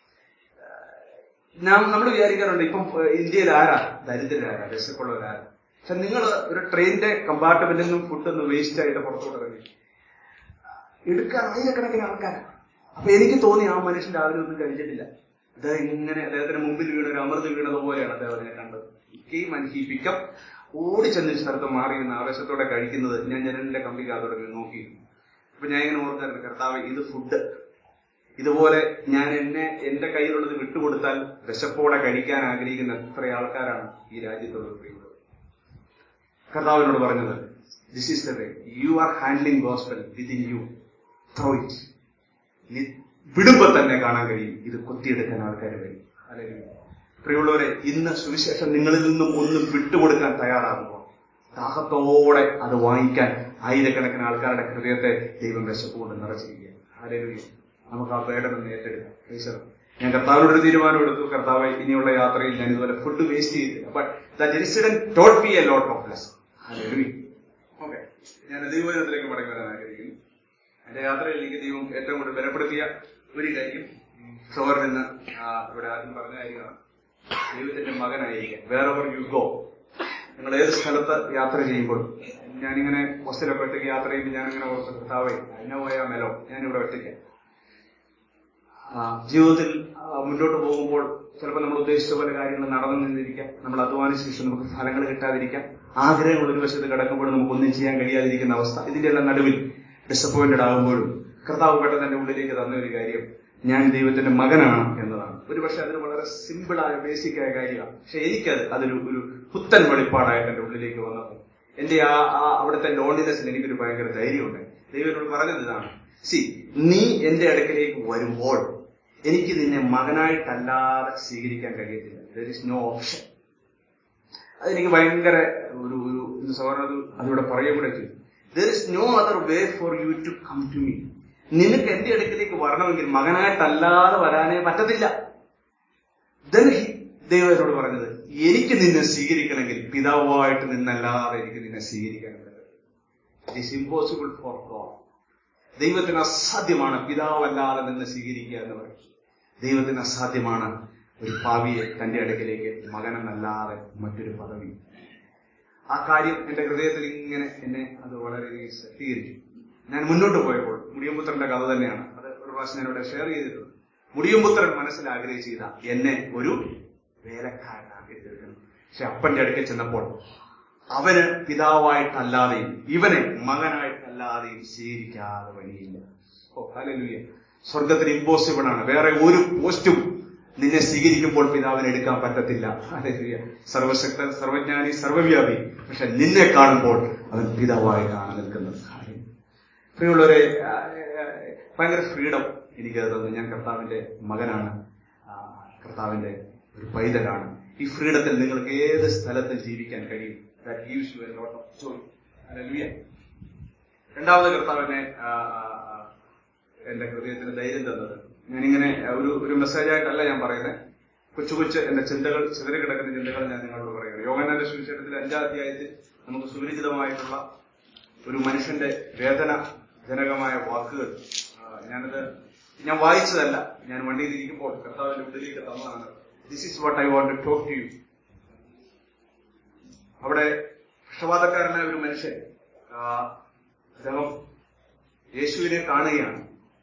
നാം നമ്മൾ വിചാരിക്കാറുണ്ട് ഇപ്പം ഏഹ്, ഇന്ത്യയിൽ ആരാ ദരിദ്രരാരാ വിശപ്പുള്ളവരാരാ പക്ഷെ നിങ്ങൾ ഒരു ട്രെയിനിന്റെ കമ്പാർട്ട്മെന്റിൽ നിന്നും ഫുഡ് ഒന്ന് വേസ്റ്റ് ആയിട്ട് പുറത്തോട്ട് ഇറങ്ങി എടുക്കാൻ ആയിരക്കണക്കിന് ആൾക്കാരാണ് അപ്പൊ എനിക്ക് തോന്നി ആ മനുഷ്യൻ രാവിലെ ഒന്നും കഴിച്ചിട്ടില്ല അദ്ദേഹം ഇങ്ങനെ അദ്ദേഹത്തിന് മുമ്പിൽ വീണ ഒരു അമൃത് വീണത് പോലെയാണ് അദ്ദേഹം അതിനെ കണ്ടത് കീം ആൻഡ് ഹീ പിക്കപ്പ് ഓടി ചെന്ന് സ്ഥലത്ത് മാറിയിരുന്ന ആവേശത്തോടെ കഴിക്കുന്നത് ഞാൻ ജനലിന്റെ കമ്പിക്കകത്തോടെ ഇങ്ങനെ നോക്കിയിരുന്നു അപ്പൊ ഞാൻ ഇങ്ങനെ ഓർക്കായിരുന്നു കർത്താവ് ഇത് ഫുഡ് ഇതുപോലെ ഞാൻ എന്നെ എന്റെ കയ്യിലുള്ളത് വിട്ടുകൊടുത്താൽ വിശപ്പോടെ കഴിക്കാൻ ആഗ്രഹിക്കുന്ന എത്ര ആൾക്കാരാണ് ഈ രാജ്യത്തുള്ള പ്രിയുള്ളത് കർത്താവിനോട് പറഞ്ഞത് this is the way you are handling gospel within you throw it നീ വിടുമ്പോ തന്നെ കാണാൻ കഴിയും ഇത് കൊത്തിയെടുക്കാൻ ആൾക്കാർ വരും അല്ലെങ്കിൽ പ്രിയമുള്ളവരെ ഇന്ന് സുവിശേഷം നിങ്ങളിൽ നിന്നും ഒന്നും വിട്ടുകൊടുക്കാൻ തയ്യാറാകുമ്പോൾ ദാഹത്തോടെ അത് വാങ്ങിക്കാൻ ആയിരക്കണക്കിന് ആൾക്കാരുടെ ഹൃദയത്തെ ദൈവം വിശപ്പുകൊണ്ട് നിറച്ചിരിക്കുകയാണ് ആരെങ്കിലും നമുക്ക് ആ പേടമെന്ന് ഏറ്റെടുക്കാം ഈശ്വരൻ ഞാൻ കർത്താവിനോട് ഒരു തീരുമാനം എടുത്തു കർത്താവ് ഇനിയുള്ള യാത്രയിൽ ഞാൻ ഇതുപോലെ ഫുഡ് വേസ്റ്റ് ചെയ്തില്ല but that incident taught be a lot of less okay ഞാൻ ദൈവജനത്തിലേക്ക് മടങ്ങി വരാൻ ആഗ്രഹിക്കുന്നു എന്റെ യാത്രയിൽ എനിക്ക് ദൈവം ഏറ്റവും കൂടുതൽ ബലപ്പെടുത്തിയ ഒരു കാര്യം ഷോറിൽ നിന്ന് ആ, ഇവിടെ ആദ്യം പറഞ്ഞ കാര്യമാണ് ദൈവത്തിന്റെ മകനായിരിക്കാൻ വേറെ യു ഗോ നിങ്ങൾ ഏത് സ്ഥലത്ത് യാത്ര ചെയ്യുമ്പോഴും ഞാനിങ്ങനെ ബസ്സിലൊക്കെ ഒറ്റയ്ക്ക് യാത്ര ചെയ്യുമ്പോൾ ഞാനിങ്ങനെ ഓർത്ത് കർത്താവേ എന്നെ പോയാ മേലോ ഞാനിവിടെ ഒറ്റയ്ക്ക് ആ, ജീവിതത്തിൽ ആ, മുന്നോട്ട് പോകുമ്പോൾ ചിലപ്പോൾ നമ്മൾ ഉദ്ദേശിച്ച പോലെ കാര്യങ്ങൾ നടന്നു നിന്നിരിക്കാം നമ്മൾ അധ്വാനിച്ച ശേഷം നമുക്ക് ഫലങ്ങൾ കിട്ടാതിരിക്കാം ആഗ്രഹങ്ങൾ ഒരു വശത്ത് കിടക്കുമ്പോൾ നമുക്കൊന്നും ചെയ്യാൻ കഴിയാതിരിക്കുന്ന അവസ്ഥ ഇതിന്റെ എല്ലാം നടുവിൽ ഡിസപ്പോയിന്റഡ് ആകുമ്പോഴും കർത്താവ് പെട്ടെന്ന് എന്റെ ഉള്ളിലേക്ക് തന്ന ഒരു കാര്യം ഞാൻ ദൈവത്തിന്റെ മകനാണ് എന്നതാണ് ഒരുപക്ഷെ അതിന് വളരെ സിമ്പിളായ ബേസിക് ആയ കാര്യമാണ് പക്ഷെ എനിക്കത് അതൊരു ഒരു പുത്തൻ വെളിപ്പാടായിട്ട് എന്റെ ഉള്ളിലേക്ക് വന്നപ്പോൾ എന്റെ ആ ആ അവിടുത്തെ ലോൺലിനെസ്സിന് എനിക്കൊരു ഭയങ്കര ധൈര്യമുണ്ട് ദൈവനോട് പറഞ്ഞത് ഇതാണ് സി നീ എന്റെ അടുക്കലേക്ക് വരുമ്പോൾ എനിക്ക് നിന്നെ മകനായിട്ടല്ലാതെ സ്വീകരിക്കാൻ കഴിയത്തില്ല ദർ ഇസ് നോ ഓപ്ഷൻ അതെനിക്ക് ഭയങ്കര ഒരു ഒരു എന്ത് സഹോദരൻ അത് അതിവിടെ പറയുക കൂടെ ചെയ്തു there is no other way for you to come to me നിനക്ക് എന്റെ അടുക്കിലേക്ക് വരണമെങ്കിൽ മകനായിട്ടല്ലാതെ വരാനേ പറ്റത്തില്ല ദെൻ ഹി ദൈവം എന്നോട് പറഞ്ഞത് എനിക്ക് നിന്നെ സ്വീകരിക്കണമെങ്കിൽ പിതാവായിട്ട് നിന്നല്ലാതെ എനിക്ക് നിന്നെ സ്വീകരിക്കാൻ പറ്റില്ല it is impossible for God ദൈവത്തിന് അസാധ്യമാണ് പിതാവല്ലാതെ നിന്ന് സ്വീകരിക്കുക എന്ന് പറയും ദൈവത്തിന് അസാധ്യമാണ് ഒരു ഭാവിയെ തന്റെ അടുക്കലേക്ക് മകനെന്നല്ലാതെ മറ്റൊരു പദവി ആ കാര്യം എന്റെ ഹൃദയത്തിൽ ഇങ്ങനെ എന്നെ അത് വളരെയധികം ശക്തീകരിച്ചു ഞാൻ മുന്നോട്ട് പോയപ്പോൾ മുടിയമ്പുത്രന്റെ കഥ തന്നെയാണ് അത് ഒരു പ്രാവശ്യം ഞാൻ ഇവിടെ ഷെയർ ചെയ്തിട്ടുണ്ട് മുടിയമ്പുത്രൻ മനസ്സിൽ ആഗ്രഹിച്ചത എന്നെ ഒരു വേലക്കാരനാക്കി തീർക്കണം പക്ഷെ അപ്പന്റെ അടുക്കൽ ചെന്നപ്പോൾ അവന് പിതാവായിട്ടല്ലാതെയും ഇവനെ മകനായിട്ടല്ലാതെയും സ്വീകരിക്കാതെ വഴിയില്ല ഓ ഹല്ലേലൂയ സ്വർഗത്തിന് ഇമ്പോസിബിൾ ആണ് വേറെ ഒരു പോസ്റ്റും നിന്നെ സ്വീകരിക്കുമ്പോൾ പിതാവിനെ എടുക്കാൻ പറ്റത്തില്ല ഹല്ലേലൂയ സർവശക്തൻ സർവജ്ഞാനി സർവവ്യാപി പക്ഷെ നിന്നെ കാണുമ്പോൾ അവൻ പിതാവായിട്ടാണ് നിൽക്കുന്നത് ഹല്ലേലൂയ. പ്രിയമുള്ളവരെ ആ, ആ, ഭയങ്കര ഫ്രീഡം എനിക്ക് തന്നു ഞാൻ കർത്താവിന്റെ മകനാണ് ആ, കർത്താവിന്റെ ഒരു പൈതലാണ് ഈ ഫ്രീഡത്തിൽ നിങ്ങൾക്ക് ഏത് സ്ഥലത്ത് ജീവിക്കാൻ കഴിയും That gives you a lot of joy. Hallelujah. രണ്ടാമത് കർത്താവിനെ ആ, ആ, ആ, എന്റെ ഹൃദയത്തിന് ധൈര്യം തന്നത് ഞാനിങ്ങനെ ഒരു ഒരു മെസ്സേജായിട്ടല്ല ഞാൻ പറയുന്നത് കൊച്ചു കൊച്ചു എന്റെ ചിന്തകൾ ചിതറി കിടക്കുന്ന ചിന്തകൾ ഞാൻ നിങ്ങളോട് പറയുന്നത് യോഗനാന്റെ സുവിശേഷത്തിലെ അഞ്ചാം അധ്യായത്തിൽ നമുക്ക് സുപരിചിതമായിട്ടുള്ള ഒരു മനുഷ്യന്റെ വേദന ജനകമായ വാക്കുകൾ ആ, ഞാനത് ഞാൻ വായിച്ചതല്ല ഞാൻ വണ്ടിയിൽ ഇരിക്കുമ്പോൾ കർത്താവിന്റെ ഉള്ളിലേക്ക് തന്നതാണ് this is what I want to talk to you അവിടെ പക്ഷപാതക്കാരനായ ഒരു മനുഷ്യൻ ആ, അദ്ദേഹം യേശുവിനെ കാണുകയാണ്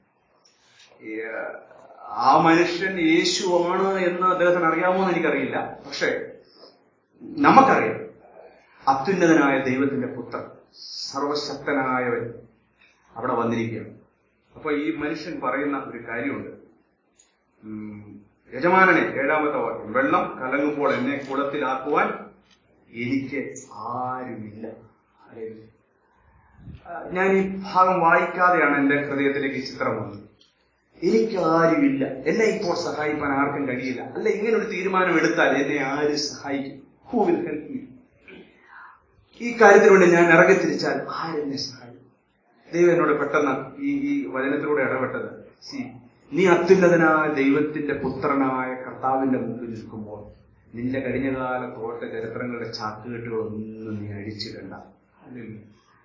ഈ, ആ, ആ മനുഷ്യൻ യേശുവാണ് എന്ന് അദ്ദേഹത്തിന് അറിയാമോ എന്ന് എനിക്കറിയില്ല പക്ഷേ നമുക്കറിയാം അത്യുന്നതനായ ദൈവത്തിന്റെ പുത്രൻ സർവശക്തനായവൻ അവിടെ വന്നിരിക്കുകയാണ് അപ്പൊ ഈ മനുഷ്യൻ പറയുന്ന ഒരു കാര്യമുണ്ട് ഉം, യജമാനനെ ഏഴാമത്തെ വാക്യം വെള്ളം കലങ്ങുമ്പോൾ എന്നെ കുളത്തിലാക്കുവാൻ എനിക്ക് ആരുമില്ല ഹല്ലേലൂയ. ആ, ഞാൻ ഈ ഭാഗം വായിക്കാതെയാണ് എന്റെ ഹൃദയത്തിലേക്ക് ഈ ചിത്രം വന്നത് എനിക്ക് ആരുമില്ല എന്നെ ഇപ്പോൾ സഹായിക്കാൻ ആർക്കും കഴിയില്ല അല്ല ഇങ്ങനെ ഒരു തീരുമാനം എടുത്താൽ എന്നെ ആര് സഹായിക്കും ഹൂ വിൽ ഹെൽപ്പ് മീ ഈ കാര്യത്തിന് വേണ്ടി ഞാൻ ഇറങ്ങി തിരിച്ചാൽ ആരെന്നെ സഹായിക്കും ദൈവം എന്നോട് പെട്ടെന്ന് ഈ ഈ വചനത്തിലൂടെ ഇടപെട്ടത് സി നീ അത്യുന്നതനായ ദൈവത്തിന്റെ പുത്രനായ കർത്താവിന്റെ മുമ്പിൽ നിൽക്കുമ്പോൾ നിന്റെ കഴിഞ്ഞകാല തോട്ട ചരിത്രങ്ങളുടെ ചാക്കുകെട്ടുകളൊന്നും നീ അഴിച്ചിടണ്ട ഹല്ലേലൂയ.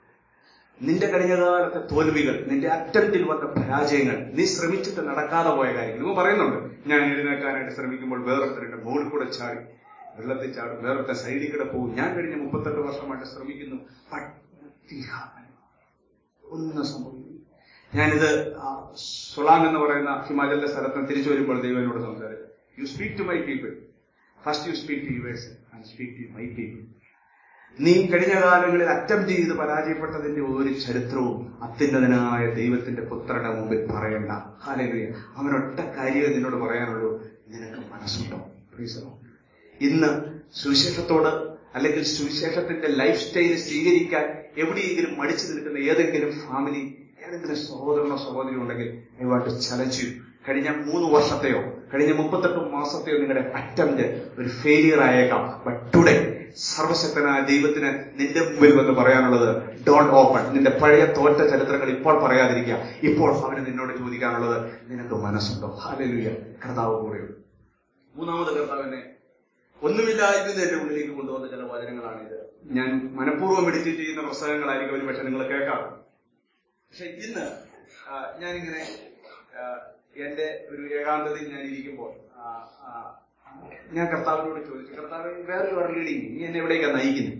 നിന്റെ കഴിഞ്ഞകാലത്തെ തോൽവികൾ നിന്റെ അറ്റംപ്റ്റിൽ വന്ന പരാജയങ്ങൾ നീ ശ്രമിച്ചിട്ട് നടക്കാതെ പോയ കാര്യങ്ങൾ ഇവ പറയുന്നുണ്ട് ഞാൻ എഴുന്നേക്കാനായിട്ട് ശ്രമിക്കുമ്പോൾ വേറൊരുത്തരുടെ മുകളിൽ കൂടെ ചാടി വെള്ളത്തിൽ ചാടും വേറൊരുത്ത സൈഡിൽ കൂടെ പോകും ഞാൻ കഴിഞ്ഞ മുപ്പത്തെട്ട് വർഷമായിട്ട് ശ്രമിക്കുന്നു But nothing happened. ഒന്നും സംഭവിക്കുന്നു ഞാനിത് ആ, സുളാങ് എന്ന് പറയുന്ന ഹിമാചലിലെ സ്ഥലത്ത് നിന്ന് തിരിച്ചു വരുമ്പോൾ ദൈവം എന്നോട് സംസാരിച്ചു you speak to my people first you speak to yours and speak to my people നീ കഴിഞ്ഞ കാലങ്ങളിൽ അറ്റംപ്റ്റ് ചെയ്ത് പരാജയപ്പെട്ടതിന്റെ ഒരു ചരിത്രവും അത്യുന്നതനായ ദൈവത്തിന്റെ പുത്രന്റെ മുമ്പിൽ പറയണ്ട ഹാലലുയ അവനൊറ്റ കാര്യമേ നിന്നോട് പറയാനുള്ളൂ നിനക്ക് മനസ്സുണ്ടോ Praise the Lord. ഇന്ന് സുവിശേഷത്തോട് അല്ലെങ്കിൽ സുവിശേഷത്തിന്റെ ലൈഫ് സ്റ്റൈൽ സ്വീകരിക്കാൻ എവിടെയെങ്കിലും മടിച്ചു നിൽക്കുന്ന ഏതെങ്കിലും ഫാമിലി ഏതെങ്കിലും സഹോദരനോ സഹോദരി ഉണ്ടെങ്കിൽ I want to challenge you കഴിഞ്ഞ മൂന്ന് വർഷത്തെയോ കഴിഞ്ഞ മുപ്പത്തെട്ട് മാസത്തെയോ നിങ്ങളുടെ അറ്റംപ്റ്റ് ഒരു ഫെയിലിയർ ആയേക്കാം ബട്ട് ടുഡേ സർവശക്തനായ ദൈവത്തിന് നിന്റെ മുമ്പിൽ വന്ന് പറയാനുള്ളത് ഡോണ്ട് ഓപ്പൺ നിന്റെ പഴയ തോറ്റ ചരിത്രങ്ങൾ ഇപ്പോൾ പറയാതിരിക്കുക ഇപ്പോൾ അവന് നിന്നോട് ചോദിക്കാനുള്ളത് നിനക്ക് മനസ്സുണ്ടോ ഹാലലുയ കർത്താവ് കൂടെയുണ്ട് മൂന്നാമത് കർത്താവിനെ ഒന്നുമില്ലായിരുന്നു എന്റെ ഉള്ളിലേക്ക് കൊണ്ടുവന്ന ചില വചനങ്ങളാണിത് ഞാൻ മനഃപൂർവ്വം മെഡിറ്റേറ്റ് ചെയ്യുന്ന പുസ്തകങ്ങളായിരിക്കും ഒരു പക്ഷെ നിങ്ങൾ കേൾക്കാം പക്ഷെ ഇന്ന് ആ, ഞാനിങ്ങനെ ആ, എന്റെ ഒരു ഏകാന്തതയിൽ ഞാൻ ഇരിക്കുമ്പോൾ ആ, ആ, ഞാൻ കർത്താവിനോട് ചോദിച്ചു കർത്താവ് വേറെ ഒരു റീഡിങ് നീ എന്നെ എവിടേക്കാ നയിക്കുന്നത്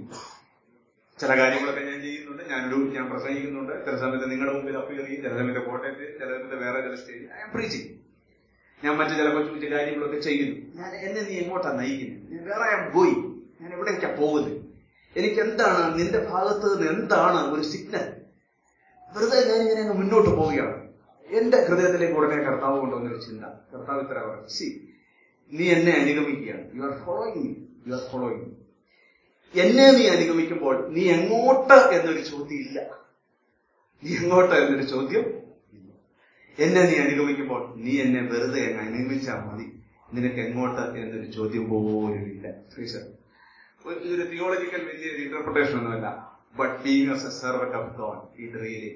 ചില കാര്യങ്ങളൊക്കെ ഞാൻ ചെയ്യുന്നുണ്ട് ഞാനൊരു ഞാൻ പ്രസംഗിക്കുന്നുണ്ട് ചില സമയത്ത് നിങ്ങളുടെ മുമ്പിൽ അപ്പിയർ ചെയ്യും ചില സമയത്ത് കോട്ടയത്ത് ചില സമയത്ത് വേറെ ചില സ്റ്റേജ് ഐ ആം പ്രീച്ചിങ് ഞാൻ മറ്റു ചില കൊച്ചു കൊച്ചു കാര്യങ്ങളൊക്കെ ചെയ്യുന്നു ഞാൻ എന്നെ നീ എങ്ങോട്ടാ നയിക്കുന്നത് ഞാൻ വേറെ ഐ ആം ഗോയിങ് ഞാൻ എവിടേക്കാ പോകുന്നത് എനിക്ക് എന്താണ് നിന്റെ ഭാഗത്ത് നിന്ന് എന്താണ് ഒരു സിഗ്നൽ വെറുതെ ഞാൻ ഇങ്ങനെ അങ്ങ് മുന്നോട്ട് പോവുകയാണ് എന്റെ ഹൃദയത്തിലേക്ക് ഉടനെ കർത്താവ് കൊണ്ടുവന്നൊരു ചിന്ത കർത്താവ് ഇത്ര പറഞ്ഞു സി നീ എന്നെ അനുഗമിക്കുകയാണ് you are following me you are following me എന്നെ നീ അനുഗമിക്കുമ്പോൾ നീ എങ്ങോട്ട് എന്നൊരു ചോദ്യം ഇല്ല നീ എങ്ങോട്ട് എന്നൊരു ചോദ്യം ഇല്ല. എന്നെ നീ അനുഗമിക്കുമ്പോൾ നീ എന്നെ വെറുതെ അങ്ങ് അനുഗമിച്ചാൽ മതി നിനക്ക് എങ്ങോട്ട് എന്നൊരു ചോദ്യം പോലും ഇല്ല ശ്രീശർ ഇതൊരു തിയോളജിക്കൽ വലിയൊരു ഇന്റർപ്രിട്ടേഷൻ ഒന്നുമല്ല but being a servant of God ഇത് റിയലി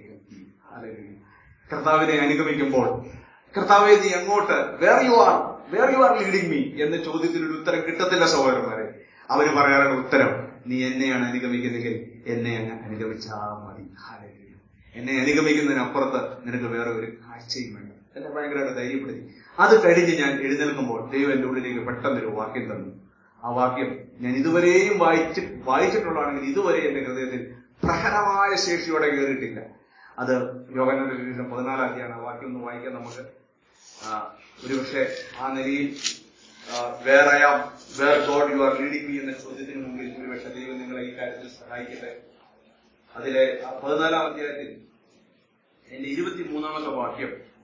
കർത്താവിനെ അനുഗമിക്കുമ്പോൾ കർത്താവെ നീ എങ്ങോട്ട് where you are where you are leading me എന്ന ചോദ്യത്തിന് ഒരു ഉത്തരം കിട്ടത്തില്ല സഹോദരന്മാരെ അവര് പറയാനുള്ള ഉത്തരം നീ എന്നെയാണ് അനുഗമിക്കുന്നെങ്കിൽ എന്നെ അങ്ങ് അനുഗമിച്ചാൽ മതി Hallelujah. എന്നെ അനുഗമിക്കുന്നതിനപ്പുറത്ത് നിനക്ക് വേറെ ഒരു കാഴ്ചയും വേണ്ട എന്നെ ഭയങ്കരമായിട്ട് ധൈര്യപ്പെടുത്തി അത് കഴിഞ്ഞ് ഞാൻ എഴുന്നേൽക്കുമ്പോൾ ദൈവം എന്റെ ഉള്ളിലേക്ക് പെട്ടെന്നൊരു വാക്യം തന്നു ആ വാക്യം ഞാൻ ഇതുവരെയും വായിച്ച് വായിച്ചിട്ടുള്ളതാണെങ്കിൽ ഇതുവരെ എന്റെ ഹൃദയത്തിൽ പ്രഹരമായ ശേഷിയോടെ കയറിയിട്ടില്ല അത് യോഗങ്ങളുടെ വിവിധം പതിനാലാക്കിയാണ് ആ വാക്യം ഒന്ന് വായിക്കാൻ നമുക്ക് ആ, ഒരുപക്ഷെ ആ നിലയിൽ where I am where God you are leading me എന്ന ചോദ്യത്തിന് മുമ്പിൽ ഒരുപക്ഷെ ദൈവം നിങ്ങളെ ഈ കാര്യത്തിൽ സഹായിക്കട്ടെ അതിലെ ആ പതിനാലാം അധ്യായത്തിൽ എന്റെ ഇരുപത്തിമൂന്നാമത്തെ വാക്യം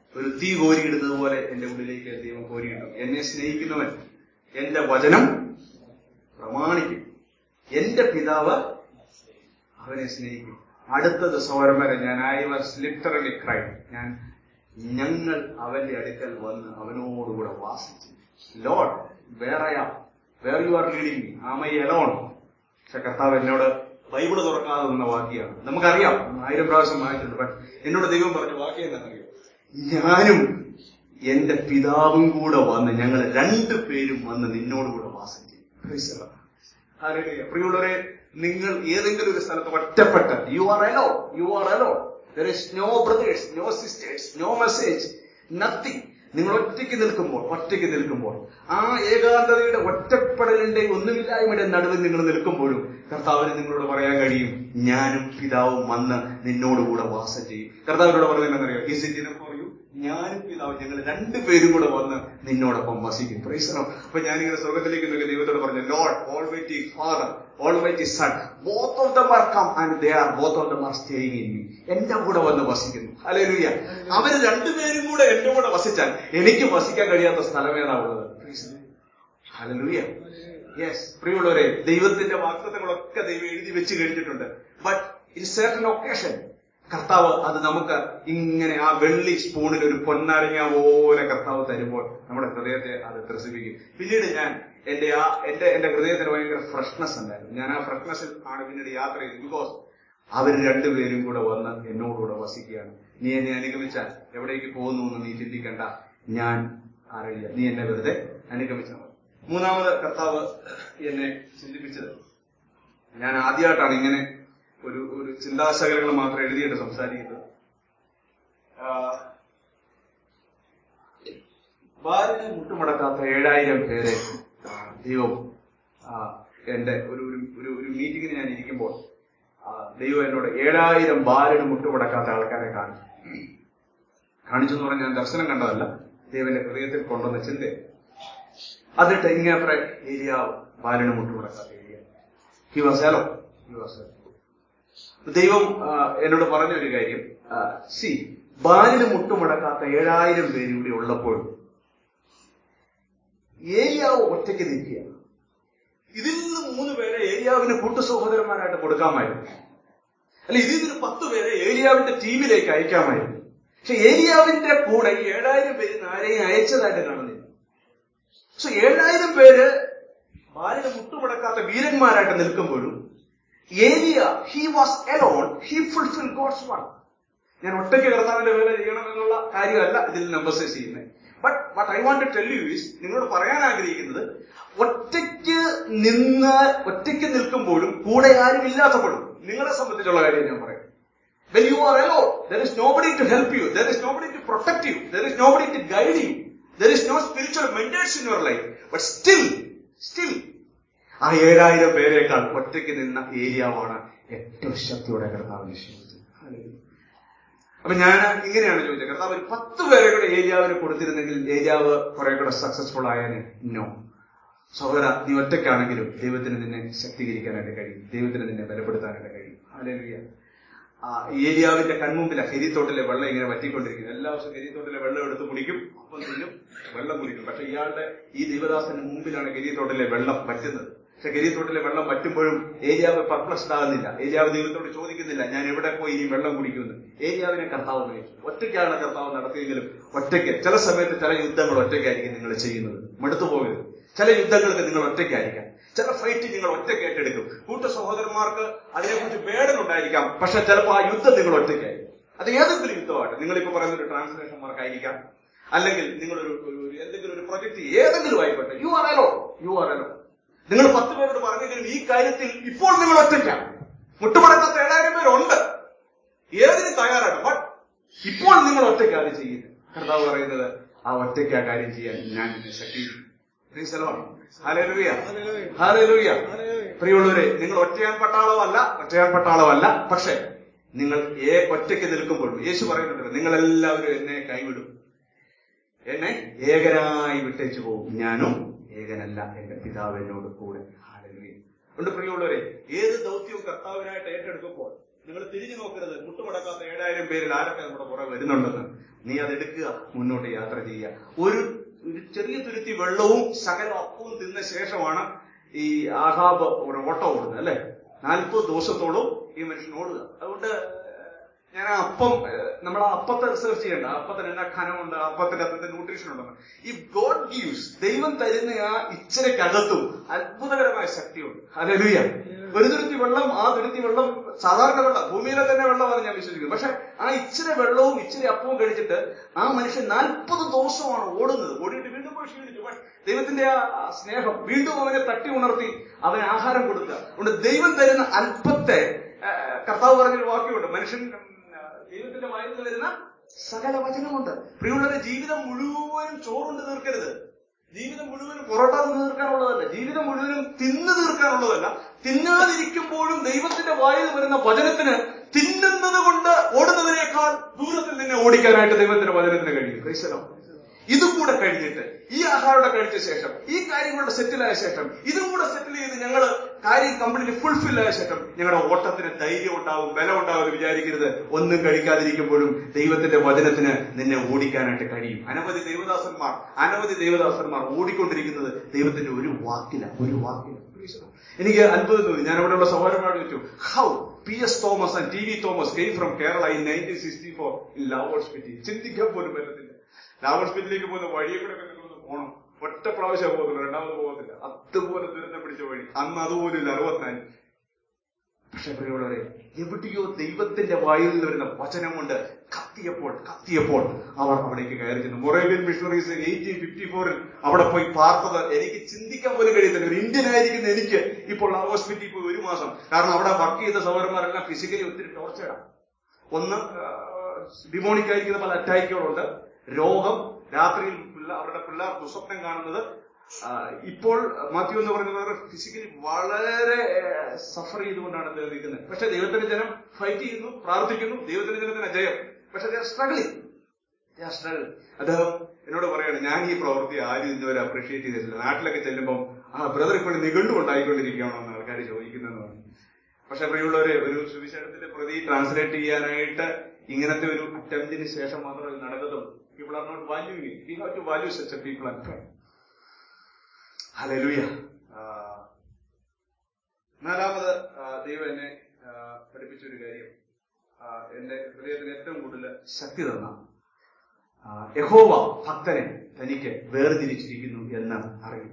ഒരു തീ കോരിയിടുന്നത് പോലെ എന്റെ ഉള്ളിലേക്ക് ദൈവം കോരിയിടും എന്നെ സ്നേഹിക്കുന്നവൻ എന്റെ വചനം പ്രമാണിക്കും എന്റെ പിതാവ് അവനെ സ്നേഹിക്കും അടുത്തത് സൗരം വരെ ഞാൻ ഐ വാസ് ലിറ്ററലി ക്രൈ ഞാൻ ഞങ്ങൾ അവന്റെ അടുക്കൽ വന്ന് അവനോടുകൂടെ വാസിച്ചു ലോഡ് വേറെയാ where you are leading me am I alone പക്ഷെ കർത്താവ് എന്നോട് ബൈബിള് തുറക്കാതെ നിന്ന വാക്യാണ് നമുക്കറിയാം ആയിരം പ്രാവശ്യം വായിച്ചിട്ടുണ്ട് ബട്ട് എന്നോട് ദൈവം പറഞ്ഞ വാക്യം എന്താണെന്നറിയോ ഞാനും എന്റെ പിതാവും കൂടെ വന്ന് ഞങ്ങൾ രണ്ടു പേരും വന്ന് നിന്നോടുകൂടെ വാസം ചെയ്യും Praise the Lord. Hallelujah. പ്രിയമുള്ളവരെ നിങ്ങൾ ഏതെങ്കിലും ഒരു സ്ഥലത്ത് ഒറ്റപ്പെട്ട് you are alone you are alone there is no brothers no sisters no message nothing നിങ്ങൾ ഒറ്റയ്ക്ക് നിൽക്കുമ്പോൾ ഒറ്റയ്ക്ക് നിൽക്കുമ്പോൾ ആ ഏകാന്തതയുടെ ഒറ്റപ്പെടലിന്റെ ഒന്നുമില്ലായ്മയുടെ നടുവിൽ നിങ്ങൾ നിൽക്കുമ്പോഴും കർത്താവിന് നിങ്ങളോട് പറയാൻ കഴിയും ഞാനും പിതാവും വന്ന് നിന്നോടുകൂടെ വാസം ചെയ്യും കർത്താവിനോട് പറയുന്നറിയോ ഇസ് ഇറ്റ് ഫോർ യു ഞാനും പിതാവും ഞങ്ങൾ രണ്ടുപേരും കൂടെ വന്ന് നിന്നോടൊപ്പം വസിക്കും പ്രൈസറോ അപ്പൊ ഞാനിങ്ങനെ സ്വർഗത്തിലേക്ക് നോക്കി ദൈവത്തോട് പറഞ്ഞു Lord almighty father almighty son both of them are come and they are both of them are staying in me എന്റെ കൂടെ വന്ന് വസിക്കുന്നു അല്ലേലൂയ അവര് രണ്ടുപേരും കൂടെ എന്റെ കൂടെ വസിച്ചാൽ എനിക്ക് വസിക്കാൻ കഴിയാത്ത സ്ഥലമേതാ ഉള്ളത് ഹലലൂയ യെസ് പ്രിയമുള്ളവരെ ദൈവത്തിന്റെ വാക്തത്വങ്ങളൊക്കെ ദൈവം എഴുതി വെച്ച് കഴിഞ്ഞിട്ടുണ്ട് ബട്ട് ഇൻ സർട്ടൻ ഒക്കേഷൻ കർത്താവ് അത് നമുക്ക് ഇങ്ങനെ ആ വെള്ളി സ്പൂണിൽ ഒരു പൊന്നാരങ്ങ പോലെ കർത്താവ് തരുമ്പോൾ നമ്മുടെ ഹൃദയത്തെ അത് ത്രസിപ്പിക്കും പിന്നീട് ഞാൻ എന്റെ ആ എന്റെ എന്റെ ഹൃദയത്തിന് ഭയങ്കര ഫ്രഷ്നെസ് ഉണ്ടായിരുന്നു ഞാൻ ആ ഫ്രഷ്നെസ്സിൽ ആണ് പിന്നീട് യാത്ര ചെയ്തത് ബിക്കോസ് അവർ രണ്ടുപേരും കൂടെ വന്ന് എന്നോടുകൂടെ വസിക്കുകയാണ് നീ എന്നെ അനുഗമിച്ചാൽ എവിടേക്ക് പോകുന്നു എന്ന് നീ ചിന്തിക്കണ്ട ഞാൻ അറിയില്ല നീ എന്നെ വെറുതെ അനുഗമിച്ചാൽ മതി മൂന്നാമത് കർത്താവ് എന്നെ ചിന്തിപ്പിച്ചത് ഞാൻ ആദ്യമായിട്ടാണ് ഇങ്ങനെ ഒരു ഒരു ചിന്താശകലങ്ങൾ മാത്രം എഴുതിയിട്ട് സംസാരിക്കുന്നത് ആ, ബാലിനെ മുട്ടുമടക്കാത്ത ഏഴായിരം പേരെ ആ, ദൈവം ആ, എന്റെ ഒരു ഒരു ഒരു ഒരു മീറ്റിംഗിന് ഞാൻ ഇരിക്കുമ്പോൾ ആ, ദൈവം എന്നോട് ഏഴായിരം ബാലിന് മുട്ടുമടക്കാത്ത ആൾക്കാരെ കാണിച്ചു കാണിച്ചു എന്ന് പറഞ്ഞാൽ ഞാൻ ദർശനം കണ്ടതല്ല ദൈവന്റെ ഹൃദയത്തിൽ കൊണ്ടുവന്ന ചിന്ത അതിട്ട് ഇങ്ങനെ ഏരിയാവ് ബാലിന് മുട്ടുമടക്കാത്ത ഏരിയ he was alone he was ദൈവം ആ, എന്നോട് പറഞ്ഞ ഒരു കാര്യം സി ബാലിന് മുട്ടുമടക്കാത്ത ഏഴായിരം പേര് ഇവിടെ ഉള്ളപ്പോൾ ഏരിയാവ് ഒറ്റയ്ക്ക് നിൽക്കുക ഇതിൽ നിന്ന് മൂന്ന് പേരെ ഏരിയാവിന് കൂട്ടു സഹോദരന്മാരായിട്ട് കൊടുക്കാമായിരുന്നു അല്ല ഇതിൽ നിന്ന് പത്ത് പേരെ ഏരിയാവിന്റെ ടീമിലേക്ക് അയക്കാമായിരുന്നു പക്ഷെ ഏരിയാവിന്റെ കൂടെ ഈ ഏഴായിരം പേര് ആരെയും അയച്ചതായിട്ട് കാണുന്നില്ല സോ ഏഴായിരം പേര് ബാലിന് മുട്ടുമടക്കാത്ത വീരന്മാരായിട്ട് നിൽക്കുമ്പോഴും ഏരിയ he was alone he fulfil God's work ഞാൻ ഒറ്റയ്ക്ക് കർത്താവിന്റെ വേല ചെയ്യണം എന്നുള്ള കാര്യമല്ല ഇതിൽ എംബസൈസ് ചെയ്യുന്നത് but what I want to tell you is നിങ്ങളോട് പറയാൻ ആഗ്രഹിക്കുന്നത് ഒറ്റയ്ക്ക് നിന്ന് ഒറ്റയ്ക്ക് നിൽക്കുമ്പോഴും കൂടെ ആരും ഇല്ലാത്തപ്പോഴും നിങ്ങളെ സംബന്ധിച്ചുള്ള കാര്യം ഞാൻ പറയാം When you are alone, there is nobody to help you. There is nobody to protect you. There is nobody to guide you. There is no spiritual mentors in your life. But still, still, ആ ഏഴായിരം പേരേക്കാൾ ഒറ്റയ്ക്ക് നിന്ന ഏരിയാവാണ് ഏറ്റവും ശക്തിയോടെ കർത്താവിനെ ക്ഷണിച്ചത് അപ്പൊ ഞാൻ ഇങ്ങനെയാണ് ചോദിച്ചത് കർത്താവ് ഒരു പത്ത് പേരെ കൂടെ ഏരിയാവിന് കൊടുത്തിരുന്നെങ്കിൽ ഏരിയാവ് കുറെ കൂടെ സക്സസ്ഫുൾ ആയാനെ നോ സഹോദര നീ ഒറ്റയ്ക്കാണെങ്കിലും ദൈവത്തിന് നിന്നെ ശക്തീകരിക്കാനായിട്ട് കഴിയും ദൈവത്തിന് നിന്നെ ബലപ്പെടുത്താനായിട്ട് കഴിയും ഹാലേലുയ ആ ഏരിയാവിന്റെ കൺമുമ്പില ഹെരിത്തോട്ടിലെ വെള്ളം ഇങ്ങനെ വറ്റിക്കൊണ്ടിരിക്കുന്നു എല്ലാ ദിവസവും ഹെരിത്തോട്ടിലെ വെള്ളം എടുത്ത് കുടിക്കും അപ്പം തിന്നും വെള്ളം കുടിക്കും പക്ഷെ ഇയാളുടെ ഈ ദൈവദാസന്റെ മുമ്പിലാണ് ഗരിയത്തോട്ടിലെ വെള്ളം വറ്റുന്നത് പക്ഷെ ഗരിയത്തോട്ടിലെ വെള്ളം വറ്റുമ്പോഴും ഏരിയാവ് പെർപ്ലസ്ഡ് ആകുന്നില്ല ഏരിയാവ് ദൈവത്തോട് ചോദിക്കുന്നില്ല ഞാൻ എവിടെ പോയി ഇനി വെള്ളം കുടിക്കുമെന്ന് ഏരിയാവിനെ കർത്താവ് നയിച്ചു ഒറ്റയ്ക്കാണ് കർത്താവ് നടത്തിയെങ്കിലും ഒറ്റയ്ക്ക് ചില സമയത്ത് ചില യുദ്ധങ്ങൾ ഒറ്റയ്ക്കായിരിക്കും നിങ്ങൾ ചെയ്യുന്നത് മടുത്തു പോകരുത് ചില യുദ്ധങ്ങൾക്ക് നിങ്ങൾ ഒറ്റയ്ക്കായിരിക്കാം ചില ഫൈറ്റ് നിങ്ങൾ ഒറ്റയ്ക്ക് ഏറ്റെടുക്കും കൂട്ട സഹോദരന്മാർക്ക് അതിനെക്കുറിച്ച് വേടൻ ഉണ്ടായിരിക്കാം പക്ഷെ ചിലപ്പോൾ ആ യുദ്ധം നിങ്ങൾ ഒറ്റയ്ക്കായിരിക്കും അത് ഏതെങ്കിലും യുദ്ധമാകട്ടെ നിങ്ങളിപ്പോ പറയുന്ന ഒരു ട്രാൻസ്ലേഷൻ മാർക്കായിരിക്കാം അല്ലെങ്കിൽ നിങ്ങളൊരു ഒരു ഒരു എന്തെങ്കിലും ഒരു പ്രൊജക്ട് ഏതെങ്കിലും ആയിക്കോട്ടെ you are alone you are alone നിങ്ങൾ പത്ത് പേരോട് പറഞ്ഞെങ്കിലും ഈ കാര്യത്തിൽ ഇപ്പോൾ നിങ്ങൾ ഒറ്റയ്ക്കാണ് മുട്ടുമടക്കാത്ത ഏഴായിരം പേരുണ്ട് ഏതിനും തയ്യാറാണ് ബട്ട് ഇപ്പോൾ നിങ്ങൾ ഒറ്റയ്ക്കാണ് ചെയ്യുന്നത് കർത്താവ് പറയുന്നത് ആ ഒറ്റയ്ക്ക് ആ കാര്യം ചെയ്യാൻ ഞാൻ നിന്നെ ശക്തിയിരിക്കും ഹാലൂയ ഹാലൂയ പ്രിയമുള്ളവരെ നിങ്ങൾ ഒറ്റയാൻ പട്ടാളമല്ല ഒറ്റയാൻ പട്ടാളമല്ല പക്ഷെ നിങ്ങൾ ഏ ഒറ്റയ്ക്ക് നിൽക്കുമ്പോൾ യേശു പറയുന്നുണ്ട് നിങ്ങൾ എല്ലാവരും എന്നെ കൈവിടും എന്നെ ഏകനായി വിട്ടേച്ചു പോകും ഞാനും ഏകനല്ല എന്റെ പിതാവ് എന്നോട് കൂടെ ഹാലൂയ അതുകൊണ്ട് പ്രിയമുള്ളവരെ ഏത് ദൗത്യവും കർത്താവിനായിട്ട് ഏറ്റെടുക്കുമ്പോൾ നിങ്ങൾ തിരിഞ്ഞു നോക്കരുത് മുട്ടുമടക്കാത്ത ഏഴായിരം പേരിൽ ആരൊക്കെ നമ്മുടെ പുറകെ വരുന്നുണ്ടെന്ന് നീ അതെടുക്കുക മുന്നോട്ട് യാത്ര ചെയ്യുക ഒരു ഒരു ചെറിയ തുരുത്തി വെള്ളവും സകല അപ്പവും തിന്ന ശേഷമാണ് ഈ ആഹാബ് ഒരു ഓട്ടം ഓടുന്നത് അല്ലെ നാൽപ്പത് ദിവസത്തോളം ഈ മനുഷ്യൻ ഓടുക അതുകൊണ്ട് ഞാൻ ആ അപ്പം നമ്മൾ ആ അപ്പത്തെ റിസർച്ച് ചെയ്യണ്ട ആ അപ്പത്തിന് എന്നാ ഖനമുണ്ട് ആ അപ്പത്തിന്റെ അകത്തെ ന്യൂട്രീഷൻ ഉണ്ടെന്ന് ഈ ഗോഡ് ഗീവ്സ് ദൈവം തരുന്ന ആ ഇച്ചിരക്കകത്തും അത്ഭുതകരമായ ശക്തിയുണ്ട് അതെലുയ ഒരു തുരുത്തി വെള്ളം ആ തുരുത്തി വെള്ളം സാധാരണ വെള്ളം ഭൂമിയിലെ തന്നെ വെള്ളമാണ് ഞാൻ വിശ്വസിക്കുന്നത് പക്ഷെ ആ ഇച്ചിരി വെള്ളവും ഇച്ചിരി അപ്പവും കഴിച്ചിട്ട് ആ മനുഷ്യൻ നാൽപ്പത് ദിവസമാണ് ഓടുന്നത് ഓടിയിട്ട് വീണ്ടും പോയി ക്ഷീണിച്ചു പക്ഷെ ദൈവത്തിന്റെ ആ സ്നേഹം വീണ്ടും അവനെ തട്ടി ഉണർത്തി അവന് ആഹാരം കൊടുക്കുക അതുകൊണ്ട് ദൈവം തരുന്ന അല്പത്തെ ആ, കർത്താവ് പറഞ്ഞൊരു വാക്യമുണ്ട് മനുഷ്യൻ ഉം, ആ, ദൈവത്തിന്റെ വായിൽ നിന്ന് വരുന്ന സകല വചനമുണ്ട് പ്രിയമുള്ളവരെ ജീവിതം മുഴുവനും ചോറുണ്ട് തീർക്കരുത് ജീവിതം മുഴുവനും പൊറോട്ട തിന്ന് തീർക്കാനുള്ളതല്ല ജീവിതം മുഴുവനും തിന്നു തീർക്കാനുള്ളതല്ല തിന്നാതിരിക്കുമ്പോഴും ദൈവത്തിന്റെ വായിൽ വരുന്ന വചനത്തിന് തിന്നുന്നത് കൊണ്ട് ഓടുന്നതിനേക്കാൾ ദൂരത്തിൽ നിന്നെ ഓടിക്കാനായിട്ട് ദൈവത്തിന്റെ വചനത്തിന് കഴിയും ക്രൈസ്തലം ഇതും കൂടെ കഴിഞ്ഞിട്ട് ഈ ആഹാരം കഴിച്ച ശേഷം ഈ കാര്യം കൂടെ സെറ്റിലായ ശേഷം ഇതും കൂടെ സെറ്റിൽ ചെയ്ത് ഞങ്ങൾ കാര്യം കംപ്ലീറ്റ് ഫുൾഫിൽ ആയ ശേഷം ഞങ്ങളുടെ ഓട്ടത്തിന് ധൈര്യം ഉണ്ടാവും ബലം ഉണ്ടാവും എന്ന് വിചാരിക്കരുത് ഒന്നും കഴിക്കാതിരിക്കുമ്പോഴും ദൈവത്തിന്റെ വചനത്തിന് നിന്നെ ഓടിക്കാനായിട്ട് കഴിയും അനവധി ദൈവദാസന്മാർ അനവധി ദൈവദാസന്മാർ ഓടിക്കൊണ്ടിരിക്കുന്നത് ദൈവത്തിന്റെ ഒരു വാക്കില ഒരു വാക്കില എനിക്ക് അത്ഭുതം തോന്നി ഞാൻ അവിടെയുള്ള സഹോദരന്മാരോട് ചോദിച്ചു how P S Thomas and T V Thomas came from Kerala in nineteen sixty four in love hospital ചിന്തിക്കാൻ പോലും പറ്റത്തില്ല ലവ് ഹോസ്പിറ്റലിലേക്ക് പോകുന്ന വഴിയെ കൂടെ ഒക്കെ നിങ്ങളൊന്ന് പോകണം ഒറ്റ പ്രാവശ്യം പോകുന്നുള്ളൂ രണ്ടാമത് പോകത്തില്ല അതുപോലെ ദുരന്തം പിടിച്ച വഴി അന്ന് അതുപോലും ഇല്ല അറുപത്തിനാല് പക്ഷെ പ്രിയമുള്ളവരെ എവിടെയോ ദൈവത്തിന്റെ വായിൽ നിന്ന് വരുന്ന വചനം കൊണ്ട് കത്തിയപ്പോൾ കത്തിയപ്പോൾ അവർ അവിടേക്ക് കയറി ചെന്നു മൊറേബിയൻ മിഷണറീസ് എയ്റ്റീൻ ഫിഫ്റ്റി ഫോറിൽ അവിടെ പോയി പാർത്തത് എനിക്ക് ചിന്തിക്കാൻ പോലും കഴിയത്തില്ല ഒരു ഇന്ത്യൻ ആയിരിക്കുന്ന എനിക്ക് ഇപ്പോൾ ആ ഹോസ്പിറ്റലിൽ പോയി ഒരു മാസം കാരണം അവിടെ വർക്ക് ചെയ്ത സഹോദരന്മാരെല്ലാം ഫിസിക്കലി ഒത്തിരി ടോർച്ചറാണ് ഒന്ന് ഡിമോണിക് ആയിരിക്കുന്ന പല അറ്റാക്കുകളുണ്ട് രോഗം രാത്രിയിൽ പിള്ള- അവരുടെ പിള്ളേർ ദുസ്വപ്നം കാണുന്നത് ആ, ഇപ്പോൾ മാത്യു എന്ന് പറയുന്നത് ഫിസിക്കലി വളരെ സഫർ ചെയ്തുകൊണ്ടാണ് അദ്ദേഹം നിൽക്കുന്നത് പക്ഷെ ദൈവത്തിന്റെ ജനം ഫൈറ്റ് ചെയ്യുന്നു പ്രാർത്ഥിക്കുന്നു ദൈവത്തിന്റെ ജനത്തിന് ജയം പക്ഷെ സ്ട്രഗിളിങ് സ്ട്രഗിൾ അദ്ദേഹം എന്നോട് പറയാണ് ഞാൻ ഈ പ്രവൃത്തി ആരും ഇന്നുവരെ അപ്രീഷിയേറ്റ് ചെയ്തിട്ടില്ല നാട്ടിലൊക്കെ ചെല്ലുമ്പോൾ ആ ബ്രദർ ഇപ്പോൾ നിഘണ്ടു ഉണ്ടായിക്കൊണ്ടിരിക്കുകയാണോ എന്ന് ആൾക്കാർ ചോദിക്കുന്നതെന്ന് പറഞ്ഞു പക്ഷെ പ്രിയമുള്ളവരെ ഒരു സുവിശേഷത്തിന്റെ പ്രതി ട്രാൻസ്ലേറ്റ് ചെയ്യാനായിട്ട് ഇങ്ങനത്തെ ഒരു അറ്റംപ്റ്റിന് ശേഷം മാത്രമേ ഇത് നടക്കത്തുള്ളൂ people are not valuing it we have to value such a people and pray hallelujah നാലാമത് ആ, ദൈവം എന്നെ ആ, പഠിപ്പിച്ച ഒരു കാര്യം ആ, എന്റെ ഹൃദയത്തിന് ഏറ്റവും കൂടുതൽ ശക്തി തന്ന ആ, യഹോവ ഭക്തനെ തനിക്ക് വേർതിരിച്ചിരിക്കുന്നു എന്ന് അറിയും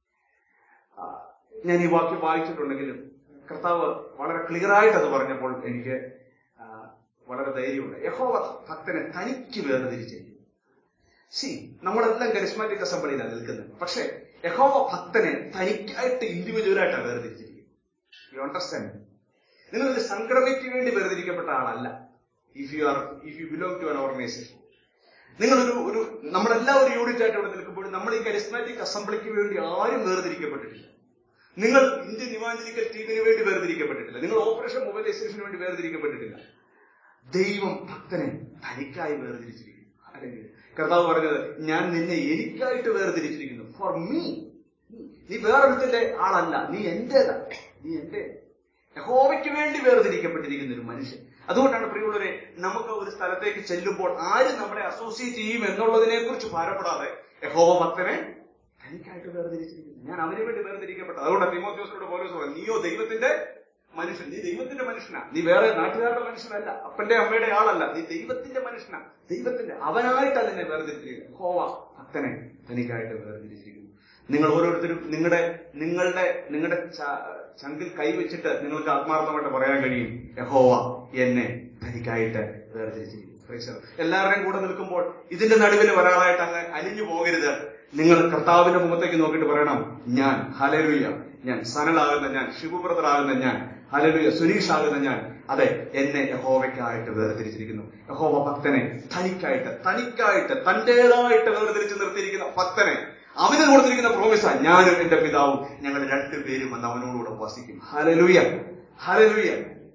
ആ, ഞാൻ ഈ വാക്യം വായിച്ചിട്ടുണ്ടെങ്കിലും കർത്താവ് വളരെ ക്ലിയർ ആയിട്ട് അത് പറഞ്ഞപ്പോൾ എനിക്ക് ആ, വളരെ ധൈര്യമുണ്ട് യഹോവ ഭക്തനെ തനിക്ക് വേർതിരിച്ചിരിക്കുന്നു സി നമ്മളെല്ലാം കരിസ്മാറ്റിക് അസംബ്ലിയിലാണ് നിൽക്കുന്നത് പക്ഷേ യഹോവ ഭക്തനെ തനിക്കായിട്ട് ഇൻഡിവിജ്വലായിട്ടാണ് വേർതിരിച്ചിരിക്കുന്നത് യു അണ്ടർസ്റ്റാൻഡ് നിങ്ങളൊരു സംഘടനയ്ക്ക് വേണ്ടി വേർതിരിക്കപ്പെട്ട ആളല്ല if you are if you belong to an organisation നിങ്ങളൊരു ഒരു നമ്മളെല്ലാം ഒരു യൂണിറ്റ് ആയിട്ട് ഇവിടെ നിൽക്കുമ്പോൾ നമ്മൾ ഈ കരിസ്മാറ്റിക് അസംബ്ലിക്ക് വേണ്ടി ആരും വേർതിരിക്കപ്പെട്ടിട്ടില്ല നിങ്ങൾ ഇന്ത്യൻ ഇവാഞ്ചലിക്കൽ ടീമിന് വേണ്ടി വേർതിരിക്കപ്പെട്ടിട്ടില്ല നിങ്ങൾ ഓപ്പറേഷൻ മൊബൈലൈസേഷന് വേണ്ടി വേർതിരിക്കപ്പെട്ടിട്ടില്ല ദൈവം ഭക്തനെ തനിക്കായി വേർതിരിച്ചിരിക്കുന്നു അല്ലെങ്കിൽ കർത്താവ് പറഞ്ഞത് ഞാൻ നിന്നെ എനിക്കായിട്ട് വേർതിരിച്ചിരിക്കുന്നു ഫോർ മീ നീ വേറൊരുത്തിന്റെ ആളല്ല നീ എന്റേതാ നീ എന്റെ യഹോവയ്ക്ക് വേണ്ടി വേർതിരിക്കപ്പെട്ടിരിക്കുന്ന ഒരു മനുഷ്യൻ അതുകൊണ്ടാണ് പ്രിയമുള്ളവരെ നമുക്ക് ഒരു സ്ഥലത്തേക്ക് ചെല്ലുമ്പോൾ ആര് നമ്മളെ അസോസിയേറ്റ് ചെയ്യും എന്നുള്ളതിനെ കുറിച്ച് ഭാരപ്പെടാതെ യഹോവ ഭക്തനെ തനിക്കായിട്ട് വേർതിരിച്ചിരിക്കുന്നു ഞാൻ അവന് വേണ്ടി വേർതിരിക്കപ്പെട്ട അതുകൊണ്ട് തിമോത്യോസിനോട് പോലീസ് പറഞ്ഞു നീയോ ദൈവത്തിന്റെ മനുഷ്യൻ നീ ദൈവത്തിന്റെ മനുഷ്യനാ നീ വേറെ നാട്ടുകാരുടെ മനുഷ്യനല്ല അപ്പന്റെ അമ്മയുടെ ആളല്ല നീ ദൈവത്തിന്റെ മനുഷ്യനാ ദൈവത്തിന്റെ അവനായിട്ടാണ് നിന്നെ വേർതിരിച്ചിരിക്കുന്നത് ഹോവ ഭക്തനെ തനിക്കായിട്ട് വേർതിരിച്ചിരിക്കുന്നു നിങ്ങൾ ഓരോരുത്തരും നിങ്ങളുടെ നിങ്ങളുടെ നിങ്ങളുടെ ച- ചങ്കിൽ കൈവച്ചിട്ട് നിങ്ങൾക്ക് ആത്മാർത്ഥമായിട്ട് പറയാൻ കഴിയും യഹോവ എന്നെ തനിക്കായിട്ട് വേർതിരിച്ചിരിക്കുന്നു Praise the Lord. എല്ലാവരുടെയും കൂടെ നിൽക്കുമ്പോൾ ഇതിന്റെ നടുവിൽ ഒരാളായിട്ട് അങ്ങ് അലിഞ്ഞു പോകരുത് നിങ്ങൾ കർത്താവിന്റെ മുഖത്തേക്ക് നോക്കിയിട്ട് പറയണം ഞാൻ ഹലലുയ ഞാൻ സനലാകുന്ന ഞാൻ ശിവബ്രദർ ആകുന്ന ഞാൻ ഹലലുയ സുനീഷ് ആകുന്ന ഞാൻ അതെ എന്നെ യഹോവയ്ക്കായിട്ട് വേർതിരിച്ചിരിക്കുന്നു യഹോവ ഭക്തനെ തനിക്കായിട്ട് തനിക്കായിട്ട് തന്റേതായിട്ട് വേർതിരിച്ച് നിർത്തിയിരിക്കുന്ന ഭക്തനെ അവന് കൊടുത്തിരിക്കുന്ന പ്രോമിസാ ഞാനും എന്റെ പിതാവും ഞങ്ങൾ രണ്ടുപേരും വന്ന് അവനോടുകൂടെ വസിക്കും ഹലലുയ ഹലലുയ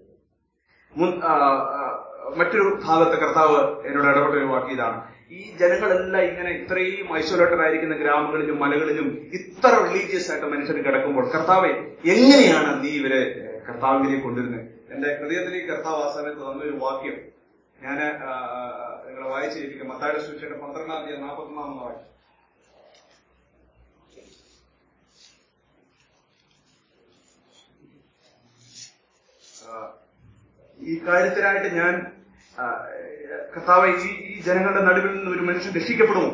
മുൻ- ആ, ആ, മറ്റൊരു ഭാഗത്ത് കർത്താവ് എന്നോട് ഇടപെട്ട ഒരു വാക്ക് ഇതാണ് ഈ ജനങ്ങളെല്ലാം ഇങ്ങനെ ഇത്രയും ഐസൊലേറ്റഡ് ആയിരിക്കുന്ന ഗ്രാമങ്ങളിലും മലകളിലും ഇത്ര റിലീജിയസ് ആയിട്ട് മനുഷ്യർ കിടക്കുമ്പോൾ കർത്താവെ എങ്ങനെയാണ് നീ ഇവരെ ഏഹ്, കർത്താവിലേക്ക് കൊണ്ടുവരുന്നത് എന്റെ ഹൃദയത്തിലേക്ക് കർത്താവ് ആ സമയത്ത് തന്നൊരു വാക്യം ഞാൻ നിങ്ങളെ വായിച്ചിരിക്കും മത്തായുടെ സൂചിയുടെ പന്ത്രണ്ടാം തീയതി നാൽപ്പത്തൊന്നാമെന്ന് വായിച്ചു ആ, ഈ കാര്യത്തിനായിട്ട് ഞാൻ ആ, കർത്താവ് ഈ ഈ ജനങ്ങളുടെ നടുവിൽ നിന്ന് ഒരു മനുഷ്യൻ രക്ഷിക്കപ്പെടുമോ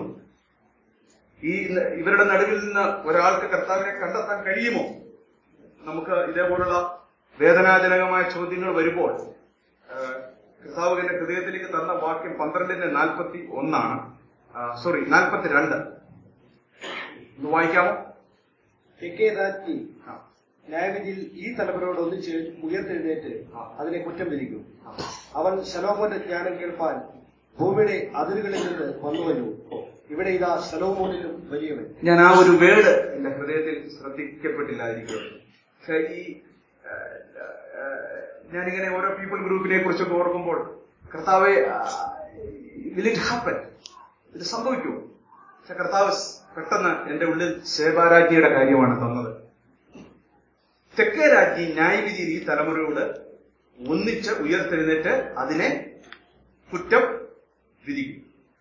ഈ ന- ഇവരുടെ നടുവിൽ നിന്ന് ഒരാൾക്ക് കർത്താവിനെ കണ്ടെത്താൻ കഴിയുമോ നമുക്ക് ഇതേപോലുള്ള വേദനാജനകമായ ചോദ്യങ്ങൾ വരുമ്പോൾ ആ, കർത്താവ് എന്റെ ഹൃദയത്തിലേക്ക് തന്ന വാക്യം പന്ത്രണ്ടിന്റെ നാൽപ്പത്തി ഒന്നാണ് സോറി നാൽപ്പത്തിരണ്ട് ഒന്ന് വായിക്കാമോ തെക്കേ രാജ്ഞി ആ, ന്യായവിധിയിൽ ഈ തലമുറയോട് ഒന്നിച്ച് ഉയർത്തെഴുന്നേറ്റ് ആ. അതിനെ കുറ്റം വിധിക്കും ആ. അവൻ ശലോമോന്റെ ജ്ഞാനം കേൾപ്പാൻ ഭൂമിയുടെ അതിരുകളിൽ നിന്ന് വന്നുവല്ലോ ഇവിടെ ഇതാ ശലോമോനിലും വലിയവൻ ഞാൻ ആ ഒരു വേർഡ് എന്റെ ഹൃദയത്തിൽ ശ്രദ്ധിക്കപ്പെട്ടില്ലായിരിക്കും പക്ഷെ ഈ ആ, ആ, ഞാനിങ്ങനെ ഓരോ പീപ്പിൾ ഗ്രൂപ്പിനെ കുറിച്ചൊക്കെ ഓർക്കുമ്പോൾ കർത്താവെ വിൽ ഇറ്റ് ഹാപ്പൻ ഇത് സംഭവിക്കുമോ പക്ഷെ കർത്താവ് സ് പെട്ടെന്ന് എന്റെ ഉള്ളിൽ ശേബാരാജ്ഞിയുടെ കാര്യമാണ് തന്നത് തെക്കേ രാജ്ഞി ന്യായവിധിയിൽ ഈ തലമുറയോട് ഒന്നിച്ച് ഉയർത്തെഴുന്നേറ്റ് അതിനെ കുറ്റം വിധിക്കും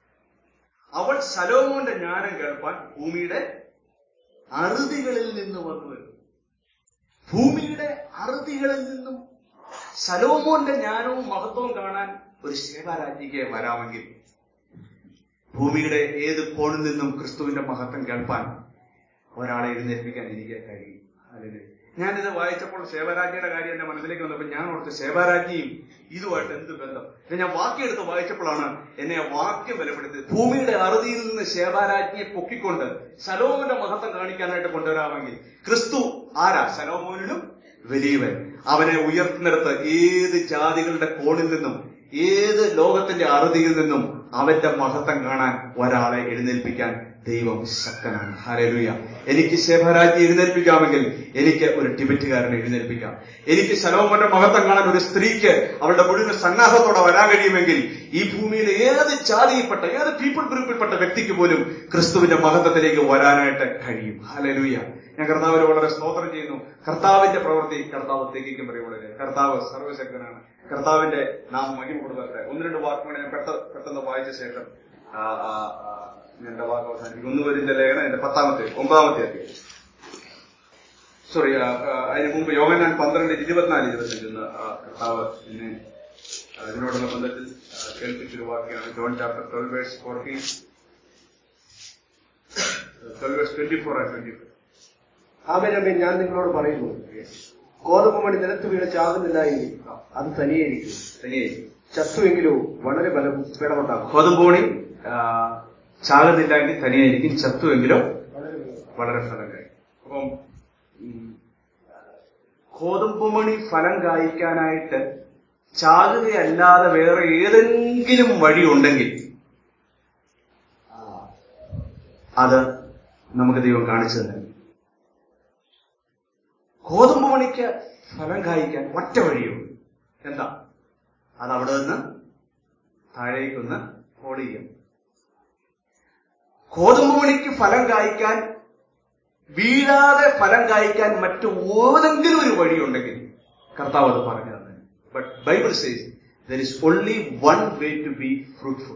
അവൾ സലോമോന്റെ ജ്ഞാനം കേൾപ്പാൻ ഭൂമിയുടെ അറുതികളിൽ നിന്ന് വന്നു വരും ഭൂമിയുടെ അറുതികളിൽ നിന്നും സലോമോന്റെ ജ്ഞാനവും മഹത്വവും കാണാൻ ഒരു ശേഖരാജ്ഞിക്ക് വരാമെങ്കിൽ ഭൂമിയുടെ ഏത് കോണിൽ നിന്നും ക്രിസ്തുവിന്റെ മഹത്വം കേൾപ്പാൻ ഒരാളെ എഴുന്നേൽപ്പിക്കാൻ എനിക്ക് കഴിയും അതിന് ഞാനിത് വായിച്ചപ്പോൾ ശേവരാജ്ഞിയുടെ കാര്യം എന്റെ മനസ്സിലേക്ക് വന്നപ്പോൾ ഞാൻ ഓർത്ത് ശേവരാജ്ഞിയും ഇതുമായിട്ട് എന്ത് ബന്ധം ഇത് ഞാൻ വാക്യെടുത്ത് വായിച്ചപ്പോഴാണ് എന്നെ ആ വാക്യം ബലപ്പെടുത്തിയത് ഭൂമിയുടെ അറുതിയിൽ നിന്ന് ശേവാരാജ്ഞിയെ പൊക്കിക്കൊണ്ട് ശലോമോന്റെ മഹത്വം കാണിക്കാനായിട്ട് കൊണ്ടുവരാമെങ്കിൽ ക്രിസ്തു ആരാ ശലോമോനിലും വലിയവൻ അവനെ ഉയർത്തുന്നിടത്ത് ഏത് ജാതികളുടെ കോണിൽ നിന്നും ഏത് ലോകത്തിന്റെ അറുതിയിൽ നിന്നും അവന്റെ മഹത്വം കാണാൻ ഒരാളെ എഴുന്നേൽപ്പിക്കാൻ ദൈവം ശക്തനാണ് ഹരലുയ എനിക്ക് ശേഖരാജ്ഞി എഴുന്നേൽപ്പിക്കാമെങ്കിൽ എനിക്ക് ഒരു ടിബറ്റുകാരനെ എഴുന്നേൽപ്പിക്കാം എനിക്ക് ശലോമോന്റെ മഹത്വം കാണാൻ ഒരു സ്ത്രീക്ക് അവളുടെ മുഴുവൻ സന്നാഹത്തോടെ വരാൻ കഴിയുമെങ്കിൽ ഈ ഭൂമിയിൽ ഏത് ജാതിയിൽപ്പെട്ട ഏത് പീപ്പിൾ ഗ്രൂപ്പിൽപ്പെട്ട വ്യക്തിക്ക് പോലും ക്രിസ്തുവിന്റെ മഹത്വത്തിലേക്ക് വരാനായിട്ട് കഴിയും ഹലലുയ ഞാൻ കർത്താവിനെ വളരെ സ്തോത്രം ചെയ്യുന്നു കർത്താവിന്റെ പ്രവൃത്തി കർത്താവ് തെക്കിക്കും പറയുമ്പോൾ കർത്താവ് സർവശക്തനാണ് കർത്താവിന്റെ നാം മഹിമപ്പെടുത്തട്ടെ ഒന്ന് രണ്ട് വാക്കുകൾ ഞാൻ പെട്ട പെട്ടെന്ന് വായിച്ച ശേഷം ആ, ആ, ആ, ഞാൻ എന്റെ വാക്ക് അവസാനിപ്പിക്കും ഒന്ന് വരിന്റെ ലേഖനം എന്റെ പത്താമത്തെ ഒമ്പതാമത്തെ അധ്യായം സോറി അതിന് മുമ്പ് യോഗനാൻ പന്ത്രണ്ട് ഇരുപത്തിനാല് ഇരുപത്തഞ്ച് എന്ന് ആ, കർത്താവ് എന്നെ അതിനോടുള്ള ബന്ധത്തിൽ ആ, കേൾപ്പിച്ചൊരു വാക്യാണ് John chapter twelve verse fourteen twelve verse twenty four and twenty five ആമേനമേ ഞാൻ നിങ്ങളോട് പറയുന്നു ഗോതമ്പ് മണി നിലത്ത് വീണ് ചാകുന്നില്ല എങ്കിൽ അത് തനിയായിരിക്കും തനിയായിരിക്കും ചത്തുവെങ്കിലോ വളരെ ബലം ബലമുണ്ടാകും ഗോതമ്പോണി ചാകുന്നില്ലെങ്കിൽ തനിയായിരിക്കും ചത്തുവെങ്കിലും വളരെ ബലം. വളരെ ഫലം കായ്ക്കും അപ്പം ഉം, ഗോതമ്പുമണി ഫലം കായ്ക്കാനായിട്ട് ചാകുകയല്ലാതെ വേറെ ഏതെങ്കിലും വഴിയുണ്ടെങ്കിൽ ആ, അത് നമുക്ക് ദൈവം കാണിച്ചു തന്നെ ഗോതമ്പ് മണിക്ക് ഫലം കായ്ക്കാൻ ഒറ്റ വഴിയുള്ളൂ എന്താ അത് അവിടെ നിന്ന് താഴേക്കൊന്ന് ഓടിയും ഗോതമ്പ് മണിക്ക് ഫലം കായ്ക്കാൻ വീഴാതെ ഫലം കായ്ക്കാൻ മറ്റു ഏതെങ്കിലും ഒരു വഴിയുണ്ടെങ്കിൽ കർത്താവ് അത് പറഞ്ഞു തന്നെ but Bible says there is only one way to be fruitful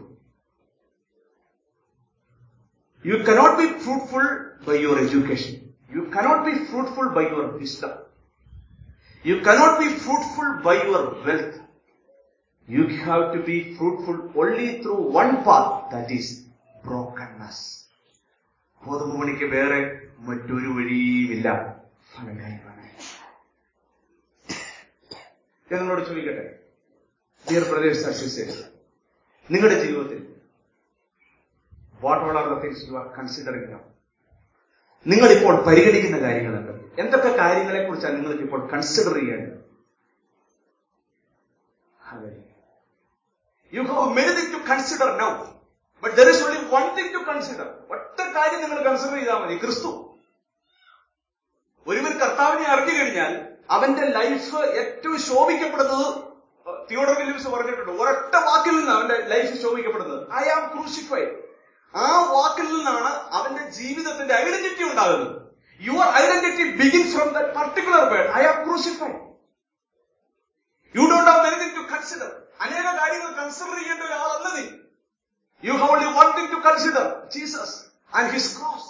you cannot be fruitful by your education you cannot be fruitful by your wisdom you cannot be fruitful by your wealth you have to be fruitful only through one path that is brokenness ഗോതമ്പ് മണിക്ക് വേറെ മറ്റൊരു വഴിയുമില്ല ഫലം കായ്ക്കാനായി ഞാൻ നിങ്ങളോട് ചോദിക്കട്ടെ dear brothers and sisters നിങ്ങളുടെ ജീവിതത്തിൽ what all are the things you are considering now നിങ്ങൾ ഇപ്പോൾ പരിഗണിക്കുന്ന കാര്യങ്ങളുണ്ട് എന്തൊക്കെ കാര്യങ്ങളെ കുറിച്ചാണ് നിങ്ങൾക്ക് ഇപ്പോൾ കൺസിഡർ ചെയ്യേണ്ടത് you have many thing to consider now but there is only one thing to consider ഒറ്റ കാര്യം നിങ്ങൾ കൺസിഡർ ചെയ്താൽ മതി ക്രിസ്തു ഒരുവൻ കർത്താവിനെ അറിഞ്ഞു കഴിഞ്ഞാൽ അവന്റെ ലൈഫ് ഏറ്റവും ശോഭിക്കപ്പെടുന്നത് തിയോഡർ വില്യംസ് പറഞ്ഞിട്ടുണ്ട് ഒരൊറ്റ വാക്കിൽ നിന്ന് അവന്റെ ലൈഫ് ശോഭിക്കപ്പെടുന്നത് ഐ ആം ക്രൂസിഫൈഡ് ആ വാക്കിൽ നിന്നാണ് അവന്റെ ജീവിതത്തിന്റെ ഐഡന്റിറ്റി ഉണ്ടാകുന്നത് your identity begin from the particular word I am crucified you don't have anything to consider അനേക കാര്യങ്ങൾ consider Jesus and his cross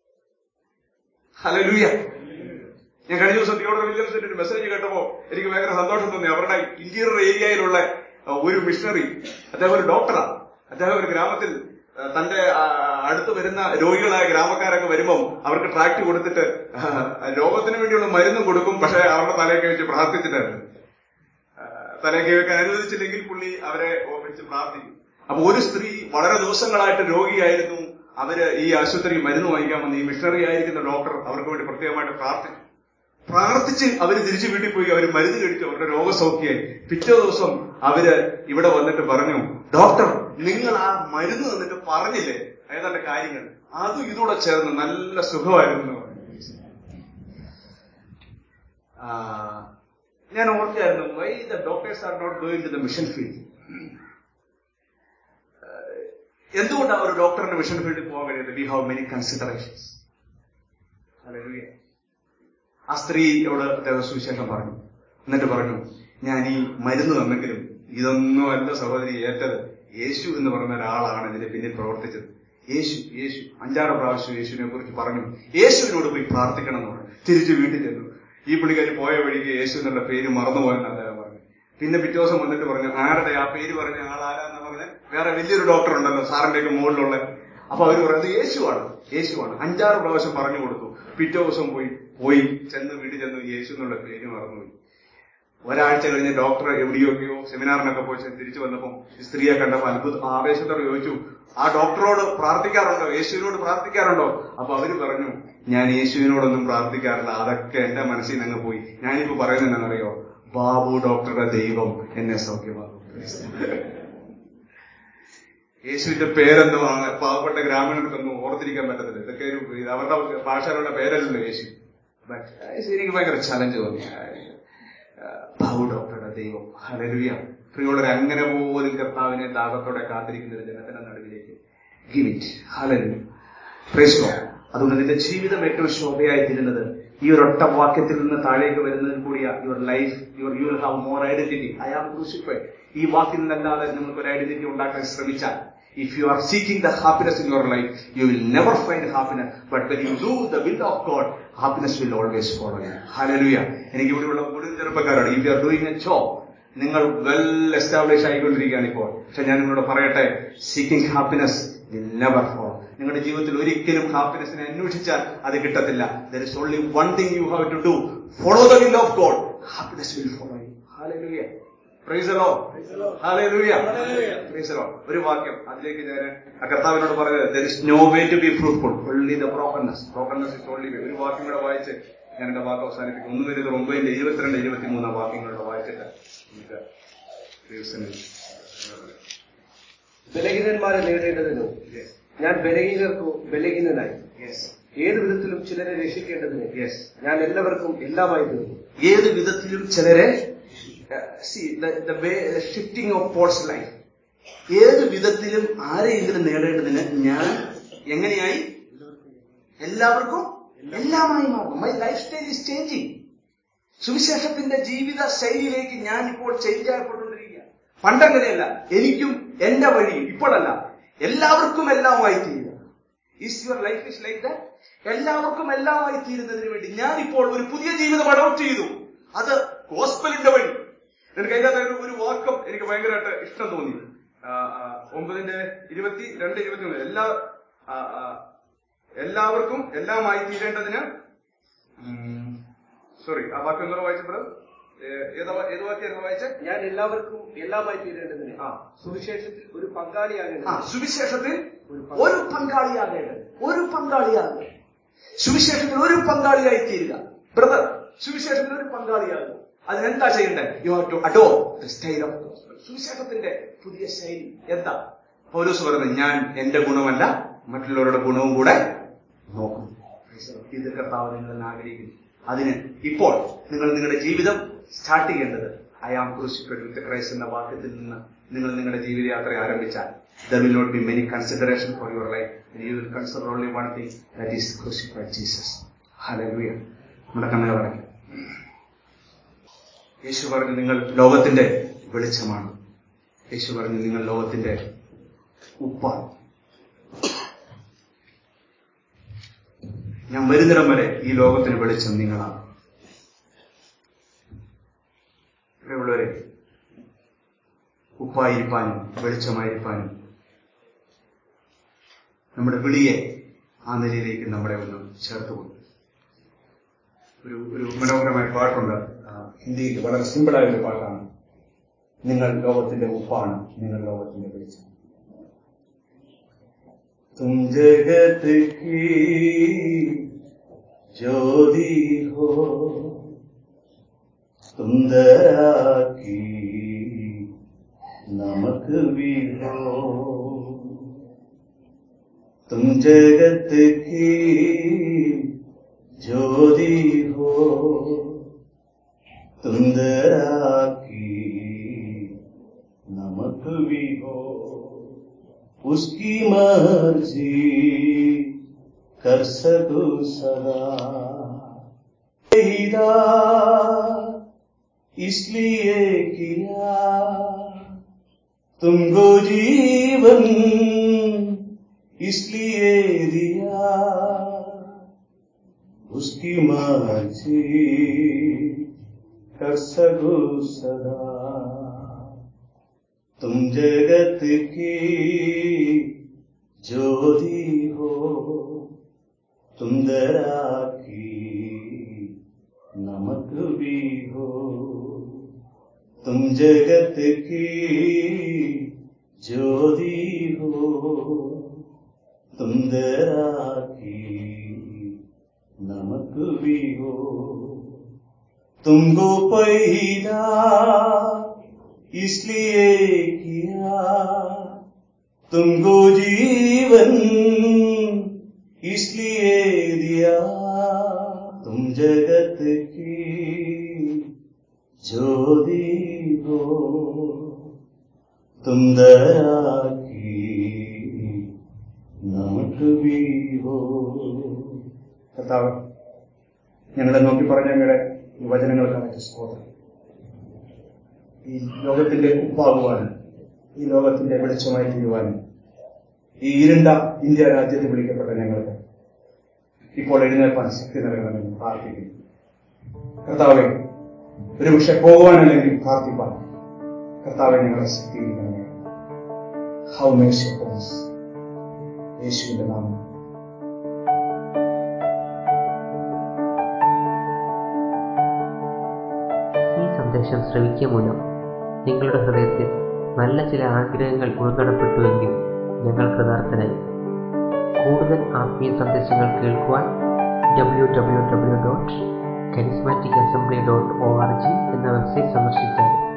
hallelujah ഞാൻ കഴിഞ്ഞ ദിവസം തിയോഡർ വില്യംസിന്റെ ഒരു മെസ്സേജ് കേട്ടപ്പോ എനിക്ക് ഭയങ്കര സന്തോഷം തോന്നി അവരുടെ ഇന്റീരിയർ ഏരിയയിലുള്ള ആ, ഒരു മിഷണറി അദ്ദേഹം ഒരു ഡോക്ടറാണ് അദ്ദേഹം ഒരു ഗ്രാമത്തിൽ ആ, തന്റെ ആ, അടുത്ത് വരുന്ന രോഗികളായ ഗ്രാമക്കാരൊക്കെ വരുമ്പം അവർക്ക് ട്രാക്ട് കൊടുത്തിട്ട് ആ, രോഗത്തിന് വേണ്ടിയുള്ള മരുന്നും കൊടുക്കും പക്ഷെ അവരുടെ തലയൊക്കെ വെച്ച് പ്രാർത്ഥിച്ചിട്ടായിരുന്നു ആ, തലയൊക്കെ വെക്കാൻ അനുവദിച്ചില്ലെങ്കിൽ പുള്ളി അവരെ വെച്ച് പ്രാർത്ഥിക്കും അപ്പൊ ഒരു സ്ത്രീ വളരെ ദിവസങ്ങളായിട്ട് രോഗിയായിരുന്നു അവര് ഈ ആശുപത്രി മരുന്ന് വാങ്ങിക്കാൻ വന്ന് ഈ മിഷണറി ആയിരിക്കുന്ന ഡോക്ടർ അവർക്ക് വേണ്ടി പ്രത്യേകമായിട്ട് പ്രാർത്ഥിച്ചു പ്രാർത്ഥിച്ച് അവര് തിരിച്ചു വീട്ടിൽ പോയി അവര് മരുന്ന് കഴിച്ചു അവരുടെ രോഗസൗഖ്യായി പിറ്റേ ദിവസം അവര് ഇവിടെ വന്നിട്ട് പറഞ്ഞു ഡോക്ടർ നിങ്ങൾ ആ മരുന്ന് തന്നിട്ട് പറഞ്ഞില്ലേ ഏതാണ്ട് കാര്യങ്ങൾ അതും ഇതൂടെ ചേർന്ന് നല്ല സുഖമായിരുന്നു എന്ന് പറഞ്ഞു. ആ, ഞാൻ ഓർക്കായിരുന്നു why the doctors are not going to the mission field എന്തുകൊണ്ടാണ് ഒരു ഡോക്ടറിന്റെ മിഷൻ ഫീൽഡിൽ പോകാൻ കഴിയുന്നത് വി ഹാവ് മെനി കൺസിഡറേഷൻസ് ആ സ്ത്രീയോട് അദ്ദേഹം സുവിശേഷം പറഞ്ഞു എന്നിട്ട് പറഞ്ഞു ഞാൻ ഈ മരുന്ന് തന്നെങ്കിലും ഇതൊന്നും അല്ല സഹോദരി ഏറ്റത് യേശു എന്ന് പറഞ്ഞ ഒരാളാണ് ഇതിന്റെ പിന്നിൽ പ്രവർത്തിച്ചത് യേശു യേശു അഞ്ചാറ് പ്രാവശ്യം യേശുവിനെ കുറിച്ച് പറഞ്ഞു യേശുവിനോട് പോയി പ്രാർത്ഥിക്കണം എന്ന് പറഞ്ഞു തിരിച്ച് വീട്ടിൽ ചെന്നു ഈ പുള്ളിക്കാരി പോയ വഴിക്ക് യേശു എന്നുള്ള പേര് മറന്നുപോയെന്ന് അദ്ദേഹം പറഞ്ഞു പിന്നെ പിറ്റേ ദിവസം വന്നിട്ട് പറഞ്ഞു ആരുടെ ആ പേര് പറഞ്ഞ ആളാരാന്ന് പറഞ്ഞ് വേറെ വലിയൊരു ഡോക്ടർ ഉണ്ടല്ലോ സാറിന്റെയൊക്കെ മുകളിലുള്ള അപ്പൊ അവര് പറയുന്നത് യേശുവാണ് യേശുവാണ് അഞ്ചാറ് പ്രാവശ്യം പറഞ്ഞു കൊടുത്തു പിറ്റേ ദിവസം പോയി പോയി ചെന്ന് വീട്ടിൽ ചെന്ന് യേശു എന്നുള്ള പേര് മറന്നുപോയി ഒരാഴ്ച കഴിഞ്ഞ് ഡോക്ടർ എവിടെയൊക്കെയോ സെമിനാറിനൊക്കെ പോയി ചെന്ന് തിരിച്ചു വന്നപ്പോൾ ഈ സ്ത്രീയെ കണ്ടപ്പോൾ അത്ഭുത ആവേശത്തോടെ ചോദിച്ചു ആ ഡോക്ടറോട് പ്രാർത്ഥിക്കാറുണ്ടോ യേശുവിനോട് പ്രാർത്ഥിക്കാറുണ്ടോ അപ്പൊ അവര് പറഞ്ഞു ഞാൻ യേശുവിനോടൊന്നും പ്രാർത്ഥിക്കാറില്ല അതൊക്കെ എന്റെ മനസ്സിൽ നിന്ന് അങ്ങ് പോയി ഞാനിപ്പോ പറയുന്നത് എന്താണെന്നറിയോ ബാബു ഡോക്ടറുടെ ദൈവം എന്നെ സൗഖ്യമാകും യേശുവിന്റെ പേരെന്തോ ആണ് പാവപ്പെട്ട ഗ്രാമീണർക്കൊന്നും ഓർത്തിരിക്കാൻ പറ്റത്തില്ല ഇതൊക്കെ ഒരു ഇത് അവരുടെ ഭാഷയിലുള്ള പേരല്ലല്ലോ യേശു ബട്ട് എനിക്ക് ഭയങ്കര ചലഞ്ച് തോന്നി ബാബു ഡോക്ടറുടെ ദൈവം ഹലലുയ പ്രിയുള്ളവർ അങ്ങനെ പോലും കർത്താവിനെ ദാഹത്തോടെ കാത്തിരിക്കുന്ന ഒരു ജനത്തിന്റെ നടുവിലേക്ക് ഗിവ് ഇറ്റ് ഹലലു പ്രേസ്ലോ അതുകൊണ്ട് നിന്റെ ജീവിതം ഏറ്റവും ശോഭയായി തീരുന്നത് ഈ ഒരു ഒറ്റ വാക്യത്തിൽ നിന്ന് താഴേക്ക് വരുന്നതിൽ കൂടിയ your life your you will have more identity I am crucified ഈ വാക്കിൽ നിന്നല്ലാതെ നിങ്ങൾക്ക് ഒരു ഐഡന്റിറ്റി ഉണ്ടാക്കാൻ ശ്രമിച്ചാൽ if you are seeking the happiness in your life you will never find happiness but when you do the will of God happiness will always follow you hallelujah എനിക്ക് ഇവിടെയുള്ള മുഴുവൻ ചെറുപ്പക്കാരോട് if you are doing a job നിങ്ങൾ well establish ആയിക്കൊണ്ടിരിക്കുകയാണ് ഇപ്പോൾ പക്ഷെ ഞാൻ നിങ്ങളോട് പറയട്ടെ seeking happiness will never follow നിങ്ങളുടെ ജീവിതത്തിൽ ഒരിക്കലും ഹാപ്പിനെസ്സിനെ അന്വേഷിച്ചാൽ അത് കിട്ടത്തില്ല there is only one thing you have to do follow the will of God happiness will follow you hallelujah praise Lord hallelujah praise Lord ഒരു വാക്യം അതിലേക്ക് ഞാൻ ആ കർത്താവിനോട് പറഞ്ഞത് there is no way to be fruitful only the brokenness brokenness is only way ഒരു വാക്യം കൂടെ വായിച്ച് ഞാൻ എന്റെ വാക്ക് അവസാനിപ്പിക്കും ഒന്ന് വരുന്നത് ഒമ്പതിന്റെ ഇരുപത്തിരണ്ട് ഇരുപത്തിമൂന്ന് വാക്യങ്ങളുടെ വായിച്ചിട്ട് നമുക്ക് ദിവസങ്ങളിൽ ബലഹീനന്മാരെ നേടേണ്ടതിനോ Yes. ഞാൻ ബലഹീനർക്കു ബലഹീനനായി Yes. ഏത് വിധത്തിലും ചിലരെ രക്ഷിക്കേണ്ടതിന് Yes. ഞാൻ എല്ലാവർക്കും എല്ലാമായി തീർന്നു ഏത് വിധത്തിലും ചിലരെ see the way shifting of Paul's life ഏത് വിധത്തിലും ആരെയെങ്കിലും നേടേണ്ടതിന് ഞാൻ എങ്ങനെയായി എല്ലാവർക്കും എല്ലാമായി മാറും my life style is changing സുവിശേഷത്തിന്റെ ജീവിത ശൈലിയിലേക്ക് ഞാൻ ഇപ്പോൾ ചേഞ്ച് ആയപ്പെട്ടുകൊണ്ടിരിക്കുക പണ്ടങ്ങനെയല്ല എനിക്കും എന്റെ വഴിയും ഇപ്പോഴല്ല എല്ലാവർക്കും എല്ലാമായി തീരുക is your life is like that എല്ലാവർക്കും എല്ലാമായി തീരുന്നതിന് വേണ്ടി ഞാൻ ഇപ്പോൾ ഒരു പുതിയ ജീവിതം അഡോപ്റ്റ് ചെയ്തു അത് ഗോസ്പലിന്റെ വഴി എനിക്ക് അതിനകത്ത് ഒരു- ഒരു വാക്കം എനിക്ക് ഭയങ്കരമായിട്ട് ഇഷ്ടം തോന്നി ആ, ആ, ഒമ്പതിന്റെ ഇരുപത്തി രണ്ട് ഇരുപത്തി മൂന്ന് എല്ലാ ആ, ആ, എല്ലാവർക്കും എല്ലാമായി തീരേണ്ടതിന് സോറി ആ വാക്യം ഒന്നുകൂടെ വായിച്ചപ്പോൾ ഏതാ ഏത് വാക്യം വായിച്ചേ ഞാൻ എല്ലാവർക്കും എല്ലാമായി തീരേണ്ടതിന് ആ. സുവിശേഷത്തിൽ ഒരു ആ പങ്കാളിയാകേണ്ടത് സുവിശേഷത്തിൽ ഒരു ഒരു പങ്കാളിയാകേണ്ടത് ഒരു പങ്കാളിയാകുക സുവിശേഷത്തിൽ ഒരു പങ്കാളിയായി തീരുക ബ്രദർ സുവിശേഷത്തിൽ ഒരു പങ്കാളിയാകുക അതിനെന്താ ചെയ്യേണ്ടത് യു ഹാവ് ടു അഡോ ദ സ്റ്റൈൽ ഓഫ് സുവിശേഷത്തിന്റെ പുതിയ ശൈലി എന്താ പൗരൂസ് പറയുന്നത് ഞാൻ എന്റെ ഗുണമല്ല മറ്റുള്ളവരുടെ ഗുണവും കൂടെ നോക്കും ഇത് കർത്താവ് നിങ്ങൾ ആഗ്രഹിക്കുന്നു അതിന് ഇപ്പോൾ നിങ്ങൾ നിങ്ങളുടെ ജീവിതം സ്റ്റാർട്ട് ചെയ്യേണ്ടത് I am crucified with Christ എന്ന വാക്യത്തിൽ നിന്ന് നിങ്ങൾ നിങ്ങളുടെ ജീവിതയാത്ര ആരംഭിച്ചാൽ there will not be many consideration for your life you will consider only one thing that is crucified Jesus hallelujah നമ്മുടെ കണ്ണുകൾ അടയ്ക്കും യേശു പറഞ്ഞു നിങ്ങൾ ലോകത്തിന്റെ വെളിച്ചമാണ് യേശു പറഞ്ഞു നിങ്ങൾ ലോകത്തിന്റെ ഉപ്പാണ് ഞാൻ വരുന്നിടം വരെ ഈ ലോകത്തിന് വെളിച്ചം നിങ്ങളാണ് പ്രിയമുള്ളവരെ ഉപ്പായിരിക്കാനും വെളിച്ചമായിരിക്കാനും നമ്മുടെ വിളിയെ ആ നിലയിലേക്ക് നമ്മളെ ഒന്ന് ചേർത്തുകൊണ്ട് ഒരു ഒരു മനോഹരമായ പാട്ടുണ്ട് ആ, ഹിന്ദിയിൽ വളരെ സിമ്പിളായ ഒരു പാട്ടാണ് നിങ്ങൾ ലോകത്തിന്റെ ഉപ്പാണ് നിങ്ങൾ ലോകത്തിന്റെ വെളിച്ചം तुम जगत की ज्योति हो तुम दया की नमक भी हो तुम जगत की ज्योति हो तुम दया की नमक भी हो उसकी मर्जी कर सको सदा हिदा इसलिए किया तुमको जीवन इसलिए दिया उसकी मर्जी कर सको सदा तुम जगत की ज्योति हो तुम दरा की नमक भी हो तुम जगत की ज्योति हो तुम दरा की नमक भी हो तुमको पैदा इसलिए किया तुमको जीवन इसलिए दिया तुम जगत की ज्योति हो तुम दया की नमक भी हो കർത്താവ് ഞങ്ങളെ നോക്കി പറഞ്ഞ ഞങ്ങളുടെ ഈ വചനങ്ങൾക്കായിട്ട് സ്തോത്രം ഈ ലോകത്തിന്റെ ഉപ്പാകുവാനും ഈ ലോകത്തിന്റെ വെളിച്ചമായി തീരുവാനും ഈ ഇരുണ്ട ഇന്ത്യ രാജ്യത്ത് വിളിക്കപ്പെട്ട ഞങ്ങൾക്ക് ഇപ്പോൾ എഴുന്നേൽപ്പാൻ ശക്തി നൽകണമെന്ന് പ്രാർത്ഥിക്കുന്നു കർത്താവെ ഒരുപക്ഷെ പോകുവാനല്ലെങ്കിൽ പ്രാർത്ഥിപ്പാൻ കർത്താവെ ഞങ്ങളെ ശക്തി ഹൗ മേശ യേശുവിന്റെ നാമം ഈ സന്ദേശം ശ്രവിക്കുക മൂലം നിങ്ങളുടെ ഹൃദയത്തിൽ നല്ല ചില ആഗ്രഹങ്ങൾ ഉൾക്കടപ്പെട്ടുവെങ്കിൽ ഞങ്ങൾ കൃതാർത്ഥരായി കൂടുതൽ ആത്മീയ സന്ദേശങ്ങൾ കേൾക്കുവാൻ W W W dot charismatic assembly dot O R G എന്ന വെബ്സൈറ്റ് സന്ദർശിച്ചാൽ